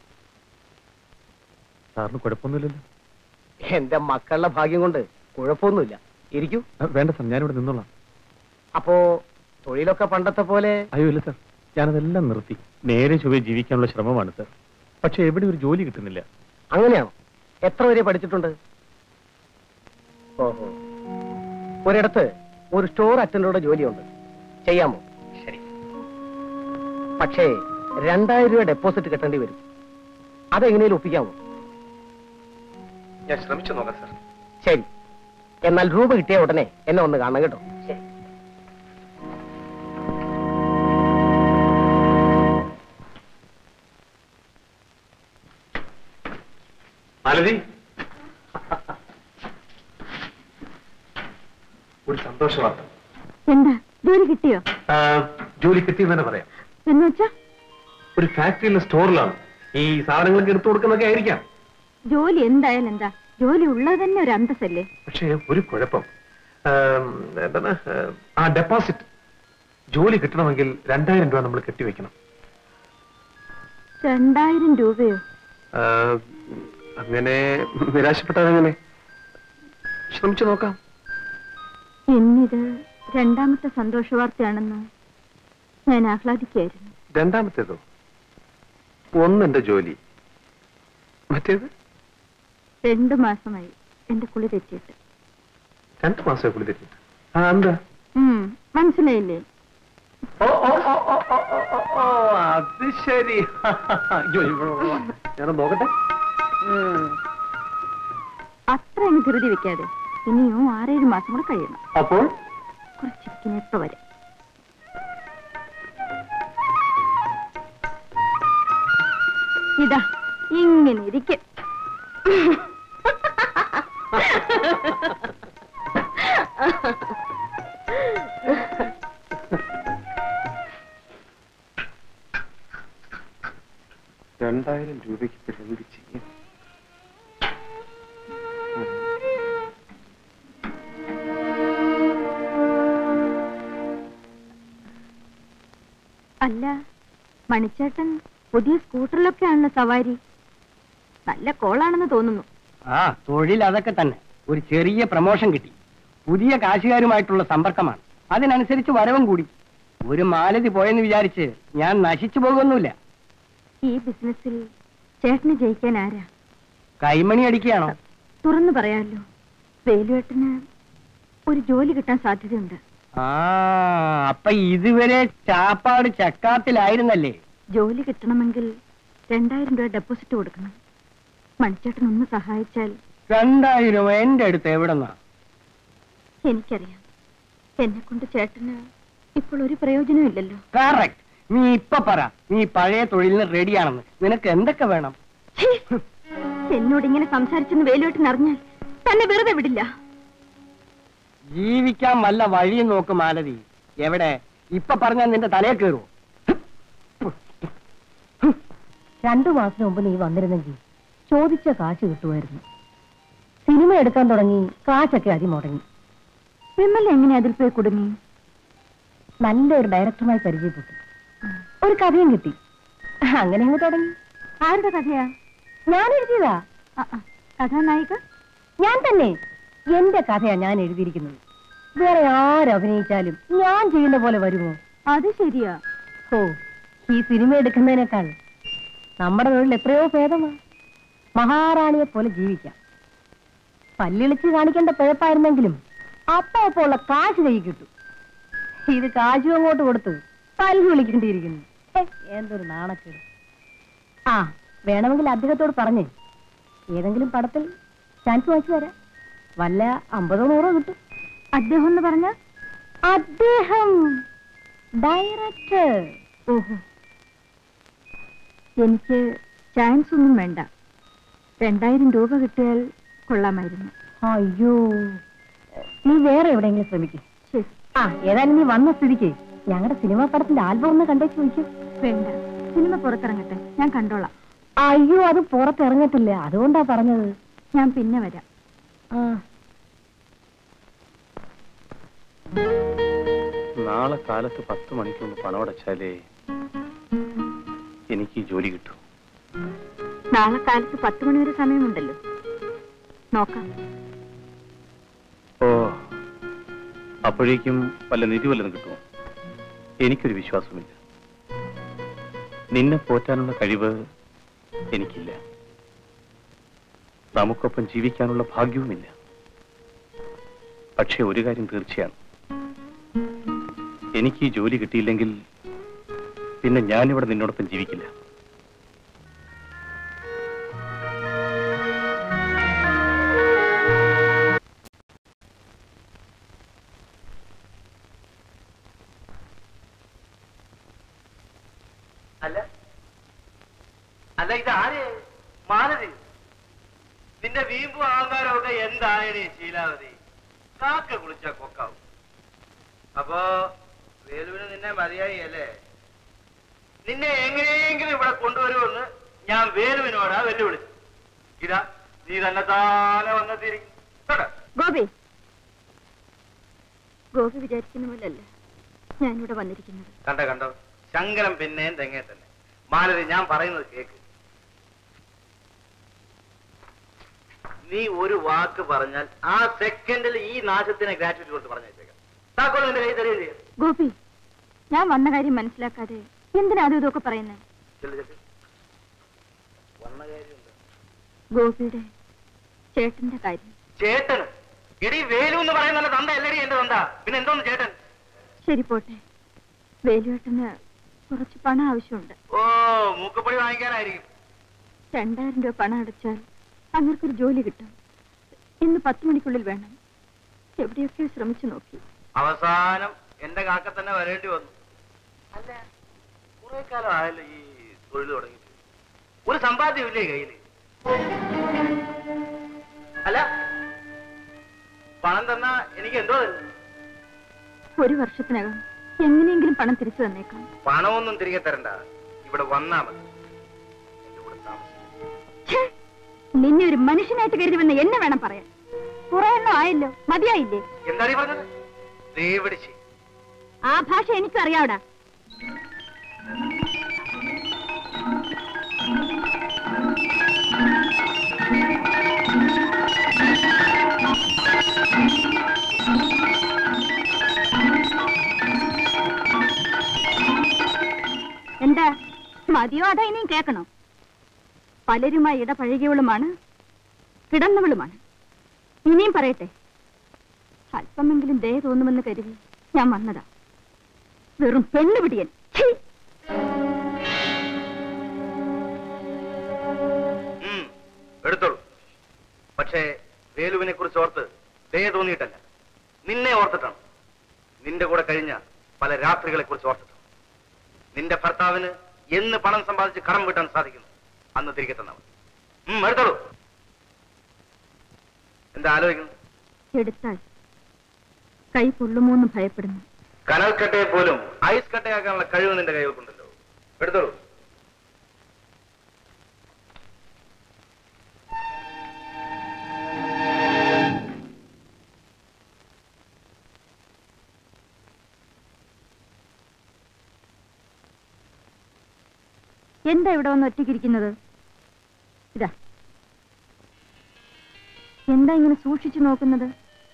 Speaker 6: സാറിന് കുഴപ്പമൊന്നുമില്ലല്ലോ
Speaker 10: എന്റെ മക്കളുടെ ഭാഗ്യം കൊണ്ട് കുഴപ്പമൊന്നുമില്ല ഇരിക്കൂ
Speaker 6: ആ, വേണ്ട സാർ ഞാനിവിടെ നിന്നോളാം
Speaker 10: അപ്പോ തൊഴിലൊക്കെ പണ്ടത്തെ പോലെ
Speaker 6: അയ്യോ ഇല്ല സാർ ഞാനതെല്ലാം നിർത്തി നേരെ ചൊവ്വേ ജീവിക്കാനുള്ള ശ്രമമാണ് സാർ പക്ഷെ എവിടെ ഒരു ജോലി കിട്ടുന്നില്ല
Speaker 10: അങ്ങനെയാണോ എത്ര വരെ പഠിച്ചിട്ടുണ്ട് ഓഹോ ഒരിടത്ത് ഒരു സ്റ്റോർ അറ്റൻഡറുടെ ജോലിയുണ്ട് ചെയ്യാമോ ശരി പക്ഷേ രണ്ടായിരം രൂപ ഡെപ്പോസിറ്റ് കെട്ടേണ്ടി വരും അതെങ്ങനെയും ഒപ്പിക്കാമോ
Speaker 6: ഞാൻ ശ്രമിച്ചു നോക്കാം സാർ
Speaker 10: ശരി എന്നാൽ രൂപ കിട്ടിയ ഉടനെ എന്നെ ഒന്ന് കാണണം കേട്ടോ ശരി
Speaker 6: മാലതി ഒരു സന്തോഷ വാർത്ത
Speaker 8: എന്താ ജോലി കിട്ടിയോ
Speaker 6: ആ, ജോലി കിട്ടിയെന്ന് തന്നെ പറയാം
Speaker 8: എന്ന് വെച്ചാ
Speaker 6: ഒരു ഫാക്ടറിയിലെ സ്റ്റോറിലാണ് ഈ സാധനങ്ങളൊക്കെ എടുത്തു കൊടുക്കുന്നൊക്കെ ആയിരിക്കാം
Speaker 8: ജോലി എന്തായാലും എന്താ ജോലി ഉള്ളത് തന്നെ ഒരു അന്തസ്സല്ലേ
Speaker 6: പക്ഷേ ഒരു കുഴപ്പം ആം, എന്താണ് ആ, ആ ഡെപ്പോസിറ്റ് ജോലി കിട്ടണമെങ്കിൽ രണ്ടായിരം രൂപ നമ്മൾ കെട്ടിവെക്കണം
Speaker 8: രണ്ടായിരം രൂപയോ
Speaker 6: ആ, അങ്ങനെ നിരാശപ്പെട്ടാൽ ശ്രമിച്ചു നോക്കാം
Speaker 8: ഇന്നിത് രണ്ടാമത്തെ സന്തോഷ വാർത്തയാണെന്ന് ഞാൻ ആഹ്ലാദിക്കായിരുന്നു
Speaker 6: രണ്ടാമത്തേതോ ഒന്നെന്റെ ജോലി മറ്റേത്
Speaker 8: രണ്ടു മാസമായി എന്റെ കുളി തെറ്റിയിട്ട്
Speaker 6: രണ്ടു മാസമായി പുള്ളി തെറ്റിട്ട് ആ എന്താ
Speaker 8: ഉം, മനസ്സിലായില്ലേ
Speaker 6: ഓ ഓ ഓ ഓ ഓ ഓ, ഓ, ഓ അത് ശരി അയ്യോ, ഇവിടെ വാ. ഞാനൊന്ന് നോക്കട്ടെ ഉം.
Speaker 8: അത്ര അങ്ങ് ധൃതി വെക്കാതെ ഇനിയും ആറേഴ് മാസം കൂടെ കഴിയണം
Speaker 6: അപ്പോൾ
Speaker 8: കുറച്ചിരിക്കുന്ന ഇപ്പൊ വരെ ഇതാ ഇങ്ങനെ ഇരിക്കും
Speaker 6: രണ്ടായിരം രൂപയ്ക്ക് ഇപ്പൊ എന്ത് ചെയ്യും
Speaker 8: അല്ല മണിച്ചേട്ടൻ പുതിയ സ്കൂട്ടറിലൊക്കെ ആണല്ലോ സവാരി നല്ല കോളാണെന്ന് തോന്നുന്നു
Speaker 2: ആ തൊഴിൽ അതൊക്കെ തന്നെ ഒരു ചെറിയ പ്രമോഷൻ കിട്ടി പുതിയ കാശുകാരുമായിട്ടുള്ള സമ്പർക്കമാണ് അതിനനുസരിച്ച് വരവും കൂടി ഒരു മാലതി പോയെന്ന് വിചാരിച്ച് ഞാൻ നശിച്ചു പോകുന്നില്ല
Speaker 8: ഈ ബിസിനസ്സിൽ ചേട്ടന് ജയിക്കാൻ ആരാ
Speaker 2: കൈമണി അടിക്കുകയാണോ
Speaker 8: തുറന്നു പറയാമല്ലോ വേലുവേട്ടന് ഒരു ജോലി കിട്ടാൻ സാധ്യതയുണ്ട്
Speaker 2: ആ അപ്പൊ ഇതുവരെ ചാപ്പാട് ചക്കാത്തിലായിരുന്നല്ലേ
Speaker 8: ജോലി കിട്ടണമെങ്കിൽ രണ്ടായിരം രൂപ ഡെപ്പോസിറ്റ് കൊടുക്കണം മണിച്ചേട്ടൻ ഒന്ന് സഹായിച്ചാൽ
Speaker 2: രണ്ടായിരം എന്റെ അടുത്ത് എവിടെന്നാ
Speaker 8: എനിക്കറിയാം എന്നെ കൊണ്ട് ചേട്ടന് ഇപ്പോൾ ഒരു പ്രയോജനവും ഇല്ലല്ലോ
Speaker 2: കറക്റ്റ് നീ ഇപ്പൊ പറ നീ പഴയ തൊഴിലിന് റെഡിയാണെന്ന് നിനക്ക് എന്തൊക്കെ വേണം
Speaker 8: ഛീ! എന്നോട് ഇങ്ങനെ സംസാരിച്ചെന്ന് വേലുവേട്ടൻ അറിഞ്ഞാൽ തന്നെ വെറുതെ വിടില്ല
Speaker 2: ജീവിക്കാൻ വല്ല വഴിയും നോക്ക് മാലതി എവിടെ ഇപ്പൊ പറഞ്ഞാൽ നിന്റെ തലയെ കയറുമോ
Speaker 13: രണ്ടു മാസം മുമ്പ് നീ വന്നിരുന്നെങ്കിൽ ചോദിച്ച കാശ് കിട്ടുമായിരുന്നു സിനിമ എടുക്കാൻ തുടങ്ങി കാശൊക്കെ അതി മുടങ്ങി
Speaker 8: വിമൽ എങ്ങനെ അതിൽ പോയി കുടുങ്ങി
Speaker 13: നല്ലൊരു ഡയറക്ടറുമായി പരിചയപ്പെട്ടു ഒരു കഥയും കിട്ടി അങ്ങനെ അങ്ങ് തുടങ്ങി
Speaker 8: ആരുടെ കഥയാ
Speaker 13: ഞാൻ എഴുതിയതാ
Speaker 8: ആ, ആ. കഥാനായിക
Speaker 13: ഞാൻ തന്നെ എന്റെ കഥയാ ഞാൻ എഴുതിയിരിക്കുന്നത് വേറെ ആരഭിനയിച്ചാലും ഞാൻ ചെയ്യുന്ന പോലെ വരുമോ
Speaker 8: അത് ശരിയാ
Speaker 13: ഓ ഈ സിനിമ എടുക്കുന്നതിനേക്കാൾ നമ്മുടെ തൊഴിൽ എത്രയോ ഭേദമാ മഹാറാണിയെ പോലെ ജീവിക്കാം പല്ലിളിച്ച് കാണിക്കേണ്ട പിഴപ്പായിരുന്നെങ്കിലും അപ്പ അപ്പ ഉള്ള കാശ് കൈ കിട്ടും ഇത് കാശും അങ്ങോട്ട് കൊടുത്ത് പല്ല് വിളിക്കേണ്ടിയിരിക്കുന്നു ഹെ, എന്തൊരു നാണക്കേട് ആ വേണമെങ്കിൽ അദ്ദേഹത്തോട് പറഞ്ഞേ ഏതെങ്കിലും പടത്തിൽ ചാൻസ് വാങ്ങിച്ചു തരാം വല്ല അമ്പതോ നൂറോ കിട്ടും
Speaker 8: അദ്ദേഹം എന്ന് പറഞ്ഞ
Speaker 13: അദ്ദേഹം ഡയറക്ടർ
Speaker 8: ഓഹോ എനിക്ക് ചാൻസ് ഒന്നും വേണ്ട രണ്ടായിരം രൂപ കിട്ടിയാൽ കൊള്ളാമായിരുന്നു
Speaker 13: അയ്യോ നീ വേറെ എവിടെയെങ്കിലും ശ്രമിക്കും
Speaker 8: ശരി
Speaker 13: ആ ഏതായാലും നീ വന്ന സ്ഥിതിക്ക് ഞങ്ങളുടെ സിനിമാ പടത്തിന്റെ ആൽബം ഒന്ന് കണ്ടേച്ച് ചോദിക്കും
Speaker 8: വേണ്ട സിനിമ പുറത്തിറങ്ങട്ടെ ഞാൻ കണ്ടോളാം
Speaker 13: അയ്യോ അത് പുറത്തിറങ്ങത്തില്ല അതുകൊണ്ടാ പറഞ്ഞത്
Speaker 8: ഞാൻ പിന്നെ വരാം
Speaker 13: ആ
Speaker 6: നാളെ കാലത്ത് പത്ത് മണിക്കൊന്ന് പണമടച്ചാലേ എനിക്ക് ഈ ജോലി കിട്ടൂ
Speaker 8: നാളെ കാലത്ത് പത്ത് മണി വരെ സമയമുണ്ടല്ലോ നോക്കാം
Speaker 6: ഓ അപ്പോഴേക്കും വല്ല നിധി വല്ലതും കിട്ടുമോ എനിക്കൊരു വിശ്വാസമില്ല നിന്നെ പോറ്റാനുള്ള കഴിവ് എനിക്കില്ല നമുക്കൊപ്പം ജീവിക്കാനുള്ള ഭാഗ്യവുമില്ല പക്ഷെ ഒരു കാര്യം തീർച്ചയാണ് എനിക്ക് ഈ ജോലി കിട്ടിയില്ലെങ്കിൽ പിന്നെ ഞാനിവിടെ നിന്നോടൊപ്പം ജീവിക്കില്ല
Speaker 7: അല്ല അല്ല ഇത് ആര് മാലതി നിന്റെ വീമ്പും ആകാരമൊക്കെ എന്തായണി ശീലാവതി കാക്ക കുളിച്ച കൊക്കാവും അപ്പോ വേലുവിന് നിന്നെ മതിയായി അല്ലേ നിന്നെ എങ്ങനെയെങ്കിലും ഇവിടെ കൊണ്ടുവരുമെന്ന് ഞാൻ വേലുവിനോടാ വെല്ലുവിളിച്ചു ഇതാ നീ തന്നെ താനെ വന്നെത്തിയിരിക്കും കേട്ടോ
Speaker 8: ഗോപി ഗോപി വിചാരിക്കുന്ന പോലല്ല ഞാനിവിടെ വന്നിരിക്കുന്നത്
Speaker 7: കണ്ടോ കണ്ടോ ശങ്കരം പിന്നെയും തെങ്ങേ തന്നെ മാലതി ഞാൻ പറയുന്നത് കേക്ക് നീ ഒരു വാക്ക് പറഞ്ഞാൽ ആ സെക്കൻഡിൽ ഈ നാശത്തിന് ഗ്രാറ്റുവിറ്റി കൊടുത്ത് പറഞ്ഞേച്ചേക്കാം താക്കോൽ നിന്റെ കൈ തരികയും ചെയ്യാം
Speaker 8: ഗോപി ഞാൻ വന്ന കാര്യം മനസ്സിലാക്കാതെ എന്തിനാ അതും ഇതൊക്കെ പറയുന്നത്
Speaker 7: ചെല്ല് ചെല്ല്. വന്ന കാര്യമുണ്ട്
Speaker 8: ഗോപിയുടെ ചേട്ടന്റെ കാര്യം
Speaker 7: ചേട്ടന് എടി വേലു എന്ന് പറയുന്ന തന്ത അല്ലടി എന്റെ തന്ത പിന്നെ എന്തോന്ന് ചേട്ടൻ
Speaker 8: ശരി പോട്ടെ വേലുവേട്ടന് കുറച്ച് പണം ആവശ്യമുണ്ട്
Speaker 7: ഓ മൂക്കപ്പൊടി വാങ്ങിക്കാനായിരിക്കും
Speaker 8: രണ്ടായിരം രൂപ പണം അടച്ചാൽ അങ്ങർക്കൊരു ജോലി കിട്ടും ഇന്ന് പത്ത് മണിക്കുള്ളിൽ വേണം എവിടെയൊക്കെ ശ്രമിച്ചു നോക്കി
Speaker 7: അവസാനം എന്റെ കാക്ക തന്നെ വരേണ്ടി വന്നു അല്ല കുറെ കാലം ആയല്ലോ ഈ തൊഴിൽ തുടങ്ങിയിട്ട് ഒരു സമ്പാദ്യം ഇല്ലേ കയ്യില് അല്ല പണം തന്നാ എനിക്ക് എന്തോ തരും
Speaker 8: ഒരു വർഷത്തിനകം എങ്ങനെയെങ്കിലും പണം തിരിച്ചു തന്നേക്കാം
Speaker 7: പണമൊന്നും തിരികെ തരണ്ട ഇവിടെ വന്നാ മതി എന്റെ കൂടെ താമസിക്കാം.
Speaker 8: ഛേ, നിന്നെ ഒരു മനുഷ്യനായിട്ട് കരുതി വന്ന എന്നെ വേണം പറയാൻ കുറെ എണ്ണം ആയല്ലോ മതിയായില്ലേ
Speaker 7: എന്താണ് ഈ പറഞ്ഞത് ദേവടിച്ച്
Speaker 8: ആ ഭാഷ എനിക്കും അറിയാവടാ എന്താ മതിയോ അതാ ഇനിയും കേൾക്കണോ പലരുമായി ഇടപഴകിയവളുമാണ് കിടന്നവളുമാണ് ഇനിയും പറയട്ടെ അല്പമെങ്കിലും ദയ തോന്നുമെന്ന് കരുതി ഞാൻ വന്നതാ വെറും പെണ്ണുപിടിയൻ ഛീ!
Speaker 7: ഉം, എടുത്തോളൂ പക്ഷേ വേലുവിനെ കുറിച്ച് ഓർത്ത് ദയ തോന്നിയിട്ടല്ല നിന്നെ ഓർത്തിട്ടാണ് നിന്റെ കൂടെ കഴിഞ്ഞ പല രാത്രികളെ കുറിച്ച് ഓർത്തിട്ടാണ് നിന്റെ ഭർത്താവിന് എന്ന് പണം സമ്പാദിച്ച് കടം വീട്ടാൻ സാധിക്കുന്നു അന്ന് തിരികെ തന്നവൻ ഉം, എടുത്തോളൂ എന്താ ആലോചിക്കുന്നു
Speaker 8: എടുത്താൽ കൈ പൊള്ളുമോന്ന് ഭയപ്പെടുന്നു
Speaker 7: കനൽക്കട്ടയെ പോലും ഐസ് കട്ടയാക്കാനുള്ള കഴിവ് നിന്റെ കൈകൾക്കുണ്ടല്ലോ എടുത്തോളൂ
Speaker 8: എന്താ ഇവിടെ വന്ന് ഒറ്റയ്ക്കിരിക്കുന്നത് ഇതാ എന്താ ഇങ്ങനെ സൂക്ഷിച്ചു നോക്കുന്നത്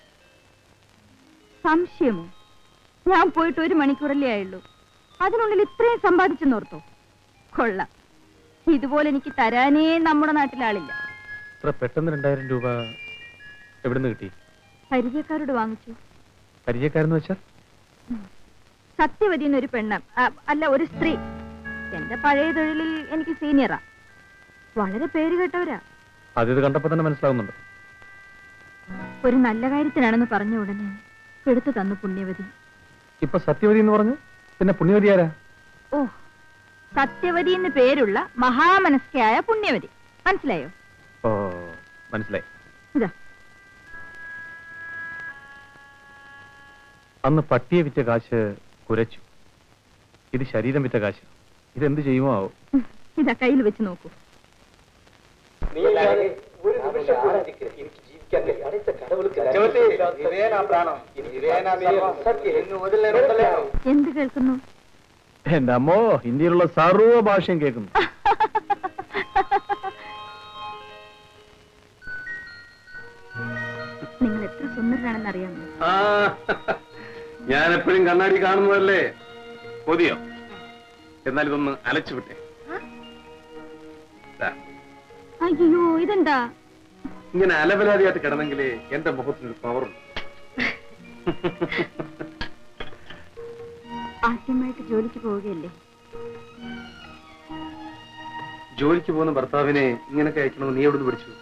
Speaker 8: സംശയമോ ഞാൻ പോയിട്ട് ഒരു മണിക്കൂറല്ലേ ആയുള്ളൂ അതിനുള്ളിൽ ഇത്രയും സമ്പാദിച്ചെന്നോർത്തോ കൊള്ളാം ഇതുപോലെ എനിക്ക് തരാനേ നമ്മുടെ നാട്ടിലാളില്ല
Speaker 6: ഇത്ര പെട്ടെന്ന് രണ്ടായിരം രൂപ എവിടുന്ന് കിട്ടി
Speaker 8: പരിചയക്കാരോട് വാങ്ങിച്ചു
Speaker 6: പരിചയക്കാരെന്ന് വെച്ചാൽ
Speaker 8: സത്യവതി എന്നൊരു പെണ്ണ് ആ, അല്ല ഒരു സ്ത്രീ എന്റെ പഴയ തൊഴിലിൽ എനിക്ക് സീനിയറാ വളരെ പേര് കേട്ടവരാ
Speaker 6: അത് കണ്ടപ്പോ തന്നെ മനസ്സിലാവുന്നുണ്ട്
Speaker 8: ഒരു നല്ല കാര്യത്തിനാണെന്ന് പറഞ്ഞ ഉടനെ എടുത്തു തന്നു പുണ്യവതി
Speaker 6: ഇപ്പൊ സത്യവതി എന്ന് പറഞ്ഞു പിന്നെ പുണ്യവതി ആരാ
Speaker 8: ഓ സത്യവതി എന്ന് പേരുള്ള മഹാമനസ്കയായ പുണ്യവതി മനസ്സിലായോ
Speaker 6: ഓ മനസ്സിലായി
Speaker 8: ഇതാ
Speaker 6: അന്ന് പട്ടിയെ വിറ്റ കാശ് കുരച്ചു ഇത് ശരീരം വിറ്റ കാശ് ഇതെന്ത് ചെയ്യുമോ ആവോ
Speaker 8: ഉം, ഇതാ കയ്യിൽ വെച്ച് നോക്കൂ
Speaker 2: ഒരു നിമിഷം കൂടെ എനിക്ക് ജീവിക്കാൻ കഴിയും അടുത്ത കടവുൾക്ക്
Speaker 8: എന്ത് കേൾക്കുന്നു
Speaker 6: എന്റെ അമ്മോ ഇന്ത്യയിലുള്ള സർവ്വ ഭാഷയും കേൾക്കുന്നു
Speaker 8: നിങ്ങൾ എത്ര സുന്ദരനാണെന്ന് അറിയാമോ
Speaker 6: ഞാൻ എപ്പോഴും കണ്ണാടി കാണുന്നതല്ലേ കൊതിയോ എന്നാൽ ഇതൊന്ന് അലച്ചു വിട്ടെ ദാ,
Speaker 8: അയ്യോ ഇതെന്താ
Speaker 6: ഇങ്ങനെ അലവലാതിയായിട്ട് കിടന്നെങ്കിലേ എന്റെ മുഖത്തിന് പവറുണ്ട്
Speaker 8: ആദ്യമായിട്ട് ജോലിക്ക് പോവുകയല്ലേ
Speaker 6: ജോലിക്ക് പോകുന്ന ഭർത്താവിനെ ഇങ്ങനൊക്കെ അയക്കണമെന്ന് നീ എവിടെ നിന്ന് പഠിച്ചു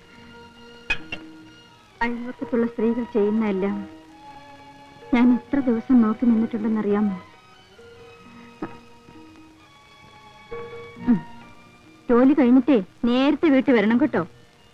Speaker 8: അയൽവക്കത്തുള്ള സ്ത്രീകൾ ചെയ്യുന്നതെല്ലാം ഞാൻ എത്ര ദിവസം നോക്കി നിന്നിട്ടുണ്ടെന്നറിയാമോ ഉം. ജോലി കഴിഞ്ഞിട്ടേ നേരത്തെ വീട്ടിൽ വരണം കേട്ടോ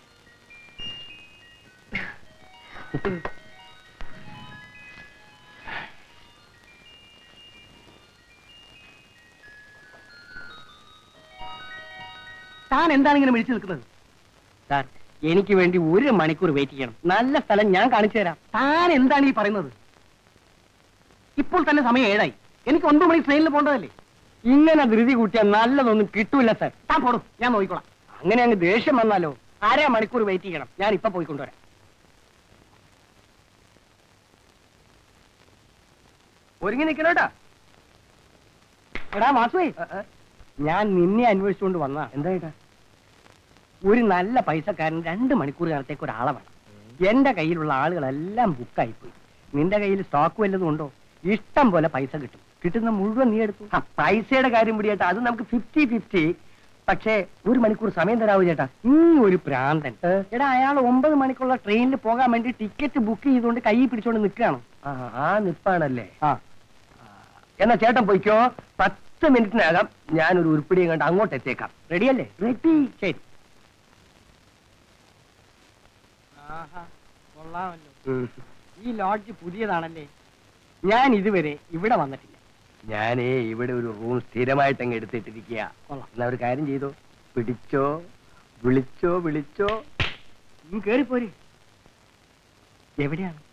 Speaker 11: താൻ എന്താണ് ഇങ്ങനെ വിളിച്ചു നിൽക്കുന്നത് സാർ എനിക്ക് വേണ്ടി ഒരു മണിക്കൂർ വെയിറ്റ് ചെയ്യണം നല്ല സ്ഥലം ഞാൻ കാണിച്ചു തരാം താൻ എന്താണ് ഈ പറയുന്നത് ഇപ്പോൾ തന്നെ സമയം ഏഴായി എനിക്ക് ഒൻപത് മണി ട്രെയിനിൽ പോകേണ്ടതല്ലേ ഇങ്ങനെ ധൃതി കൂട്ടിയാൽ നല്ലതൊന്നും കിട്ടൂല സാർ താൻ പോടും ഞാൻ നോക്കിക്കോളാം അങ്ങനെ അങ്ങ് ദേഷ്യം വന്നാലോ അര മണിക്കൂർ വെയിറ്റ് ചെയ്യണം ഞാൻ ഇപ്പൊ പോയിക്കൊണ്ടുവരാം ഒരുങ്ങി നിൽക്കണോട്ടാ എടാ മാസുവേ ഞാൻ നിന്നെ അന്വേഷിച്ചുകൊണ്ട് വന്നാ എന്താ ഏട്ടാ ഒരു നല്ല പൈസക്കാരൻ രണ്ട് മണിക്കൂർ കാലത്തേക്ക് ഒരാളെ വേണം എന്റെ കയ്യിലുള്ള ആളുകളെല്ലാം ബുക്കായിപ്പോയി നിന്റെ കയ്യിൽ സ്റ്റോക്ക് വല്ലതും ഉണ്ടോ ഇഷ്ടം പോലെ പൈസ കിട്ടും കിട്ടുന്ന മുഴുവൻ നീ എടുത്തു ആ പൈസയുടെ കാര്യം പിടിയേട്ടാ അത് നമുക്ക് ഫിഫ്റ്റി ഫിഫ്റ്റി പക്ഷേ ഒരു മണിക്കൂർ സമയം തരാവൂ ചേട്ടാ ഈ ഒരു പ്രാന്തൻ എടാ അയാൾ ഒമ്പത് മണിക്കുള്ള ട്രെയിനിൽ പോകാൻ വേണ്ടി ടിക്കറ്റ് ബുക്ക് ചെയ്തുകൊണ്ട് കൈ പിടിച്ചോണ്ട് നിൽക്കുകയാണ് ആ ആ നിപ്പാണല്ലേ ആ എന്നാ ചേട്ടൻ പോയിക്കോ പത്ത്
Speaker 2: പത്ത് മിനിറ്റിനകം ഞാൻ ഒരു ഉരുപ്പിടിയും കണ്ട് അങ്ങോട്ട് എത്തിയേക്കാം റെഡിയല്ലേ റെഡി ശരി
Speaker 11: ആഹാ കൊള്ളാമല്ലോ
Speaker 2: ഉം.
Speaker 11: ഈ ലോഡ്ജ് പുതിയതാണല്ലേ ഞാൻ ഇതുവരെ ഇവിടെ വന്നിട്ടില്ല
Speaker 2: ഞാനേ ഇവിടെ ഒരു റൂം സ്ഥിരമായിട്ട് അങ്ങ് എടുത്തിട്ടിരിക്കുക
Speaker 11: കൊള്ളാം
Speaker 2: എന്നാ ഒരു കാര്യം ചെയ്തോ പിടിച്ചോ വിളിച്ചോ വിളിച്ചോ
Speaker 11: നീ കേറിപ്പോര് എവിടെയാണ്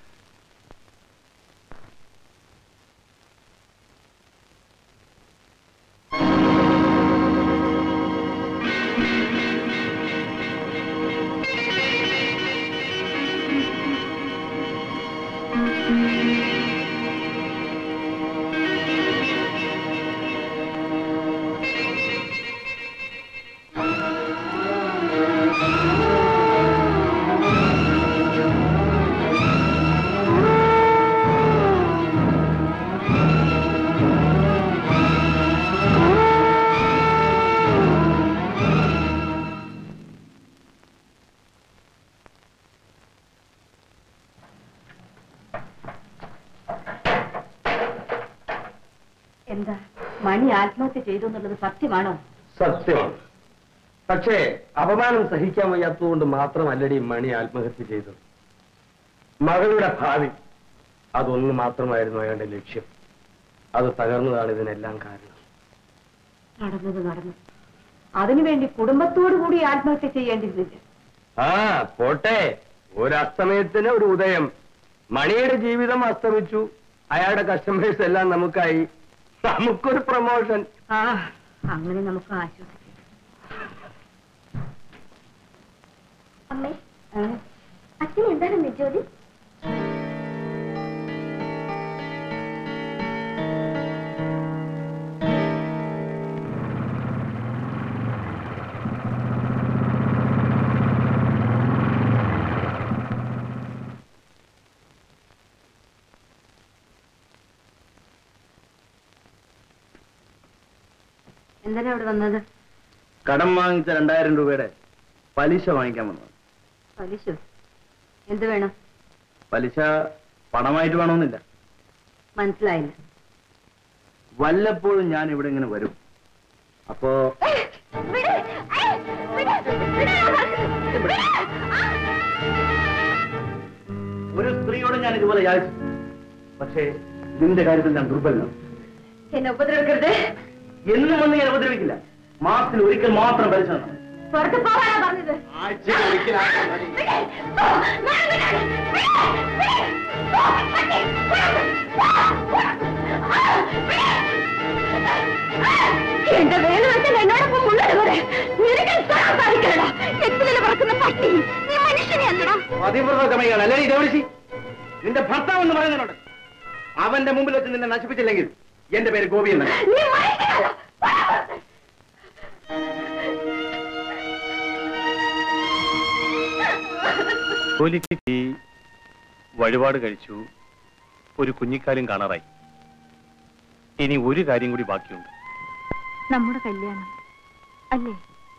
Speaker 8: എന്താ മണി ആത്മഹത്യ ചെയ്തു എന്നുള്ളത് സത്യമാണോ
Speaker 14: സത്യമാണ് പക്ഷേ അപമാനം സഹിക്കാൻ വയ്യാത്തതുകൊണ്ട് മാത്രമല്ലടി മണി ആത്മഹത്യ ചെയ്തത് മകളുടെ ഭാവി അതൊന്നു മാത്രമായിരുന്നു അയാളുടെ ലക്ഷ്യം അത് തകർന്നതാണ് ഇതിനെല്ലാം കാരണം
Speaker 8: നടന്നത് നടന്നു അതിനുവേണ്ടി കുടുംബത്തോടു കൂടി ആത്മഹത്യ ചെയ്യേണ്ടിയിരുന്നില്ല
Speaker 14: ആ പോട്ടെ ഒരു അസ്തമയത്തിന് ഒരു ഉദയം മണിയുടെ ജീവിതം അസ്തമിച്ചു അയാളുടെ കസ്റ്റമേഴ്സ് എല്ലാം നമുക്കായി നമുക്കൊരു പ്രൊമോഷൻ
Speaker 8: ആ അങ്ങനെ നമുക്ക് ആശ്വസിക്കാം
Speaker 4: അമ്മേ അച്ഛൻ എന്താണ് ജോലി
Speaker 8: എന്തിനാ അവിടെ വന്നത്
Speaker 14: കടം വാങ്ങിച്ച രണ്ടായിരം രൂപയുടെ പലിശ വാങ്ങിക്കാൻ വന്നത്
Speaker 8: പലിശ എന്ത് വേണം
Speaker 14: പലിശ പണമായിട്ട് വേണമെന്നില്ല
Speaker 8: മനസ്സിലായില്ല
Speaker 14: വല്ലപ്പോഴും ഞാൻ ഇവിടെ ഇങ്ങനെ വരും അപ്പോ ഒരു സ്ത്രീയോട് ഞാൻ ഇതുപോലെ യാചിച്ചു പക്ഷേ നിന്റെ കാര്യത്തിൽ ഞാൻ ദുർബലനാണ്
Speaker 8: എന്നെ ഉപദ്രവിക്കരുത്
Speaker 14: എന്നും വന്ന് ഞാൻ ഉപദ്രവിക്കില്ല മാസത്തിൽ ഒരിക്കൽ മാത്രം പലിശ തരണം.
Speaker 8: പുറത്ത് പോകാനാ പറഞ്ഞത്
Speaker 14: ആഴ്ചയിൽ ഒരിക്കലാക്കാൻ മതി.
Speaker 8: എന്റെ വേല വെച്ചാൽ എന്നോടൊപ്പം മുന്നോട്ട് നിനക്ക് തൊടാൻ സാധിക്കണോ എത്തിലെ പറക്കുന്ന പട്ടി നീ മനുഷ്യനെ അല്ലടാ
Speaker 14: പതിവ്രതമയാണ് അല്ലേ ദേവളിശി നിന്റെ ഭർത്താവ് എന്ന് പറയുന്നതിനോട് അവന്റെ മുമ്പിൽ വെച്ച് നിന്നെ നശിപ്പിച്ചില്ലെങ്കിൽ എന്റെ പേര് ഗോപി എന്ന്
Speaker 8: നീ മനുഷ്യനല്ല
Speaker 6: ജോലിക്ക് ഈ വഴിപാട് കഴിച്ചു ഒരു കുഞ്ഞിക്കാലും കാണാറായി ഇനി ഒരു കാര്യം കൂടി ബാക്കിയുണ്ട്
Speaker 8: നമ്മുടെ കല്യാണം അല്ലേ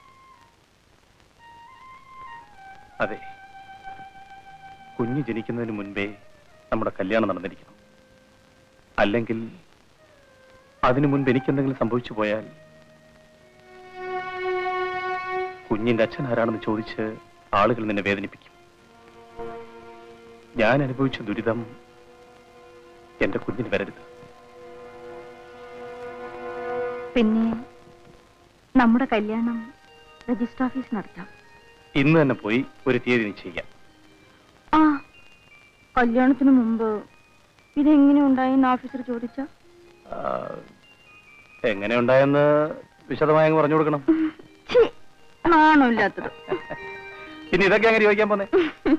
Speaker 6: അതെ കുഞ്ഞ് ജനിക്കുന്നതിന് മുൻപേ നമ്മുടെ കല്യാണം നടന്നിരിക്കണം അല്ലെങ്കിൽ അതിനു മുൻപ് എനിക്കെന്തെങ്കിലും സംഭവിച്ചു പോയാൽ കുഞ്ഞിന്റെ അച്ഛൻ ആരാണെന്ന് ചോദിച്ച് ആളുകൾ നിന്നെ വേദനിപ്പിക്കും ഞാൻ അനുഭവിച്ച ദുരിതം എന്റെ കുഞ്ഞിന് വരരുത്
Speaker 8: പിന്നെ നമ്മുടെ കല്യാണം രജിസ്റ്റർ ഓഫീസ് നടത്താം
Speaker 6: ഇന്ന് തന്നെ പോയി ഒരു തീയതി നിശ്ചയിക്കാം
Speaker 8: ആ കല്യാണത്തിന് മുമ്പ് ഇതെങ്ങനെ ഉണ്ടായെന്ന് ഓഫീസർ ചോദിച്ച
Speaker 6: ആ, എങ്ങനെ ഉണ്ടായെന്ന് വിശദമായി അങ്ങ് പറഞ്ഞു കൊടുക്കണം
Speaker 8: നാണമില്ലാത്തത്
Speaker 6: പിന്നെ ഇതൊക്കെ അങ്ങനെ ചോദിക്കാൻ പോന്നെ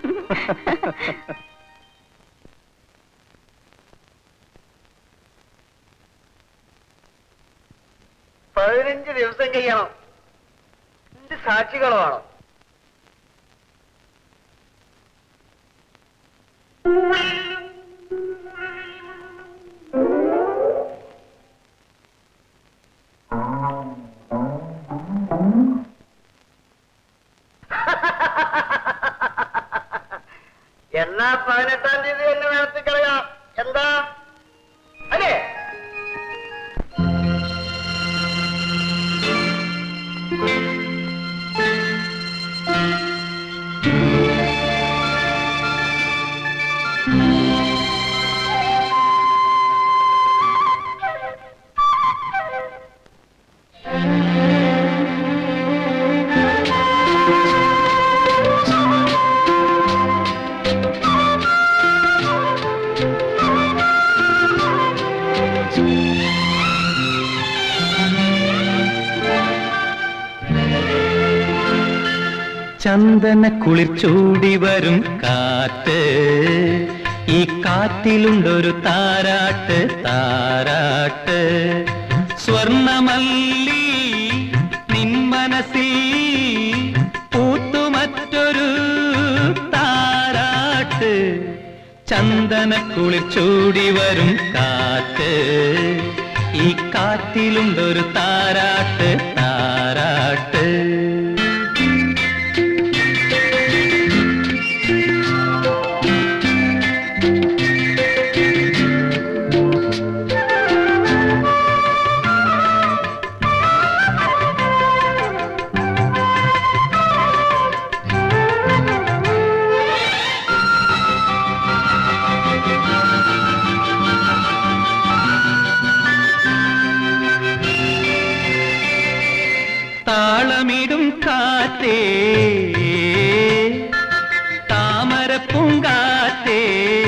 Speaker 2: പതിനഞ്ച് ദിവസം കഴിയണം ഇത് സാക്ഷികളുമാണോ എന്നാ പതിനെട്ടാം തീയതി എന്നെ നടത്തി കളയാം എന്താ അല്ലേ
Speaker 3: ചന്ദന കുളിർ ചൂടി വരും കാറ്റ് ഈ കാറ്റിലുണ്ടൊരു താരാട്ട് താരാട്ട് സ്വർണമല്ലി നിൻ മനസ്സിൽ പൂത്തു മറ്റൊരു താരാട്ട് ചന്ദന കുളിർ ചൂടി വരും കാറ്റ് ഈ കാറ്റിലുണ്ടൊരു താരാട്ട് താരാട്ട് താളമിടും കാറ്റേ താമരപ്പൂങ്കാറ്റേ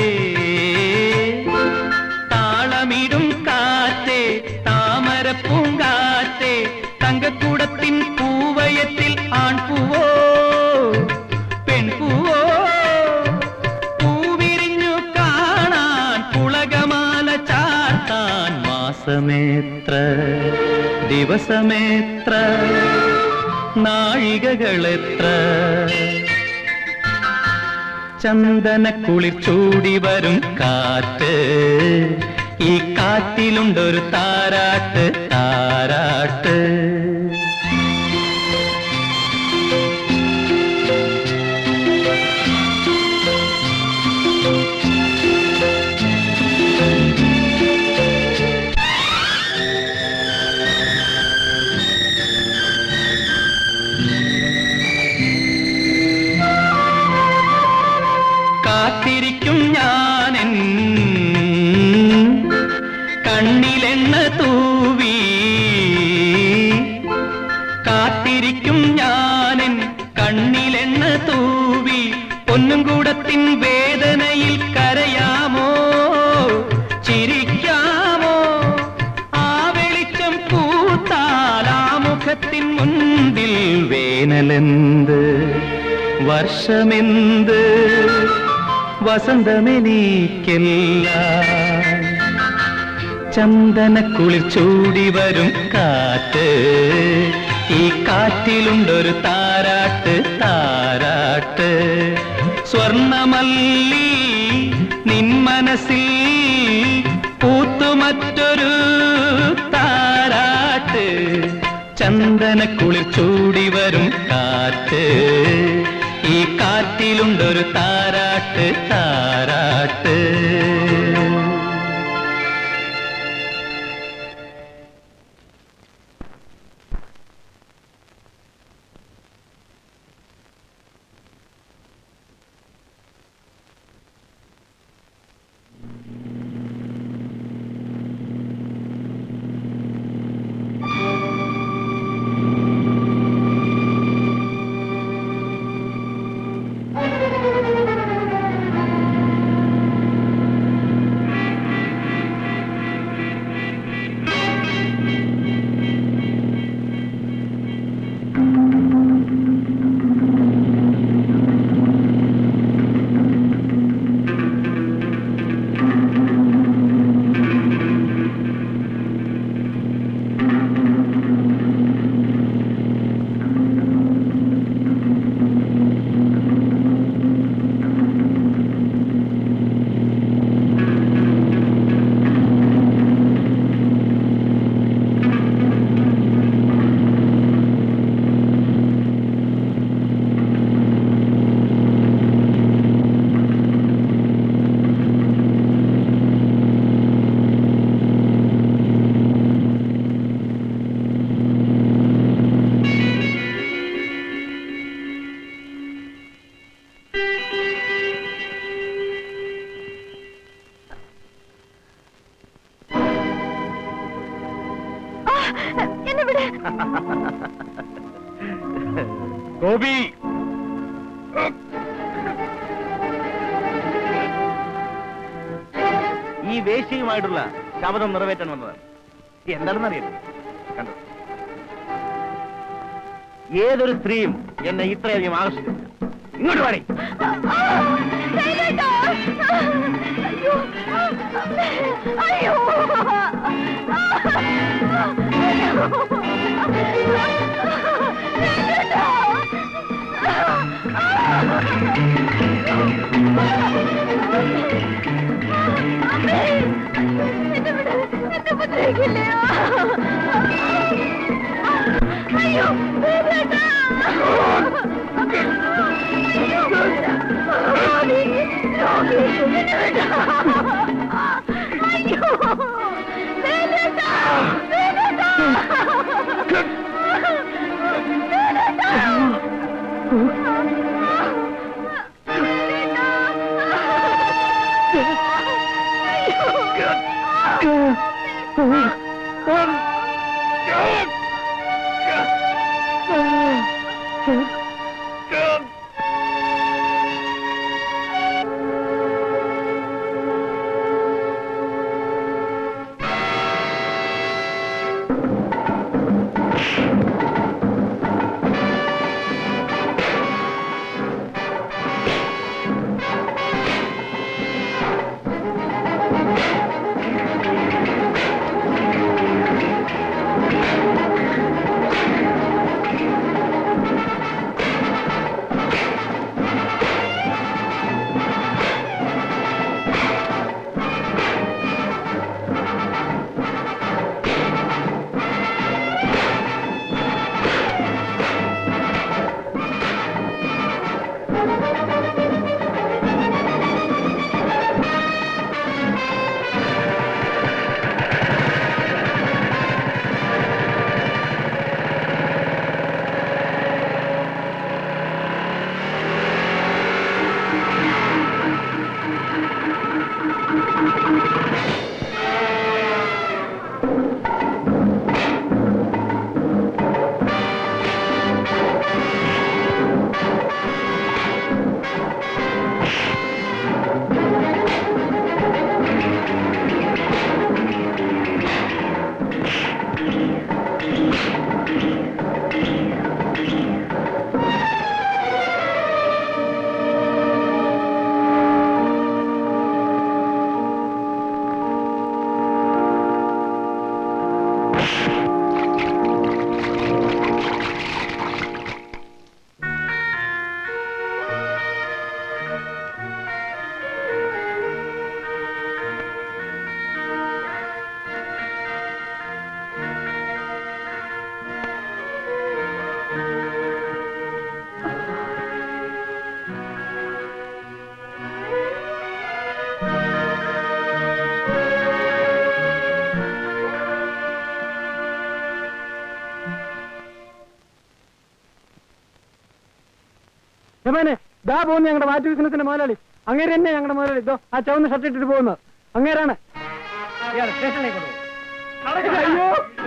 Speaker 3: താളമിടും കാറ്റേ താമരപ്പൂങ്കാറ്റേ തങ്കക്കൂടത്തിൻ പൂവയത്തിൽ ആൺപൂവോ പെൺപൂവോ പൂവിരിഞ്ഞു കാണാൻ പുളകമാല ചാർത്താൻ മാസമേത്ര ദിവസമേത്ര നാഴികകളെത്ര ചന്ദന കുളിർ ചൂടി വരും കാറ്റ് ഈ കാറ്റിലുണ്ടൊരു താരാട്ട് താരാട്ട് കാത്തിരിക്കും ഞാനെൻ കണ്ണിലെണ്ണ തൂവി കാത്തിരിക്കും ഞാനെൻ കണ്ണിലെണ്ണ തൂവി പൊന്നും കൂടത്തിൻ വേദനയിൽ കരയാമോ ചിരിക്കാമോ ആ വെളിച്ചം പൂത്താൽ ആ മുഖത്തിൻ മുൻപിൽ വേനലെന്ത് വർഷമെന്ത് വസന്തമെനിക്കല്ല ചന്ദന കുളിർ ചൂടി വരും കാറ്റ് ഈ കാറ്റിലുണ്ടൊരു താരാട്ട് താരാട്ട് സ്വർണമല്ലി നിൻ മനസ്സിൽ പൂത്തു മറ്റൊരു താരാട്ട് ചന്ദന കുളിർ ചൂടി വരും കാറ്റ് ഈ കാറ്റിലുണ്ടൊരു താരാട്ട് താരാട്ട്
Speaker 8: എന്നെ വിടെ
Speaker 6: ഗോപി ഈ വേശ്യയുമായിട്ടുള്ള ശബദം നിറവേറ്റാൻ വന്നതാണ് എന്താണെന്ന് അറിയരുത് കണ്ടോ
Speaker 15: ഏതൊരു സ്ത്രീയും എന്നെ ഇത്രയധികം ആകർഷിക്കുന്നു ഇങ്ങോട്ട് പാടി
Speaker 16: അയ്യോ അയ്യോ
Speaker 17: രമേനെ ദാ പോകുന്നു ഞങ്ങളുടെ മാറ്റു ബിസിനസിന്റെ മുതലാളി അങ്ങേര് തന്നെ ഞങ്ങളുടെ മുതലാളി ഇതോ ആ ചുവന്ന ഷർട്ട് ഇട്ടിട്ട് പോകുന്നത് അങ്ങേരാണ്
Speaker 15: ഇയാളെ സ്റ്റേഷനിലേക്ക് കൊണ്ടുപോകും
Speaker 17: അയ്യോ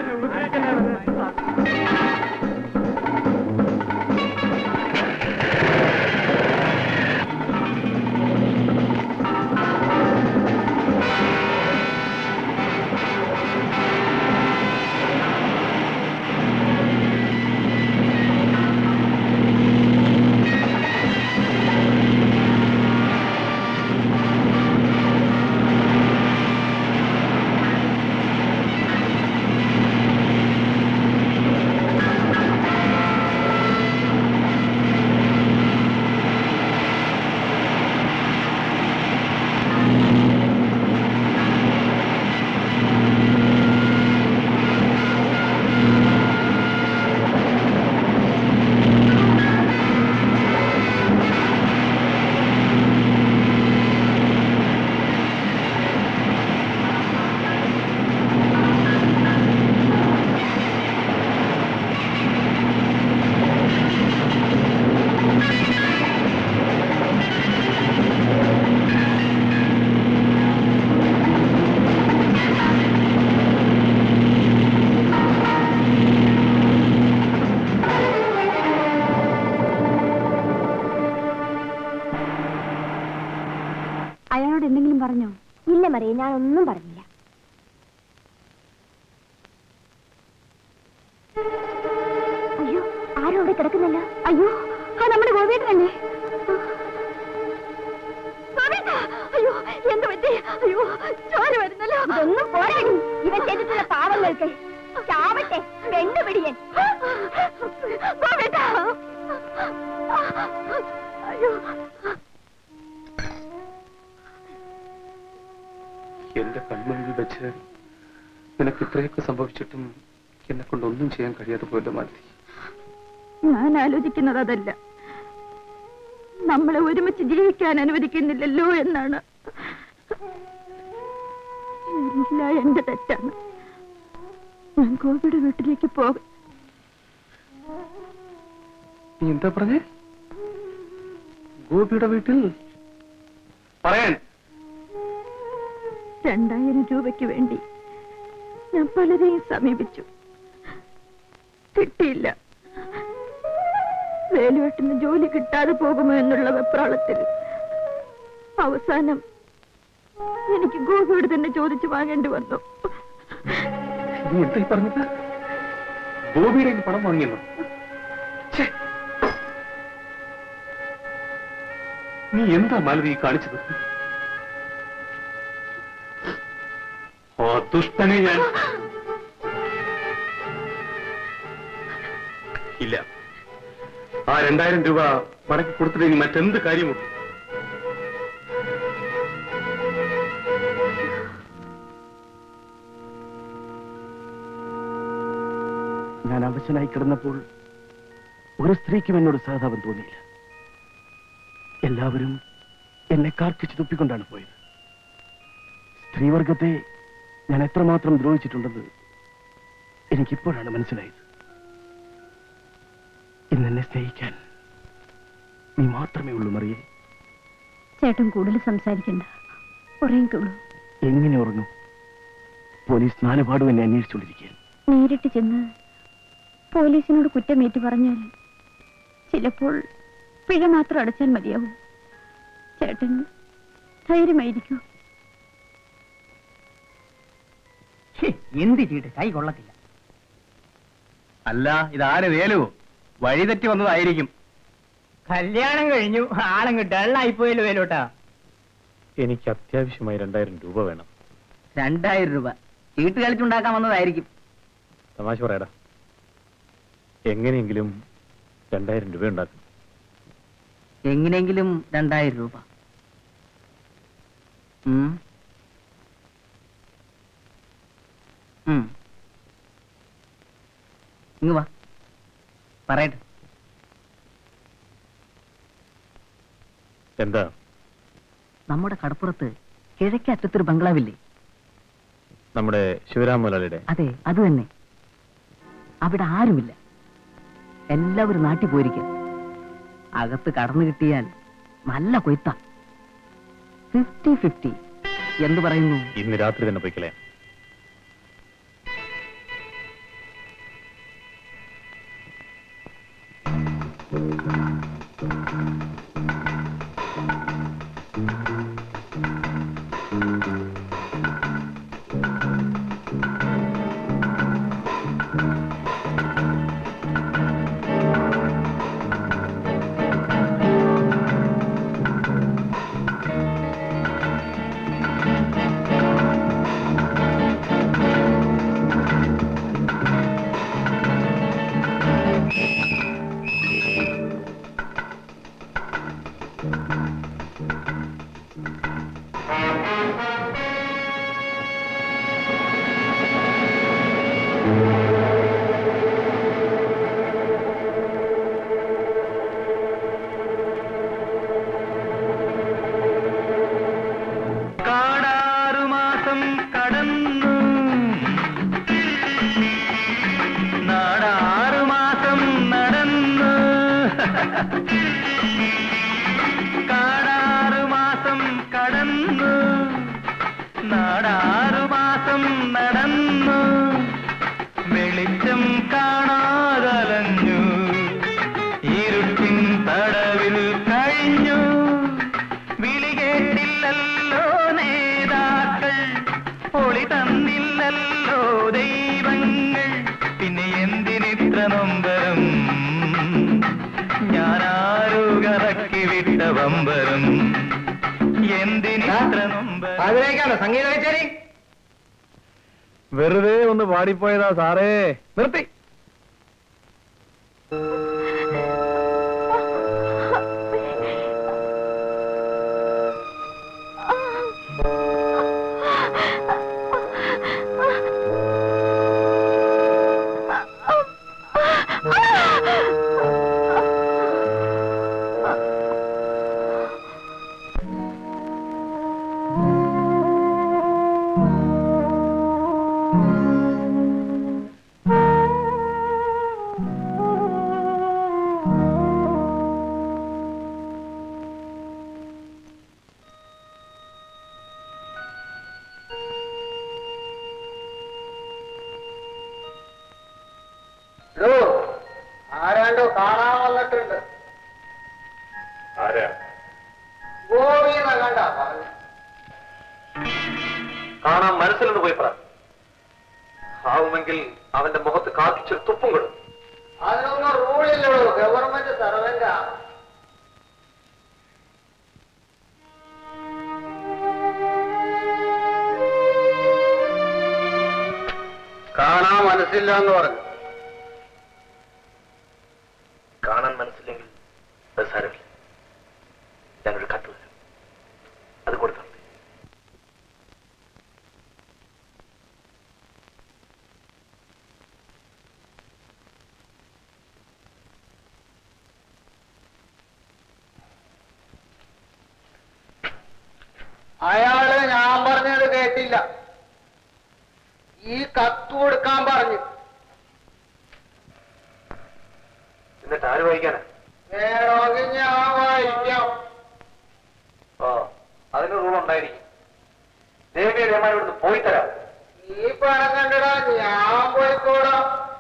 Speaker 4: അയാളോട് എന്തെങ്കിലും പറഞ്ഞോ ഇല്ല മറിയ ഞാൻ ഒന്നും പറഞ്ഞില്ല അയ്യോ ആരും അവിടെ
Speaker 16: ചോര വരുന്നല്ലോ ഇതൊന്നും പോരാടി ഇവൻ ചെയ്തിട്ടുള്ള പാവങ്ങൾക്ക് ചാവട്ടെ പെണ്ണുപിടിയൻ അയ്യോ
Speaker 6: എന്റെ കൺമുന്നിൽ വെച്ച് നിനക്ക് ഇത്രയൊക്കെ സംഭവിച്ചിട്ടും എന്നെ കൊണ്ട് ഒന്നും ചെയ്യാൻ കഴിയാതെ പോയല്ലോ മാലതി
Speaker 8: ഞാൻ ആലോചിക്കുന്നത് അതല്ല നമ്മളെ ഒരുമിച്ച് ജീവിക്കാൻ അനുവദിക്കുന്നില്ലല്ലോ എന്നാണ് എല്ലാം എന്റെ തെറ്റാണ് ഞാൻ ഗോപിയുടെ വീട്ടിലേക്ക് പോകും
Speaker 6: നീ എന്താ പറഞ്ഞേ ഗോപിയുടെ വീട്ടിൽ പറയാൻ
Speaker 8: രണ്ടായിരം രൂപയ്ക്ക് വേണ്ടി ഞാൻ പലരെയും സമീപിച്ചു കിട്ടിയില്ല വേലുവെട്ടിന് ജോലി കിട്ടാതെ പോകുമോ എന്നുള്ള വെപ്രാളത്തിൽ അവസാനം എനിക്ക് ഗോപിയോട് തന്നെ ചോദിച്ചു വാങ്ങേണ്ടി വന്നു
Speaker 6: നീ എന്താ ഈ പറഞ്ഞത് ഗോപിയുടെ കയ്യിൽ പണം വാങ്ങിയെന്നോ ഛേ. നീ എന്താ മാലതി ഈ കാണിച്ചത് ഓ ദുഷ്ടനെ ഞാൻ ഇല്ല ആ രണ്ടായിരം രൂപ മടക്കി കൊടുത്തിട്ട് ഇനി മറ്റെന്ത് കാര്യമുള്ളൂ
Speaker 18: ഞാൻ അവശനായി കിടന്നപ്പോൾ ഒരു സ്ത്രീക്കും എന്നോട് സഹതാപം തോന്നിയില്ല എല്ലാവരും എന്നെ കാർക്കിച്ചു തുപ്പിക്കൊണ്ടാണ് പോയത് സ്ത്രീവർഗത്തെ ഞാൻ എത്രമാത്രം ദ്രോഹിച്ചിട്ടുണ്ടെന്ന് എനിക്കിപ്പോഴാണ് മനസ്സിലായത് ഇന്ന് എന്നെ സ്നേഹിക്കാൻ നീ മാത്രമേ ഉള്ളൂ മറിയേ
Speaker 8: ചേട്ടൻ കൂടുതൽ സംസാരിക്കണ്ട ഉറങ്ങിക്കോളൂ
Speaker 18: എങ്ങനെ ഉറങ്ങും പോലീസ് നാലുപാടും എന്നെ അന്വേഷിച്ചുകൊണ്ടിരിക്കുക
Speaker 8: നേരിട്ട് ചെന്ന് പോലീസിനോട് കുറ്റമേറ്റു പറഞ്ഞാൽ ചിലപ്പോൾ പിഴ മാത്രം അടച്ചാൽ മതിയാവും ചേട്ടൻ ധൈര്യമായിരിക്കൂ
Speaker 11: എന്ത് ചീട്ട് കൈ കൊള്ളത്തില്ല
Speaker 19: അല്ല ഇതാരെ വേലു വഴിതെറ്റി വന്നതായിരിക്കും
Speaker 11: കല്യാണം കഴിഞ്ഞു ആളങ്ങ് ഡള്ളായിപ്പോയല്ലോ വേലോട്ടാ
Speaker 6: എനിക്ക് അത്യാവശ്യമായി രണ്ടായിരം രൂപ വേണം
Speaker 1: രണ്ടായിരം രൂപ ചീട്ട് കളിച്ചുണ്ടാക്കാൻ വന്നതായിരിക്കും
Speaker 6: തമാശ പറയടാ എങ്ങനെയെങ്കിലും രണ്ടായിരം രൂപ ഉണ്ടാക്കും
Speaker 1: എങ്ങനെയെങ്കിലും രണ്ടായിരം രൂപ ഉം. ഉം. ഇങ്ങ് വാ പറയട്ടെ
Speaker 6: എന്താ
Speaker 1: നമ്മുടെ കടപ്പുറത്ത് കിഴക്കേ അറ്റത്തൊരു ബംഗ്ലാവില്ലേ
Speaker 6: നമ്മുടെ ശിവരാം മുതലാളിയുടെ
Speaker 1: അതെ അത് തന്നെ അവിടെ ആരുമില്ല എല്ലാവരും നാട്ടിൽ പോയിരിക്കാം അകത്ത് കടന്നു കിട്ടിയാൽ നല്ല കൊയ്ത്ത ഫിഫ്റ്റി ഫിഫ്റ്റി എന്തു പറയുന്നു
Speaker 6: ഇന്ന് രാത്രി തന്നെ പോയിക്കളയാം
Speaker 3: കാടാറുമാസം കടന്നു നാടാറുമാസം നടന്നു കാടാറുമാസം കടന്നു നാടാറുമാസം നടന്നു വെളിച്ചം കാണാതലഞ്ഞു ഇരുട്ടിൻ തടവിൽ കഴിഞ്ഞു വിളി കേട്ടില്ലല്ലോ നേതാക്കൾ ഒളി തന്നില്ലല്ലോ ദൈവങ്ങൾ പിന്നെ എന്തിനിത്ര നൊമ്പരം ഞാനാരു കറക്കി വിട്ട വമ്പരം എന്തിനിത്ര നൊമ്പ്
Speaker 19: അതിലേക്കാണോ സംഗീത കച്ചേരി വെറുതെ ഒന്ന് പാടിപ്പോയതാ സാറേ നിർത്തി
Speaker 2: ആരാണ്ടോ കാണാൻ വന്നിട്ടുണ്ട്
Speaker 6: ആരാ
Speaker 2: ഗോപീന്ന കണ്ട പറഞ്ഞു
Speaker 7: കാണാൻ മനസ്സിലൊന്ന് പോയി പറ ആവുമെങ്കിൽ അവന്റെ മുഖത്ത് കാക്കിച്ചൊരു തുപ്പും കൊടു
Speaker 2: അതിനൊന്നും റൂളില്ലല്ലോ ഗവൺമെന്റ് സർവന്റാ കാണാൻ മനസ്സില്ല എന്ന് പറഞ്ഞു
Speaker 7: കാണാൻ മനസ്സില്ലെങ്കിൽ അത് സാരമില്ല ഞാനൊരു കത്ത് തരാം അത് കൊടുത്തു
Speaker 2: അയാള് ഞാൻ പറഞ്ഞത് കേട്ടില്ല ഈ കത്ത് കൊടുക്കാൻ പറഞ്ഞു
Speaker 7: എന്നിട്ട് ആര് വായിക്കാനാ
Speaker 2: വേണമെങ്കിൽ ഞാൻ വായിക്കാം
Speaker 7: ഓ അതിന് റൂൾ ഉണ്ടായിരിക്കും ദേവിയെ രമാൻ ഇവിടുന്ന് പോയി തരാം
Speaker 2: നീ പണം കണ്ടടാ ഞാൻ പോയിക്കോടാം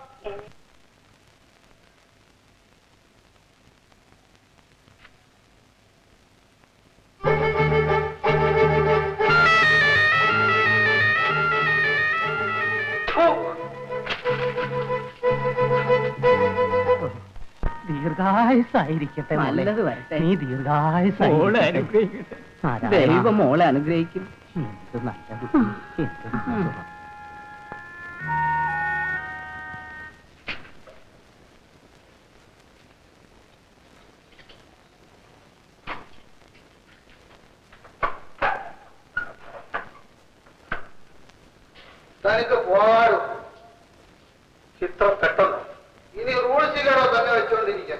Speaker 11: ദീർഘായുസായിരിക്കട്ടെ മോളെ.
Speaker 1: നല്ലത് വരട്ടെ.
Speaker 11: നീ ദീർഘായുസായിരിക്കട്ടെ.
Speaker 1: മോളെ അനുഗ്രഹിക്കട്ടെ.
Speaker 11: നാരായണ.
Speaker 1: ദൈവം മോളെ അനുഗ്രഹിക്കും
Speaker 11: എന്ത് നല്ല ബുദ്ധി. എന്തൊരു സുഖം.
Speaker 2: തനിക്ക് പോകാറും
Speaker 7: ഇത്ര പെട്ടെന്ന്
Speaker 2: ഇനി റൂൾസിലോ തന്നെ വെച്ചുകൊണ്ടിരിക്കാം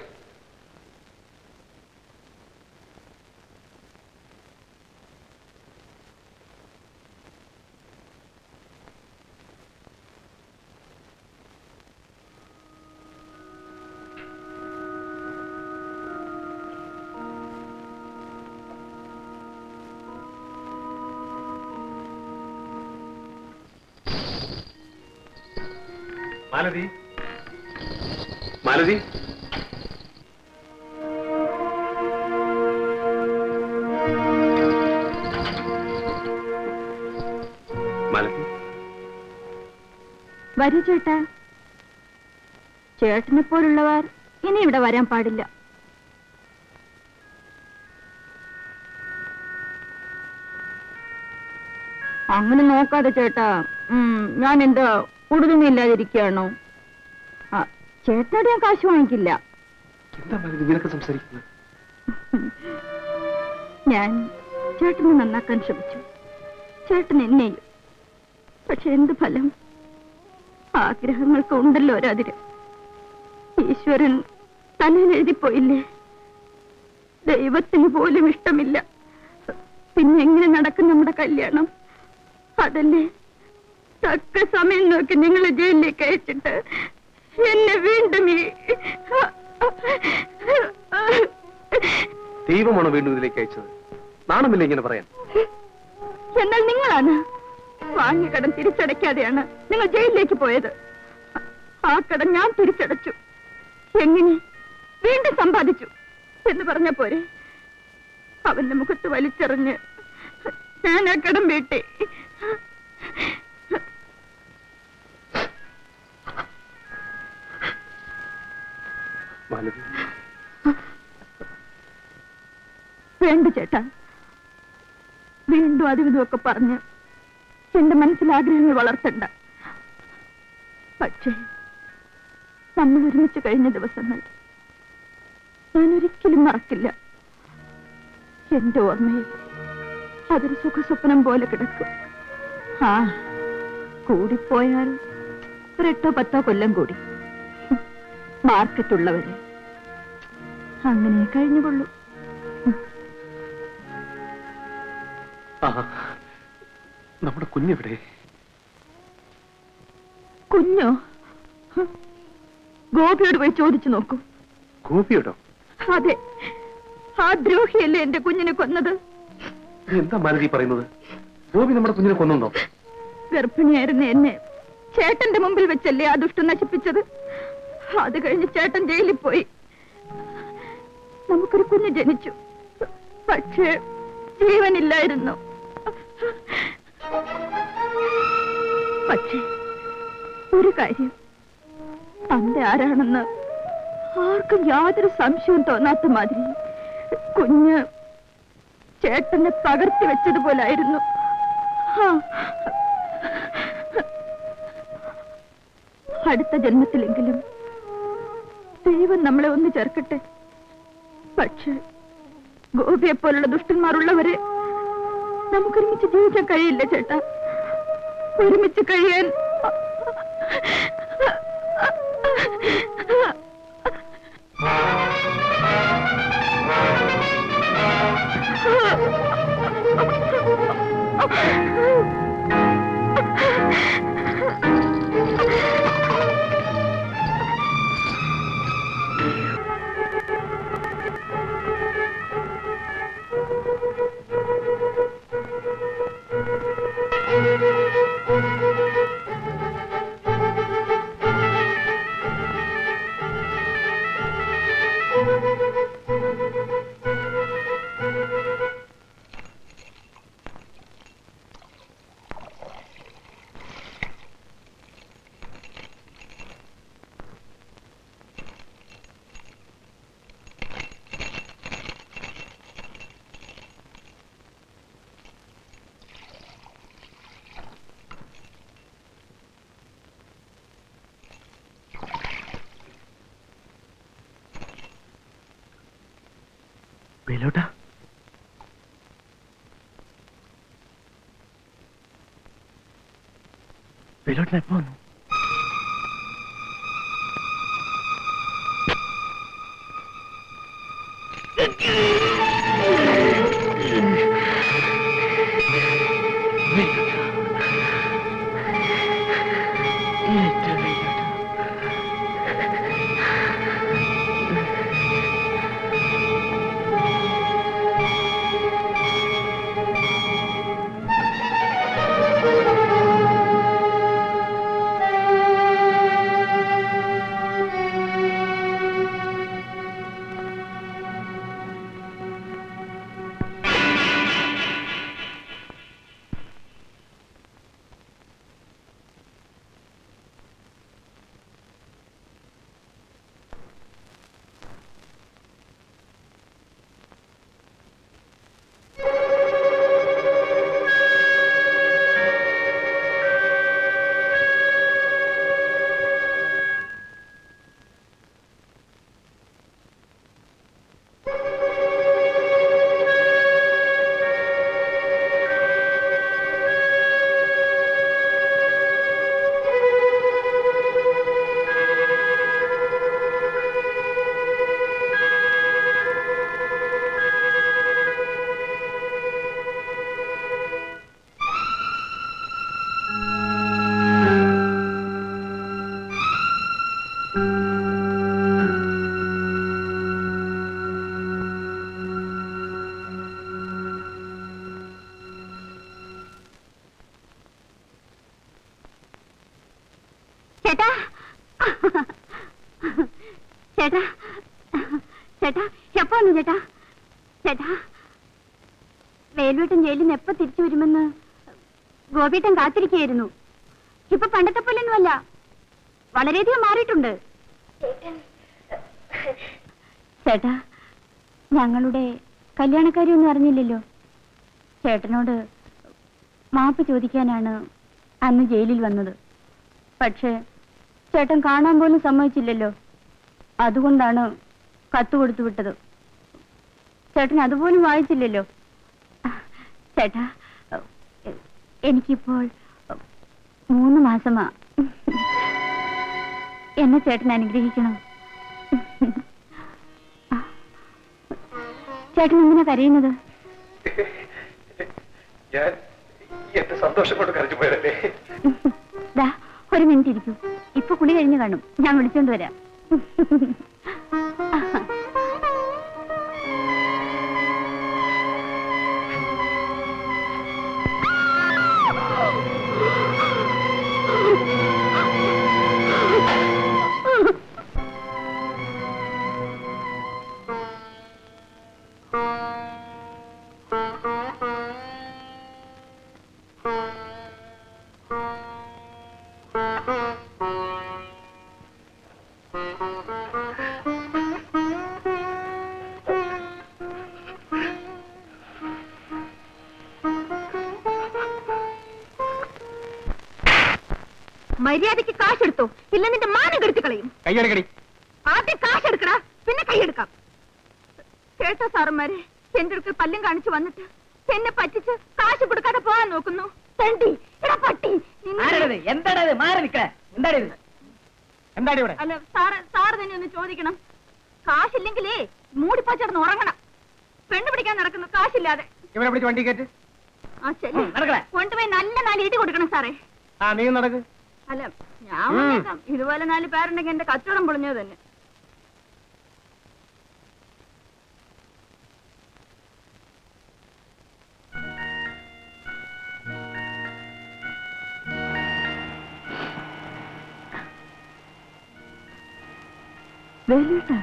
Speaker 6: മാലതി മാലതി മാലതി
Speaker 8: വരൂ ചേട്ടാ ചേട്ടനെ പോലുള്ളവർ ഇനി ഇവിടെ വരാൻ പാടില്ല അങ്ങനെ നോക്കാതെ ചേട്ടാ ഉം, ഞാൻ എന്താ ഉടുതുമില്ലാതിരിക്കുകയാണോ ആ ചേട്ടനോട് ഞാൻ കാശ് വാങ്ങിക്കില്ല
Speaker 18: എന്താ മാലതി ഇങ്ങനൊക്കെ സംസാരിക്കുന്നത്
Speaker 8: ഞാൻ ചേട്ടനെ നന്നാക്കാൻ ശ്രമിച്ചു ചേട്ടൻ എന്നെയും പക്ഷെ എന്ത് ഫലം ആഗ്രഹങ്ങൾക്ക് ഉണ്ടല്ലോ ഒരതിര് ഈശ്വരൻ തലയിൽ എഴുതിപ്പോയില്ലേ ദൈവത്തിന് പോലും ഇഷ്ടമില്ല പിന്നെ എങ്ങനെ നടക്കും നമ്മുടെ കല്യാണം അതല്ലേ തക്ക സമയം നോക്കി നിങ്ങളെ ജയിലിലേക്ക് അയച്ചിട്ട് എന്നെ വീണ്ടും ഈ
Speaker 18: ദൈവമാണോ വീണ്ടും ഇതിലേക്ക് അയച്ചത് നാണമില്ല ഇങ്ങനെ പറയാൻ
Speaker 8: എന്നാൽ നിങ്ങളാണ് വാങ്ങിയ കടം തിരിച്ചടയ്ക്കാതെയാണ് നിങ്ങൾ ജയിലിലേക്ക് പോയത് ആ കടം ഞാൻ തിരിച്ചടച്ചു എങ്ങനെ വീണ്ടും സമ്പാദിച്ചു എന്ന് പറഞ്ഞ പോരെ അവന്റെ മുഖത്ത് വലിച്ചെറിഞ്ഞ് ഞാൻ ആ കടം വീട്ടി
Speaker 18: മാലതി
Speaker 8: വേണ്ട ചേട്ടാ വീണ്ടും അതും ഇതുമൊക്കെ പറഞ്ഞ് എന്റെ മനസ്സിൽ ആഗ്രഹങ്ങൾ വളർത്തണ്ട പക്ഷേ നമ്മൾ ഒരുമിച്ച് കഴിഞ്ഞ ദിവസങ്ങൾ ഞാൻ ഒരിക്കലും മറക്കില്ല എന്റെ ഓർമ്മയിൽ അതൊരു സുഖസ്വപ്നം പോലെ കിടക്കും ആ കൂടിപ്പോയാൽ ഒരു എട്ടോ പത്തോ കൊല്ലം കൂടി മാർക്കറ്റുള്ളവര് അങ്ങനെ കഴിഞ്ഞുകൊള്ളൂ
Speaker 18: നമ്മുടെ കുഞ്ഞെവിടെ
Speaker 8: കുഞ്ഞോ ഹ്. ഗോപിയോട് പോയി ചോദിച്ചു നോക്കൂ
Speaker 18: ഗോപിയോടോ
Speaker 8: അതെ ആ ദ്രോഹിയല്ലേ എന്റെ കുഞ്ഞിനെ കൊന്നത്
Speaker 18: നീ എന്താ മാനതി പറയുന്നത് ഗോപി നമ്മുടെ കുഞ്ഞിനെ കൊന്നുണ്ടോ
Speaker 8: ഗർഭിണിയായിരുന്ന എന്നെ ചേട്ടന്റെ മുമ്പിൽ വെച്ചല്ലേ ആ ദുഷ്ടം നശിപ്പിച്ചത് അത് കഴിഞ്ഞ് ചേട്ടൻ ജയിലിൽ പോയി നമുക്കൊരു കുഞ്ഞ് ജനിച്ചു പക്ഷേ ജീവനില്ലായിരുന്നു പക്ഷേ ഒരു കാര്യം തന്റെ ആരാണെന്ന് ആർക്കും യാതൊരു സംശയവും തോന്നാത്ത മാതിരി കുഞ്ഞ് ചേട്ടനെ പകർത്തി വെച്ചതുപോലായിരുന്നു ആ. അടുത്ത ജന്മത്തിലെങ്കിലും ദൈവം നമ്മളെ ഒന്ന് ചേർക്കട്ടെ പക്ഷെ ഗോപിയെ പോലുള്ള ദുഷ്ടന്മാരുള്ളവരെ നമുക്കൊരുമിച്ച് ജീവിക്കാൻ കഴിയില്ല ചേട്ടാ ഒരുമിച്ച് കഴിയാൻ
Speaker 18: വേലോട്ടാ വേലോട്ടിന് എപ്പോ വന്നു
Speaker 8: ചേട്ടാ ചേട്ടാ ചേട്ടാ എപ്പോ വന്നു ചേട്ടാ ചേട്ടാ വേലുവേട്ടൻ ജയിലിൽ നിന്ന് എപ്പോ തിരിച്ചു വരുമെന്ന് ഗോപിയേട്ടൻ കാത്തിരിക്കുകയായിരുന്നു ഇപ്പൊ പണ്ടത്തെ പോലെയൊന്നുമല്ല വളരെയധികം മാറിയിട്ടുണ്ട് ചേട്ടാ ഞങ്ങളുടെ കല്യാണക്കാരി ഒന്നും അറിഞ്ഞില്ലല്ലോ ചേട്ടനോട് മാപ്പ് ചോദിക്കാനാണ് അന്ന് ജയിലിൽ വന്നത് പക്ഷേ ചേട്ടൻ കാണാൻ പോലും സമ്മതിച്ചില്ലല്ലോ അതുകൊണ്ടാണ് കത്ത് കൊടുത്തു വിട്ടത് ചേട്ടൻ അതുപോലും വായിച്ചില്ലല്ലോ ചേട്ടാ എ- എനിക്കിപ്പോൾ മൂന്ന് മാസമാ എന്നെ ചേട്ടൻ അനുഗ്രഹിക്കണം ചേട്ടൻ എന്തിനാ കരയുന്നത്
Speaker 6: ഞാൻ എന്റെ സന്തോഷം കൊണ്ട് കരഞ്ഞു പോയതല്ലേ
Speaker 8: ദാ ഒരു മിനിറ്റ് ഇരിക്കൂ ഇപ്പൊ കുളി കഴിഞ്ഞു കാണും ഞാൻ വിളിച്ചോണ്ട് വരാം
Speaker 16: മര്യാദയ്ക്ക് കാശെടുത്തോ ഇല്ല നിന്റെ മാനം കെടുത്തി കളയും
Speaker 11: കൈയടക്കടി
Speaker 16: ആദ്യം കാശെടുക്കടാ പിന്നെ കൈയെടുക്കാം കേട്ടോ സാറന്മാരെ എന്റെ അടുക്കൽ പല്ലും കാണിച്ചു വന്നിട്ട് എന്നെ പറ്റിച്ച് കാശ് കൊടുക്കാതെ പോകാൻ നോക്കുന്നു തണ്ടി എടാ പട്ടി നിന്നെ-
Speaker 1: എന്താണത് മാറി നിക്കണേ എന്താണിത്
Speaker 11: എന്താടി ഇവിടെ
Speaker 16: അല്ല സാറ് സാറ് തന്നെ ഒന്ന് ചോദിക്കണം കാശില്ലെങ്കിലേ മൂടിപ്പച്ചടന്ന് ഉറങ്ങണം പെണ്ണു പിടിക്കാൻ നടക്കുന്നു കാശില്ലാതെ
Speaker 11: ഇവരെ പിടിച്ച് വണ്ടി കയറ്റ്
Speaker 16: ആ ശരി കൊണ്ടുപോയി നല്ല നാല് ഇടി കൊടുക്കണം സാറേ
Speaker 11: ആ നീ നടക്ക്
Speaker 16: അല്ല ഞാൻ വന്നേക്കാം. ഇതുപോലെ നാല് പേരുണ്ടെങ്കിൽ എന്റെ കച്ചവടം പൊളിഞ്ഞത് തന്നെ
Speaker 8: വേലൂട്ടാ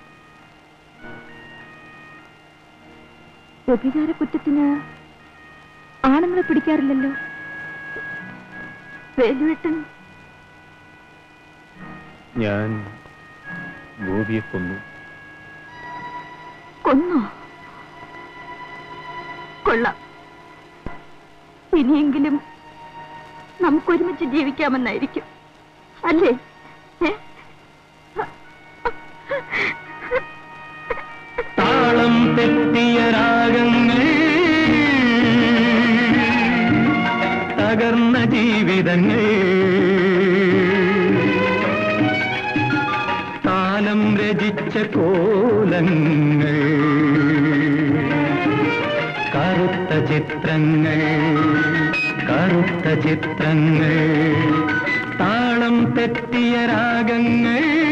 Speaker 8: വ്യഭിചാര കുറ്റത്തിന് ആണുങ്ങളെ പിടിക്കാറില്ലല്ലോ വേലുവേട്ടൻ
Speaker 6: ഞാൻ ഗോപിയെ കൊന്നു
Speaker 8: കൊന്നോ കൊള്ളാം ഇനിയെങ്കിലും നമുക്കൊരുമിച്ച് ജീവിക്കാമെന്നായിരിക്കും അല്ലേ ഏ?
Speaker 3: താളം തെറ്റിയ രാഗങ്ങൾ തകർന്ന ജീവിതങ്ങൾ താലം രചിച്ച കോലങ്ങൾ കറുത്ത ചിത്രങ്ങൾ കറുത്ത ചിത്രങ്ങൾ താളം തെറ്റിയ രാഗങ്ങൾ